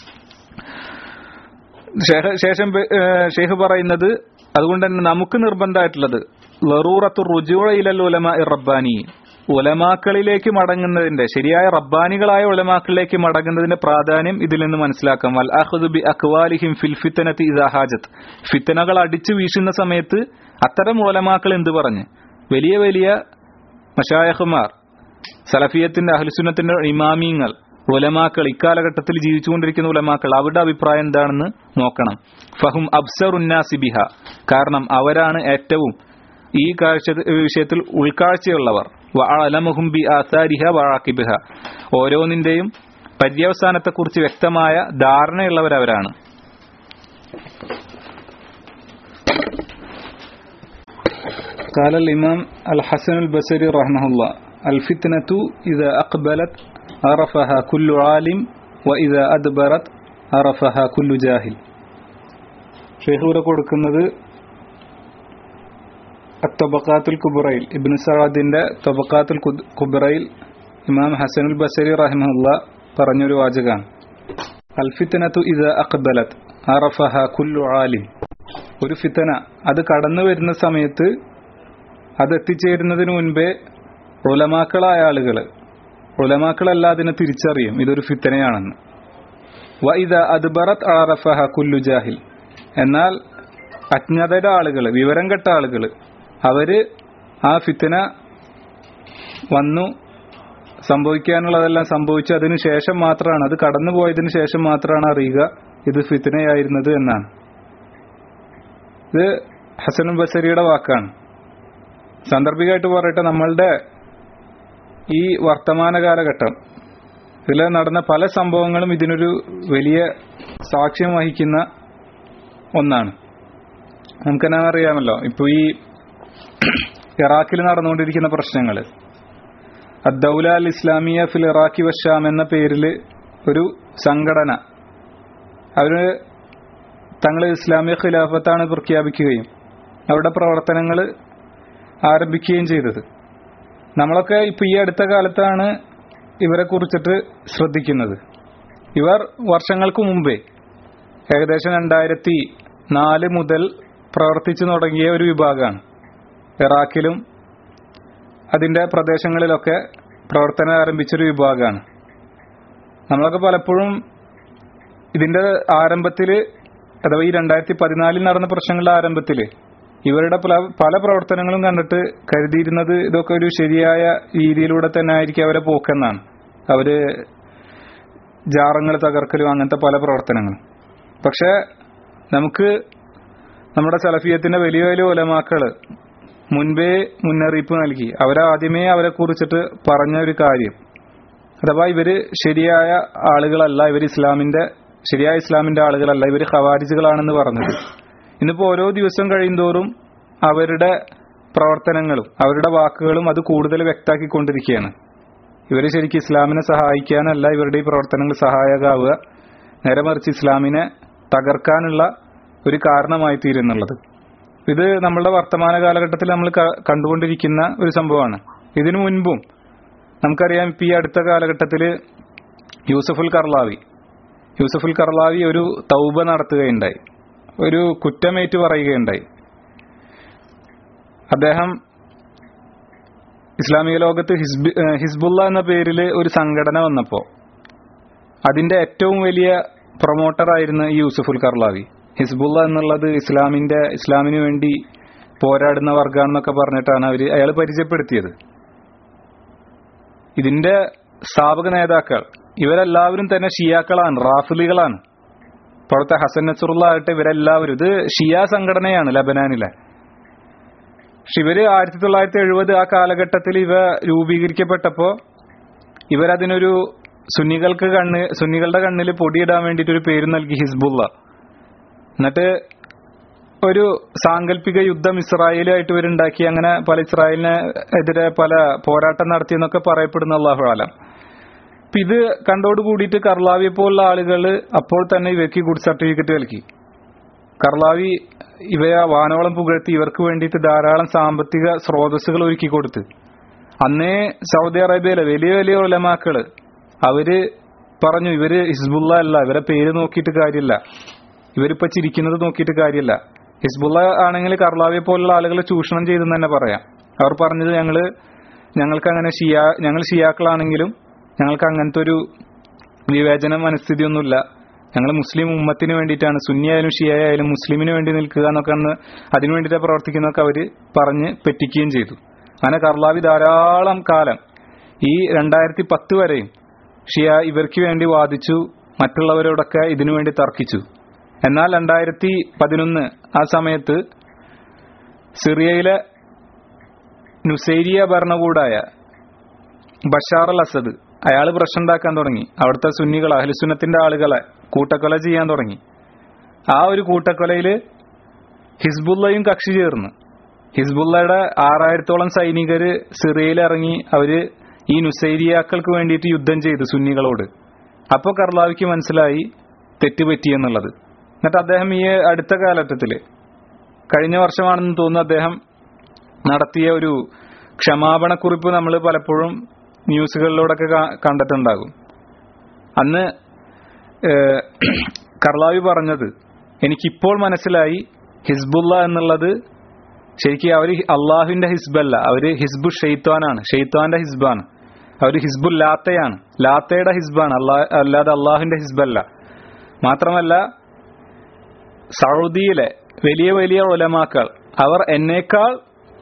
ശേഖ- ശേഷം ബെ- ഏഹ് ഷെയ്ഖ് പറയുന്നത് അതുകൊണ്ട് തന്നെ നമുക്ക് നിർബന്ധമായിട്ടുള്ളത് ലറൂറത്തു റുജൂഴ ഇലൽ ഉലമ റബ്ബാനി ഉലമാക്കളിലേക്ക് മടങ്ങുന്നതിന്റെ ശരിയായ റബ്ബാനികളായ ഉലമാക്കളിലേക്ക് മടങ്ങുന്നതിന്റെ പ്രാധാന്യം ഇതിൽ നിന്ന് മനസ്സിലാക്കാം വൽ അഖ്ദു ബി അക്വാലിഹിം ഫിൽ ഫിത്തനത്തി ഇദാ ഹാജത്ത് ഫിത്തനകൾ അടിച്ചു വീശുന്ന സമയത്ത് അത്തരം ഉലമാക്കൾ എന്ത് പറഞ്ഞ് വലിയ വലിയ മഷായഹുമാർ സലഫിയത്തിന്റെ അഹ്ലുസുന്നത്തിന്റെ ഇമാമിയങ്ങൾ ഉലമാക്കൾ ഇക്കാലഘട്ടത്തിൽ ജീവിച്ചുകൊണ്ടിരിക്കുന്ന ഉലമാക്കൾ അവരുടെ അഭിപ്രായം എന്താണെന്ന് നോക്കണം ഫഹും അബ്സർ ഉന്നാസിബിഹ കാരണം അവരാണ് ഏറ്റവും ഈ കാഴ്ച വിഷയത്തിൽ ഉൾക്കാഴ്ചയുള്ളവർ വഅലമുഹും ബി ആസാരിഹ വആഖിബിഹ ഓരോന്നിന്റെയും പര്യവസാനത്തെക്കുറിച്ച് വ്യക്തമായ ധാരണയുള്ളവരവരാണ് قال الإمام الحسن البصري رحمه الله الفتنة إذا أقبلت عرفها كل عالم وإذا أدبرت عرفها كل جاهل ഷെയ്ഖ് ഇവിടെ കൊടുക്കുന്നത് തബക്കാത്തുൽ കുബറയിൽ ഇബ്നു സറാദിന്റെ തബക്കാത്തുൽ കുബറയിൽ ഇമാം ഹസനുൽ ബസരി റഹിമുല്ല പറഞ്ഞൊരു വാചകാണ് അൽഫിത്തനത്തു ഇത് അക്ബലത്ത് അറഫഹ കുല്ലു ആലിം ഒരു ഫിത്തന അത് കടന്നു വരുന്ന സമയത്ത് അത് എത്തിച്ചേരുന്നതിന് മുൻപേ ഉലമാക്കളായ ആളുകൾ ഉലമാക്കളല്ല അതിനെ തിരിച്ചറിയും ഇതൊരു ഫിത്തനയാണെന്ന് വ ഇത് അദ്ബറത്ത് അറഫഹ കുല്ലു ജാഹിൽ എന്നാൽ അജ്ഞതയുടെ ആളുകൾ വിവരം കെട്ട ആളുകൾ അവര് ആ ഫിത്തന വന്നു സംഭവിക്കാനുള്ളതെല്ലാം സംഭവിച്ചു അതിനു ശേഷം മാത്രമാണ് അത് കടന്നു പോയതിനു ശേഷം മാത്രമാണ് അറിയുക ഇത് ഫിത്തനയായിരുന്നത് എന്നാണ് ഇത് ഹസനുൽ ബസരിയുടെ വാക്കാണ് സാന്ദർഭികമായിട്ട് പറയട്ടെ നമ്മളുടെ ഈ വർത്തമാന കാലഘട്ടം ഇതിൽ നടന്ന പല സംഭവങ്ങളും ഇതിനൊരു വലിയ സാക്ഷ്യം വഹിക്കുന്ന ഒന്നാണ് നമുക്കെന്നാ അറിയാമല്ലോ ഇപ്പൊ ഈ ഇറാഖിൽ നടന്നുകൊണ്ടിരിക്കുന്ന പ്രശ്നങ്ങൾ അദ്ദൌല അൽ ഇസ്ലാമിയ ഫിൽ ഇറാഖി വശാം എന്ന പേരിൽ ഒരു സംഘടന അവര് തങ്ങൾ ഇസ്ലാമിക ഖിലാഫത്താണ് പ്രഖ്യാപിക്കുകയും അവരുടെ പ്രവർത്തനങ്ങൾ ആരംഭിക്കുകയും ചെയ്തത് നമ്മളൊക്കെ ഇപ്പൊ ഈ അടുത്ത കാലത്താണ് ഇവരെ കുറിച്ചിട്ട് ശ്രദ്ധിക്കുന്നത് ഇവർ വർഷങ്ങൾക്ക് മുമ്പേ ഏകദേശം രണ്ടായിരത്തി നാല് മുതൽ പ്രവർത്തിച്ചു തുടങ്ങിയ ഒരു വിഭാഗമാണ് ഇറാഖിലും അതിന്റെ പ്രദേശങ്ങളിലൊക്കെ പ്രവർത്തനം ആരംഭിച്ചൊരു വിഭാഗമാണ് നമ്മളൊക്കെ പലപ്പോഴും ഇതിന്റെ ആരംഭത്തിൽ അഥവാ ഈ രണ്ടായിരത്തി പതിനാലിൽ നടന്ന പ്രശ്നങ്ങളുടെ ആരംഭത്തിൽ ഇവരുടെ പല പല പ്രവർത്തനങ്ങളും കണ്ടിട്ട് കരുതിയിരുന്നത് ഇതൊക്കെ ഒരു ശരിയായ രീതിയിലൂടെ തന്നെ ആയിരിക്കും അവരെ പോക്കെന്നാണ് അവര് ജാറങ്ങൾ തകർക്കലും അങ്ങനത്തെ പല പ്രവർത്തനങ്ങളും പക്ഷെ നമുക്ക് നമ്മുടെ സലഫിയത്തിന്റെ വലിയ വലിയ ഒലമാക്കള് മുൻപേ മുന്നറിയിപ്പ് നൽകി അവരാദ്യമേ അവരെ കുറിച്ചിട്ട് പറഞ്ഞ ഒരു കാര്യം അഥവാ ഇവര് ശരിയായ ആളുകളല്ല ഇവർ ഇസ്ലാമിന്റെ ശരിയായ ഇസ്ലാമിന്റെ ആളുകളല്ല ഇവർ ഖവാരിജുകളാണെന്ന് പറഞ്ഞത് ഇന്നിപ്പോ ഓരോ ദിവസം കഴിയുന്തോറും അവരുടെ പ്രവർത്തനങ്ങളും അവരുടെ വാക്കുകളും അത് കൂടുതൽ വ്യക്താക്കിക്കൊണ്ടിരിക്കുകയാണ് ഇവർ ശരിക്കും ഇസ്ലാമിനെ സഹായിക്കാനല്ല ഇവരുടെ ഈ പ്രവർത്തനങ്ങൾ സഹായകമാവുക നേരെ മറിച്ച് ഇസ്ലാമിനെ തകർക്കാനുള്ള ഒരു കാരണമായി തീരുന്നുള്ളത് ഇത് നമ്മളുടെ വർത്തമാന കാലഘട്ടത്തിൽ നമ്മൾ കണ്ടുകൊണ്ടിരിക്കുന്ന ഒരു സംഭവമാണ് ഇതിനു മുൻപും നമുക്കറിയാം ഇപ്പൊ ഈ അടുത്ത കാലഘട്ടത്തിൽ യൂസഫുൽ കർലാവി യൂസഫുൽ കർലാവി ഒരു തൗബ നടത്തുകയുണ്ടായി ഒരു കുറ്റമേറ്റ് പറയുകയുണ്ടായി അദ്ദേഹം ഇസ്ലാമിക ലോകത്ത് ഹിസ്ബി ഹിസ്ബുള്ള എന്ന പേരിൽ ഒരു സംഘടന വന്നപ്പോ അതിന്റെ ഏറ്റവും വലിയ പ്രൊമോട്ടറായിരുന്നു ഈ യൂസഫുൽ കർലാവി ഹിസ്ബുള്ള എന്നുള്ളത് ഇസ്ലാമിന്റെ ഇസ്ലാമിന് വേണ്ടി പോരാടുന്ന വർഗാണെന്നൊക്കെ പറഞ്ഞിട്ടാണ് അവര് അയാൾ പരിചയപ്പെടുത്തിയത് ഇതിന്റെ സ്ഥാപക നേതാക്കൾ ഇവരെല്ലാവരും തന്നെ ഷിയാക്കളാണ് റാഫിലികളാണ് ഇപ്പോഴത്തെ ഹസൻ നസറുള്ള ആകട്ടെ ഇവരെല്ലാവരും ഇത് ഷിയ സംഘടനയാണ് ലബനാനിലെ പക്ഷെ ഇവര് ആയിരത്തി തൊള്ളായിരത്തി എഴുപത് ആ കാലഘട്ടത്തിൽ ഇവ രൂപീകരിക്കപ്പെട്ടപ്പോ ഇവരതിനൊരു സുന്നികൾക്ക് കണ്ണ് സുന്നികളുടെ കണ്ണിൽ പൊടിയിടാൻ വേണ്ടിയിട്ട് ഒരു പേര് നൽകി ഹിസ്ബുള്ള എന്നിട്ട് ഒരു സാങ്കല്പിക യുദ്ധം ഇസ്രായേലുമായിട്ട് ഇവരുണ്ടാക്കി അങ്ങനെ പല ഇസ്രായേലിന് എതിരെ പല പോരാട്ടം നടത്തിയെന്നൊക്കെ പറയപ്പെടുന്ന അള്ളാഹു ആലം അപ്പൊ ഇത് കണ്ടോട് കൂടിയിട്ട് കർലാവിയെ പോലുള്ള ആളുകൾ അപ്പോൾ തന്നെ ഇവയ്ക്ക് ഗുഡ് സർട്ടിഫിക്കറ്റ് നൽകി കർലാവി ഇവയെ വാനോളം പുകഴ്ത്തി ഇവർക്ക് വേണ്ടിയിട്ട് ധാരാളം സാമ്പത്തിക സ്രോതസ്സുകൾ ഒരുക്കി കൊടുത്ത് അന്നേ സൗദി അറേബ്യയിലെ വലിയ വലിയ ഉലമാക്കള് അവര് പറഞ്ഞു ഇവര് ഹിസ്ബുള്ള അല്ല ഇവരെ പേര് നോക്കിയിട്ട് കാര്യമില്ല ഇവരിപ്പോ ചിരിക്കുന്നത് നോക്കിയിട്ട് കാര്യമില്ല ഹിസ്ബുള്ള ആണെങ്കിൽ കർലാവിയെ പോലുള്ള ആളുകളെ ചൂഷണം ചെയ്തെന്ന് തന്നെ പറയാം അവർ പറഞ്ഞത് ഞങ്ങള് ഞങ്ങൾക്ക് അങ്ങനെ ഷിയാ ഞങ്ങൾ ഷിയാക്കളാണെങ്കിലും ഞങ്ങൾക്ക് അങ്ങനത്തെ ഒരു വിവേചന മനസ്ഥിതിയൊന്നുമില്ല ഞങ്ങൾ മുസ്ലിം ഉമ്മത്തിന് വേണ്ടിയിട്ടാണ് സുന്നി ആയാലും ഷിയ ആയാലും മുസ്ലിമിന് വേണ്ടി നിൽക്കുക എന്നൊക്കെ അന്ന് അതിനു വേണ്ടിയിട്ട് പ്രവർത്തിക്കുന്നതൊക്കെ അവര് പറഞ്ഞ് പറ്റിക്കുകയും ചെയ്തു അങ്ങനെ കർലാവി ധാരാളം കാലം ഈ രണ്ടായിരത്തി പത്ത് വരെയും ഷിയ ഇവർക്ക് വേണ്ടി വാദിച്ചു മറ്റുള്ളവരോടൊക്കെ ഇതിനു വേണ്ടി തർക്കിച്ചു എന്നാൽ രണ്ടായിരത്തി പതിനൊന്ന് ആ സമയത്ത് സിറിയയിലെ നുസൈരിയ ഭരണകൂടായ ബഷാർ അൽ അസദ് അയാൾ പ്രശ്നം ഉണ്ടാക്കാൻ തുടങ്ങി അവിടുത്തെ സുന്നികൾ അഹ്ലുസുന്നത്തിന്റെ ആളുകളെ കൂട്ടക്കൊല ചെയ്യാൻ തുടങ്ങി ആ ഒരു കൂട്ടക്കൊലയില് ഹിസ്ബുള്ളയും കക്ഷി ചേർന്ന് ഹിസ്ബുള്ളയുടെ ആറായിരത്തോളം സൈനികര് സിറിയയിൽ ഇറങ്ങി അവര് ഈ നുസൈരിയാക്കൾക്ക് വേണ്ടിയിട്ട് യുദ്ധം ചെയ്തു സുന്നികളോട് അപ്പോൾ കർലാവിക്ക് മനസ്സിലായി തെറ്റുപറ്റി എന്നുള്ളത് എന്നിട്ട് അദ്ദേഹം ഈ അടുത്ത കാലഘട്ടത്തില് കഴിഞ്ഞ വർഷമാണെന്ന് തോന്നുന്നു അദ്ദേഹം നടത്തിയ ഒരു ക്ഷമാപണക്കുറിപ്പ് നമ്മൾ പലപ്പോഴും ന്യൂസുകളിലൂടെയൊക്കെ കാ- കണ്ടിട്ടുണ്ടാകും അന്ന് ഏഹ്, കർലാവി പറഞ്ഞത് എനിക്കിപ്പോൾ മനസ്സിലായി ഹിസ്ബുള്ള എന്നുള്ളത് ശരിക്കും അവര് അള്ളാഹുവിന്റെ ഹിസ്ബല്ല അവര് ഹിസ്ബു ഷെയ്ത്വാനാണ് ഷെയ്ത്വാന്റെ ഹിസ്ബാണ് അവര് ഹിസ്ബുൽ ലാത്തയാണ് ലാത്തയുടെ ഹിസ്ബാണ് അല്ലാ അല്ലാതെ അള്ളാഹുവിന്റെ ഹിസ്ബല്ല മാത്രമല്ല സൗദിയിലെ വലിയ വലിയ ഉലമാക്കൾ അവർ എന്നേക്കാൾ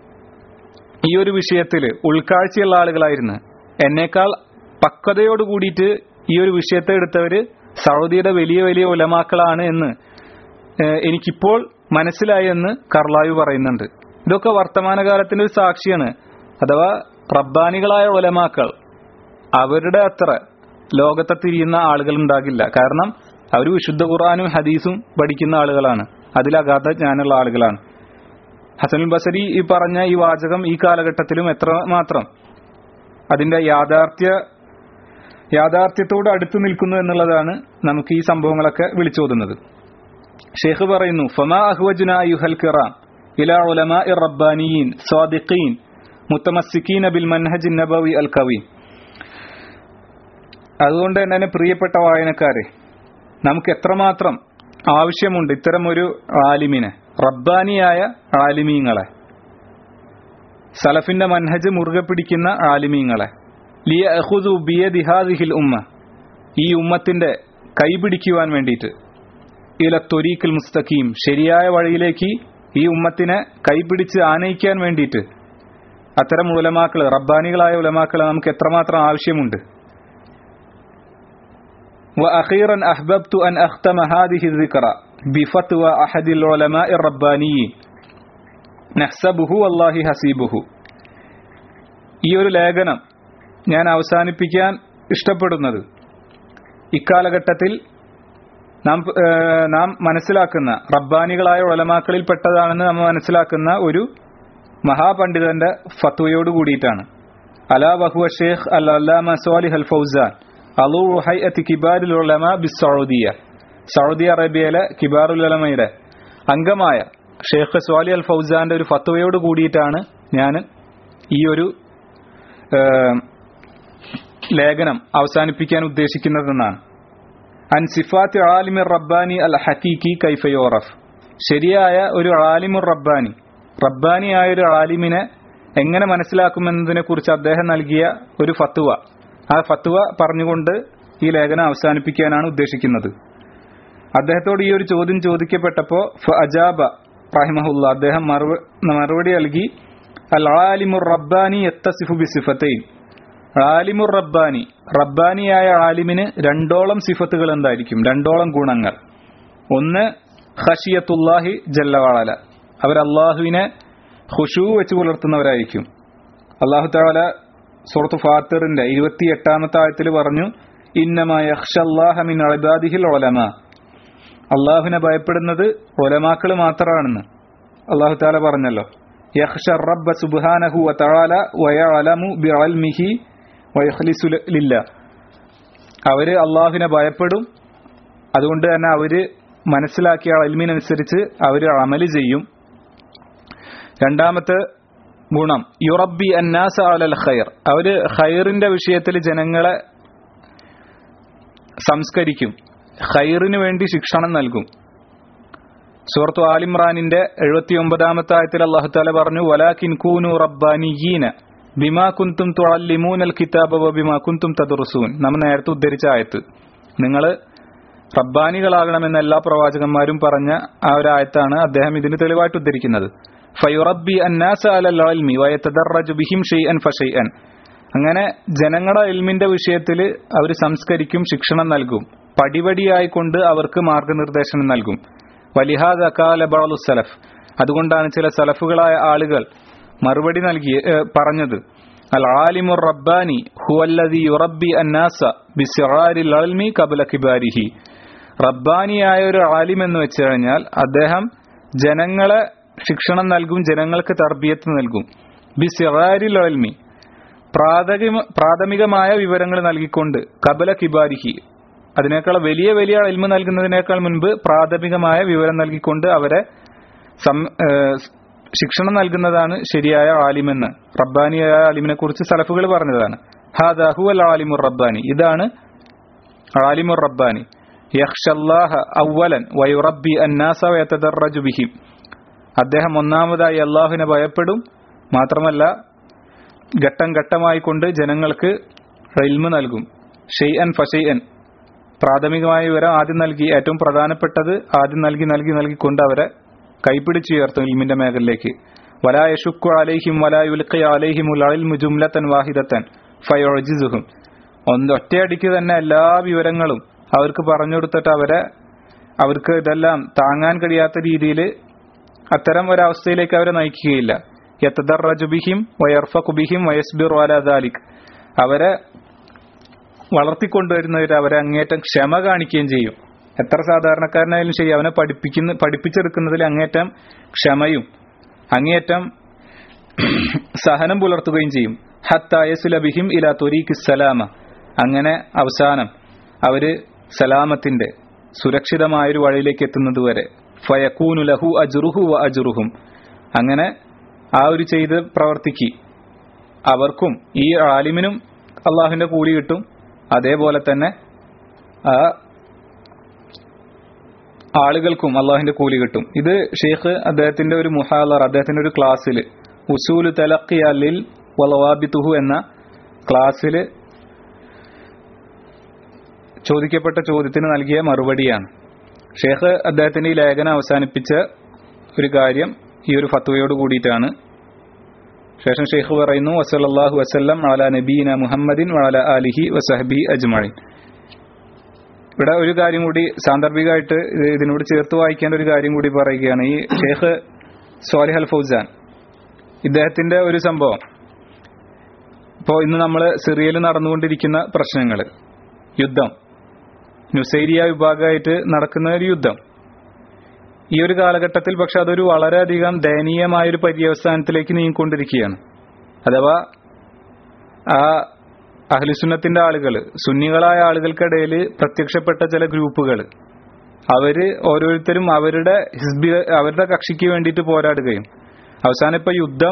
ഈ ഒരു വിഷയത്തിൽ ഉൾക്കാഴ്ചയുള്ള ആളുകളായിരുന്നു എന്നേക്കാൾ പക്വതയോട് കൂടിയിട്ട് ഈ ഒരു വിഷയത്തെ എടുത്തവര് സൗദിയുടെ വലിയ വലിയ ഉലമാക്കളാണ് എന്ന് ഏഹ്, എനിക്കിപ്പോൾ മനസ്സിലായി എന്ന് കർലായു പറയുന്നുണ്ട് ഇതൊക്കെ വർത്തമാനകാലത്തിന്റെ ഒരു സാക്ഷിയാണ് അഥവാ റബ്ബാനികളായ ഉലമാക്കൾ അവരുടെ അത്ര ലോകത്തെ തിരിയുന്ന ആളുകൾ ഉണ്ടാകില്ല കാരണം അവർ വിശുദ്ധ ഖുർആാനും ഹദീസും പഠിക്കുന്ന ആളുകളാണ് അതിൽ അഗാധ ജ്ഞാനമുള്ള ആളുകളാണ് ഹസനുൽ ബസരി ഈ പറഞ്ഞ ഈ വാചകം ഈ കാലഘട്ടത്തിലും എത്ര മാത്രം അതിന്റെ യാഥാർത്ഥ്യ യാഥാർത്ഥ്യത്തോട് അടുത്തു നിൽക്കുന്നു എന്നുള്ളതാണ് നമുക്ക് ഈ സംഭവങ്ങളൊക്കെ വിളിച്ചോതുന്നത് ഷെയ്ഖ് പറയുന്നു ഫമാ അഹ്വജുന അയ്യുഹൽ കിറാം ഇല ഉലമാ റബ്ബാനിയീൻ സ്വാദിഖീൻ മുത്തമസ്സിക്കീന ബിൽ മൻഹജ് നബവി അൽ കവി അതുകൊണ്ട് തന്നെ പ്രിയപ്പെട്ട വായനക്കാരെ നമുക്ക് എത്രമാത്രം ആവശ്യമുണ്ട് ഇത്തരം ഒരു ആലിമിനെ റബ്ബാനിയായ ആലിമീങ്ങളെ സലഫിന്റെ മൻഹജ് മുറുകെ പിടിക്കുന്ന ആലിമീങ്ങളെ ലിയ അഹുദു ബിയദിഹാദിഹിൽ ഉമ്മ ഈ ഉമ്മത്തിന്റെ കൈപിടിക്കുവാൻ വേണ്ടിയിട്ട് ഇല ത്വരീഖുൽ മുസ്തഖീം ശരിയായ വഴിയിലേക്ക് ഈ ഉമ്മത്തിനെ കൈപിടിച്ച് ആനയിക്കാൻ വേണ്ടിയിട്ട് അത്തരം ഉലമാക്കള് റബ്ബാനികളായ ഉലമാക്കളെ നമുക്ക് എത്രമാത്രം ആവശ്യമുണ്ട് وأخيرا أحببت أن أختم هذه الذكرى بفتوى أحد العلماء الربانيين نحسبه والله حسيبه ഈ ഒരു ലേഖനം ഞാൻ അവസാനിപ്പിക്കാൻ ഇഷ്ടപ്പെടുന്നത് ഇക്കാലഘട്ടത്തിൽ നാം ഏഹ്, നാം മനസ്സിലാക്കുന്ന റബ്ബാനികളായ ഉലമാക്കളിൽ പെട്ടതാണെന്ന് നമ്മൾ മനസ്സിലാക്കുന്ന ഒരു മഹാപണ്ഡിതന്റെ ഫത്വയോട് കൂടിയിട്ടാണ് അലാ വഹുവ ഷേഖ് അൽ അല്ലാമ സ്വാലിഹ് അൽ ഫൗസാൻ അലു ഹൈഅത്ത് കിബാരുൽ ഉലമ ബി സൗദിയ സൗദി അറേബ്യയിലെ കിബാറുൽ ഉലമയുടെ അംഗമായ ഷേഖ് സ്വാലി അൽ ഫൗസാന്റെ ഒരു ഫത്വയോട് കൂടിയിട്ടാണ് ഞാൻ ഈ ഒരു ഏഹ്, ലേഖനം അവസാനിപ്പിക്കാൻ ഉദ്ദേശിക്കുന്നതെന്നാണ് അൻ സിഫാത്ത് ആലിമിർ റബ്ബാനി അൽ ഹക്കീക്കി കൈഫയോറഫ് ശരിയായ ഒരു ആലിമുർ റബ്ബാനി റബ്ബാനിയായ ഒരു ആലിമിനെ എങ്ങനെ മനസ്സിലാക്കുമെന്നതിനെ കുറിച്ച് അദ്ദേഹം നൽകിയ ഒരു ഫത്വ ആ ഫത്വ പറഞ്ഞുകൊണ്ട് ഈ ലേഖനം അവസാനിപ്പിക്കാനാണ് ഉദ്ദേശിക്കുന്നത് അദ്ദേഹത്തോട് ഈ ഒരു ചോദ്യം ചോദിക്കപ്പെട്ടപ്പോ അജാബ റഹിമഹുല്ല അദ്ദേഹം മറുപ- മറുപടി നൽകി അൽ ആലിമുർ റബ്ബാനി എത്തസിഫു ബി സിഫത്തൈൻ ആലിമുർ റബ്ബാനി റബ്ബാനിയായ ആലിമിന് രണ്ടോളം സിഫത്തുകൾ എന്തായിരിക്കും രണ്ടോളം ഗുണങ്ങൾ ഒന്ന് ഖഷിയത്തുല്ലാഹി ജല്ലവാളല അവർ അള്ളാഹുവിനെ ഖുഷു വെച്ച് പുലർത്തുന്നവരായിരിക്കും അള്ളാഹു താല സുഹൃത്ത് ഫാത്തിറിന്റെ ഇരുപത്തി എട്ടാമത്തെ ആയത്തിൽ പറഞ്ഞു ഇന്നമായ മിൻ അബാദിഹിൽ ഒലമ അള്ളാഹുവിനെ ഭയപ്പെടുന്നത് ഒലമാക്കൾ മാത്രമാണെന്ന് അള്ളാഹു താല പറഞ്ഞല്ലോ യഹ്ഷ റബ്ബ സുബ്ഹാനഹു വതആല വയഅലമു ബിഅൽമിഹി വയഖ്ലിസു ലില്ല അവര് അള്ളാഹുവിനെ ഭയപ്പെടും അതുകൊണ്ട് തന്നെ അവര് മനസ്സിലാക്കിയ അൽമിനനുസരിച്ച് അവര് അമല് ചെയ്യും രണ്ടാമത്തെ ഗുണം യുറബി അന്നാസ അലൽ ഖൈർ അവര് ഖൈറിന്റെ വിഷയത്തിൽ ജനങ്ങളെ സംസ്കരിക്കും ഖൈറിന് വേണ്ടി ശിക്ഷണം നൽകും സൂറത്തു ആലിമ്രാനിന്റെ എഴുപത്തി ഒമ്പതാമത്തെ ആയത്തിൽ അള്ളാഹു താല പറഞ്ഞു വലാക്കിൻ കൂനു റബ്ബാനിയീന ബിമാ കുന്തും തുഅല്ലിമൂൻ അൽ കിതാബ വ ബിമാ കുന്തും തദറുസൂൻ നമ്മൾ നേരത്തെ ഉദ്ധരിച്ച ആയത്ത് നിങ്ങൾ റബ്ബാനികളാകണമെന്ന് എല്ലാ പ്രവാചകന്മാരും പറഞ്ഞ ആ ഒരു ആയത്താണ് അദ്ദേഹം ഇതിന് തെളിവായിട്ട് ഉദ്ധരിക്കുന്നത് ഫയുറബി അന്നാസ അലൽ ഇൽമി വയതദറജു ബിഹിം ഷൈഅൻ ഫഷൈഅൻ അങ്ങനെ ജനങ്ങളുടെ ഇൽമിന്റെ വിഷയത്തിൽ അവർ സംസ്കരിക്കും ശിക്ഷണം നൽകും പടിപടിയായിക്കൊണ്ട് അവർക്ക് മാർഗനിർദ്ദേശനം നൽകും വലിഹാദ അക്കാല ബഅലു സലഫ് അതുകൊണ്ടാണ് ചില സലഫുകളായ ആളുകൾ മറുപടി നൽകി ഏഹ്, പറഞ്ഞത് അൽ ആലിമുർ റബ്ബാനി ഹുവല്ലദി യുറബ്ബി അന്നാസ ബിസിറാരിൽ അൽമി കബല കിബാരിഹി റബ്ബാനിയായ ഒരു ആലിം എന്ന് വെച്ച് കഴിഞ്ഞാൽ അദ്ദേഹം ജനങ്ങളെ ശിക്ഷണം നൽകും ജനങ്ങൾക്ക് തർബിയത്ത് നൽകും ബിസിറാരിൽ അൽമി പ്രാഥമിക പ്രാഥമികമായ വിവരങ്ങൾ നൽകിക്കൊണ്ട് കബല കിബാരിഹി അതിനേക്കാൾ വലിയ വലിയ എൽമ നൽകുന്നതിനേക്കാൾ മുൻപ് പ്രാഥമികമായ വിവരം നൽകിക്കൊണ്ട് അവരെ സം- ഏഹ് ശിക്ഷണം നൽകുന്നതാണ് ശരിയായ ആലിമെന്ന് റബ്ബാനിയായ ആലിമിനെ കുറിച്ച് സലഫുകൾ പറഞ്ഞതാണ് ഹാദാ ഹുവൽ ആലിമുർ റബ്ബാനി ഇതാണ് ആലിമുർ റബ്ബാനി യഖ്ഷല്ലാഹ അവലൻ വയുറബ്ബി അന്നാസ വയതദറജു ബിഹിം അദ്ദേഹം ഒന്നാമതായി അള്ളാഹുവിനെ ഭയപ്പെടും മാത്രമല്ല ഘട്ടം ഘട്ടമായി കൊണ്ട് ജനങ്ങൾക്ക് ഇൽമ നൽകും ഷെയ്അൻ ഫഷെയ്അൻ പ്രാഥമികമായ വിവരം ആദ്യം നൽകി ഏറ്റവും പ്രധാനപ്പെട്ടത് ആദ്യം നൽകി നൽകി നൽകിക്കൊണ്ട് അവരെ കൈപ്പിടിച്ചുയർത്തും ഇൽമിന്റെ മേഖലയിലേക്ക് വലാ യഷുക്കു അലൈഹിം വലാ യുൽഖി അലൈഹിം ഉൽഇൽമു ജുംലത്തൻ വാഹിദത്തൻ ഫയുഅ്ജിസുഹും ഒന്ന് ഒറ്റയടിക്ക് തന്നെ എല്ലാ വിവരങ്ങളും അവർക്ക് പറഞ്ഞു കൊടുത്തിട്ട് അവരെ അവർക്ക് ഇതെല്ലാം താങ്ങാൻ കഴിയാത്ത രീതിയിൽ അത്തരം ഒരവസ്ഥയിലേക്ക് അവരെ നയിക്കുകയില്ല യത്തദറജു ബിഹിം വയർഫഖു ബിഹിം വയസ്ബിറു അലാ ദാലിക് അവരെ വളർത്തിക്കൊണ്ടുവരുന്നവർ അവരെ അങ്ങേറ്റം ക്ഷമ കാണിക്കുകയും ചെയ്യും എത്ര സാധാരണക്കാരനായാലും ശരി അവനെ പഠിപ്പിക്കുന്ന പഠിപ്പിച്ചെടുക്കുന്നതിൽ അങ്ങേറ്റം ക്ഷമയും അങ്ങേറ്റം സഹനം പുലർത്തുകയും ചെയ്യും ഹത്തായസുലബിഹിം ഇല തൊരീഖ് സലാമ അങ്ങനെ അവസാനം അവര് സലാമത്തിന്റെ സുരക്ഷിതമായൊരു വഴിയിലേക്ക് എത്തുന്നത് വരെ ഫയക്കൂനു ലഹു അജുറുഹു വ അജുറുഹും അങ്ങനെ ആ ഒരു ചെയ്ത് പ്രവർത്തിക്ക് അവർക്കും ഈ ആലിമിനും അള്ളാഹുവിന്റെ കൂലി കിട്ടും അതേപോലെ തന്നെ ആ ആളുകൾക്കും അള്ളാഹുവിന്റെ കൂലി കിട്ടും ഇത് ഷെയ്ഖ് അദ്ദേഹത്തിന്റെ ഒരു മുഹാലർ അദ്ദേഹത്തിന്റെ ഒരു ക്ലാസ്സിൽ ഉസൂല് തലഖി അലിൽ വലവാബിത്തുഹു എന്ന ക്ലാസ്സിൽ ചോദിക്കപ്പെട്ട ചോദ്യത്തിന് നൽകിയ മറുപടിയാണ് ഷെയ്ഖ് അദ്ദേഹത്തിന്റെ ഈ ലേഖനം അവസാനിപ്പിച്ച ഒരു കാര്യം ഈ ഒരു ഫത്വയോട് കൂടിയിട്ടാണ് ശേഷം ഷെയ്ഖ് പറയുന്നു വസല്ലാഹു വസ്ലം അല നബീന മുഹമ്മദിൻ വഅല ആലിഹി വസഹബി അജ്മഈൻ ഇവിടെ ഒരു കാര്യം കൂടി സാന്ദർഭികമായിട്ട് ഇത് ഇതിനോട് ചേർത്ത് വായിക്കേണ്ട ഒരു കാര്യം കൂടി പറയുകയാണ് ഈ ഷെയ്ഖ് സ്വാലിഹ് അൽ ഫൗസാൻ ഇദ്ദേഹത്തിന്റെ ഒരു സംഭവം ഇപ്പോൾ ഇന്ന് നമ്മൾ സിറിയയിൽ നടന്നുകൊണ്ടിരിക്കുന്ന പ്രശ്നങ്ങൾ യുദ്ധം നുസൈരിയ വിഭാഗമായിട്ട് നടക്കുന്ന ഒരു യുദ്ധം ഈ ഒരു കാലഘട്ടത്തിൽ പക്ഷെ അതൊരു വളരെയധികം ദയനീയമായ ഒരു പര്യവസാനത്തിലേക്ക് നീങ്ങിക്കൊണ്ടിരിക്കുകയാണ് അഥവാ ആ അഹ്ലുസുന്നത്തിന്റെ ആളുകൾ സുന്നികളായ ആളുകൾക്കിടയിൽ പ്രത്യക്ഷപ്പെട്ട ചില ഗ്രൂപ്പുകൾ അവര് ഓരോരുത്തരും അവരുടെ ഹിസ്ബി അവരുടെ കക്ഷിക്ക് വേണ്ടിയിട്ട് പോരാടുകയും അവസാനം ഇപ്പൊ യുദ്ധം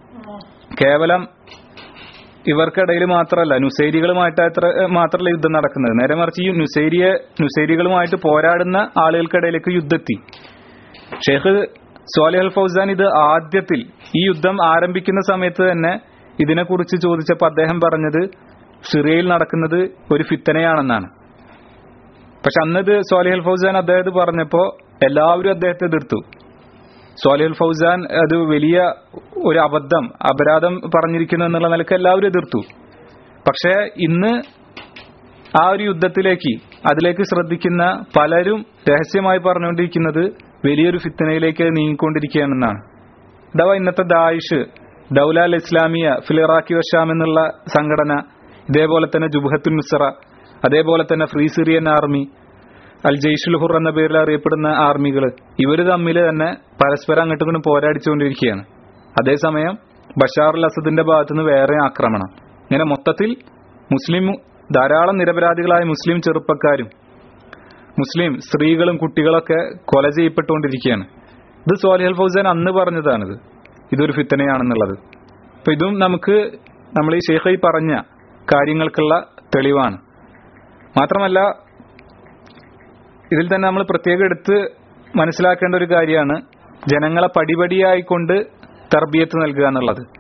കേവലം ഇവർക്കിടയിൽ മാത്രമല്ല നുസൈരികളുമായിട്ട് അത്ര മാത്രമല്ല യുദ്ധം നടക്കുന്നത് നേരെ മറിച്ച് ഈ നുസൈരിയ നുസൈരികളുമായിട്ട് പോരാടുന്ന ആളുകൾക്കിടയിലേക്ക് യുദ്ധത്തി ഷെയ്ഖ് സോലി അൽ ഫൗസാൻ ഇത് ആദ്യത്തിൽ ഈ യുദ്ധം ആരംഭിക്കുന്ന സമയത്ത് തന്നെ ഇതിനെക്കുറിച്ച് ചോദിച്ചപ്പോൾ അദ്ദേഹം പറഞ്ഞത് സിറിയയിൽ നടക്കുന്നത് ഒരു ഫിത്തനയാണെന്നാണ് പക്ഷെ അന്നത് സോലി അൽ ഫൗസാൻ അദ്ദേഹത്തെ പറഞ്ഞപ്പോ എല്ലാവരും അദ്ദേഹത്തെ എതിർത്തു സോലി അൽ ഫൗസാൻ അത് വലിയ ഒരു അബദ്ധം അപരാധം പറഞ്ഞിരിക്കുന്നു എന്നുള്ള നിലക്ക് എല്ലാവരും എതിർത്തു പക്ഷെ ഇന്ന് ആ ഒരു യുദ്ധത്തിലേക്ക് അതിലേക്ക് ശ്രദ്ധിക്കുന്ന പലരും രഹസ്യമായി പറഞ്ഞുകൊണ്ടിരിക്കുന്നത് വലിയൊരു ഫിത്തനയിലേക്ക് നീങ്ങിക്കൊണ്ടിരിക്കുകയാണെന്നാണ് അഥവാ ഇന്നത്തെ ദായിഷ് ദൗല അൽ ഇസ്ലാമിയ ഫിലിറാഖി വഷാം എന്നുള്ള സംഘടന ഇതേപോലെ തന്നെ ജുബഹത്തുൽ മിസ്ര അതേപോലെ തന്നെ ഫ്രീ സിറിയൻ ആർമി അൽ ജയ്ഷുൽ ഹുർ എന്ന പേരിൽ അറിയപ്പെടുന്ന ആർമികൾ ഇവർ തമ്മിൽ തന്നെ പരസ്പരം അങ്ങോട്ടും ഇങ്ങോട്ടും പോരാടിച്ചുകൊണ്ടിരിക്കുകയാണ് അതേസമയം ബഷാർ അൽ അസദിന്റെ ഭാഗത്തുനിന്ന് വേറെ ആക്രമണം ഇങ്ങനെ മൊത്തത്തിൽ മുസ്ലിം ധാരാളം നിരപരാധികളായ മുസ്ലിം ചെറുപ്പക്കാരും മുസ്ലിം സ്ത്രീകളും കുട്ടികളൊക്കെ കൊല ചെയ്യപ്പെട്ടുകൊണ്ടിരിക്കുകയാണ് ഇത് സോലിഹൽ ഫൗസാൻ അന്ന് പറഞ്ഞതാണിത് ഇതൊരു ഫിത്തനയാണെന്നുള്ളത് അപ്പൊ ഇതും നമുക്ക് നമ്മൾ ഈ ഷെയ്ഖ് ഈ പറഞ്ഞ കാര്യങ്ങൾക്കുള്ള തെളിവാണ് മാത്രമല്ല ഇതിൽ തന്നെ നമ്മൾ പ്രത്യേകം എടുത്ത് മനസ്സിലാക്കേണ്ട ഒരു കാര്യമാണ് ജനങ്ങളെ പടിപടിയായിക്കൊണ്ട് തർബിയത്ത് നൽകുക എന്നുള്ളത്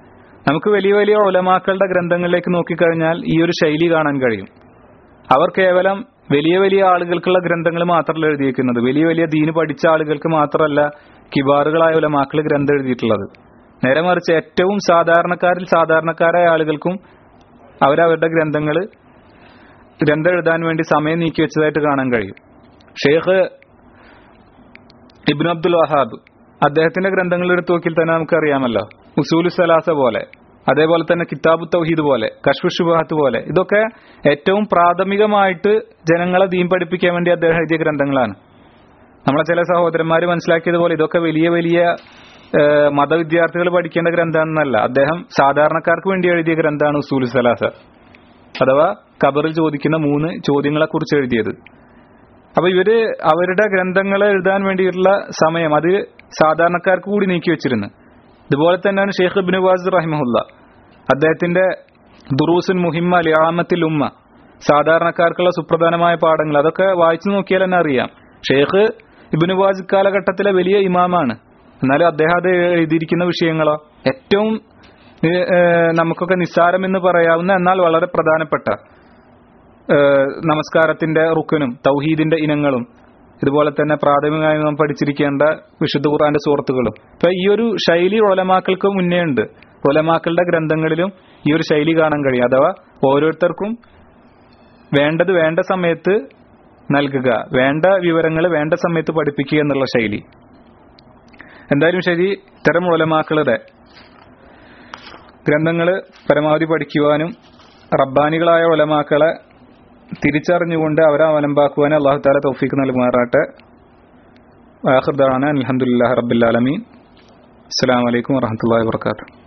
നമുക്ക് വലിയ വലിയ ഉലമാക്കളുടെ ഗ്രന്ഥങ്ങളിലേക്ക് നോക്കിക്കഴിഞ്ഞാൽ ഈ ഒരു ശൈലി കാണാൻ കഴിയും അവർ കേവലം വലിയ വലിയ ആളുകൾക്കുള്ള ഗ്രന്ഥങ്ങൾ മാത്രമല്ല എഴുതിയിരിക്കുന്നത് വലിയ വലിയ ദീന് പഠിച്ച ആളുകൾക്ക് മാത്രമല്ല കിബാറുകളായ ഉലമാക്കൾ ഗ്രന്ഥം എഴുതിയിട്ടുള്ളത് നേരെ മറിച്ച് ഏറ്റവും സാധാരണക്കാരിൽ സാധാരണക്കാരായ ആളുകൾക്കും അവരവരുടെ ഗ്രന്ഥങ്ങൾ ഗ്രന്ഥം എഴുതാൻ വേണ്ടി സമയം നീക്കി വെച്ചതായിട്ട് കാണാൻ കഴിയും ഷെയ്ഖ് ഇബ്നു അബ്ദുൽ വഹാബ് അദ്ദേഹത്തിന്റെ ഗ്രന്ഥങ്ങൾ എടുത്ത് നോക്കിയാൽ തന്നെ നമുക്കറിയാമല്ലോ ഉസൂലു സലാസ പോലെ അതേപോലെ തന്നെ കിതാബു തൗഹീദ് പോലെ കശ്ഫു ഷുബാത്ത് പോലെ ഇതൊക്കെ ഏറ്റവും പ്രാഥമികമായിട്ട് ജനങ്ങളെ ദീൻ പഠിപ്പിക്കാൻ വേണ്ടി അദ്ദേഹം എഴുതിയ ഗ്രന്ഥങ്ങളാണ് നമ്മളെ ചില സഹോദരന്മാർ മനസ്സിലാക്കിയതുപോലെ ഇതൊക്കെ വലിയ വലിയ ഏഹ്, മതവിദ്യാർത്ഥികൾ പഠിക്കേണ്ട ഗ്രന്ഥമാണെന്നല്ല അദ്ദേഹം സാധാരണക്കാർക്ക് വേണ്ടി എഴുതിയ ഗ്രന്ഥമാണ് ഉസൂലു സലാസ അഥവാ ഖബറിൽ ചോദിക്കുന്ന മൂന്ന് ചോദ്യങ്ങളെ കുറിച്ച് എഴുതിയത് അപ്പൊ ഇവര് അവരുടെ ഗ്രന്ഥങ്ങൾ എഴുതാൻ വേണ്ടിയിട്ടുള്ള സമയം അത് സാധാരണക്കാർക്ക് കൂടി നീക്കി വെച്ചിരുന്നു ഇതുപോലെ തന്നെയാണ് ഷെയ്ഖ് ഇബ്നു വാസ് റഹിമഹുല്ല അദ്ദേഹത്തിന്റെ ദുറൂസുൻ മുഹിമ്മ ലിയാമത്തിൽ ഉമ്മ സാധാരണക്കാർക്കുള്ള സുപ്രധാനമായ പാഠങ്ങൾ അതൊക്കെ വായിച്ചു നോക്കിയാൽ തന്നെ അറിയാം ഷെയ്ഖ് ഇബ്നു വാസ് കാലഘട്ടത്തിലെ വലിയ ഇമാമാണ് എന്നാലും അദ്ദേഹം അത് എഴുതിയിരിക്കുന്ന വിഷയങ്ങളോ ഏറ്റവും ഏഹ്, ഏഹ്, നമുക്കൊക്കെ നിസ്സാരം എന്ന് പറയാവുന്ന എന്നാൽ വളരെ പ്രധാനപ്പെട്ട ഏഹ് നമസ്കാരത്തിന്റെ റുക്കനും തൗഹീദിന്റെ ഇനങ്ങളും ഇതുപോലെ തന്നെ പ്രാഥമികമായി നാം പഠിച്ചിരിക്കേണ്ട വിശുദ്ധ ഖുർആന്റെ സുഹൃത്തുക്കളും ഇപ്പൊ ഈ ഒരു ശൈലി ഒലമാക്കൾക്ക് മുന്നേ ഉണ്ട് ഒലമാക്കളുടെ ഗ്രന്ഥങ്ങളിലും ഈ ഒരു ശൈലി കാണാൻ കഴിയും അഥവാ ഓരോരുത്തർക്കും വേണ്ടത് വേണ്ട സമയത്ത് നൽകുക വേണ്ട വിവരങ്ങൾ വേണ്ട സമയത്ത് പഠിപ്പിക്കുക എന്നുള്ള ശൈലി എന്തായാലും ശരി ഇത്തരം ഒലമാക്കളുടെ ഗ്രന്ഥങ്ങൾ പരമാവധി പഠിക്കുവാനും റബ്ബാനികളായ ഒലമാക്കളെ തിരിച്ചറിഞ്ഞുകൊണ്ട് അവരെ അവലംബാക്കുവാൻ അള്ളാഹു താല തൗഫീക്ക് നൽകുമാറാട്ടെ ആഖിർ ദഅവാന അൽഹംദുലില്ലാഹി റബ്ബിൽ ആലമീൻ അസ്സലാമു അലൈക്കും വറഹ്മത്തുള്ളാഹി വബറകാതുഹു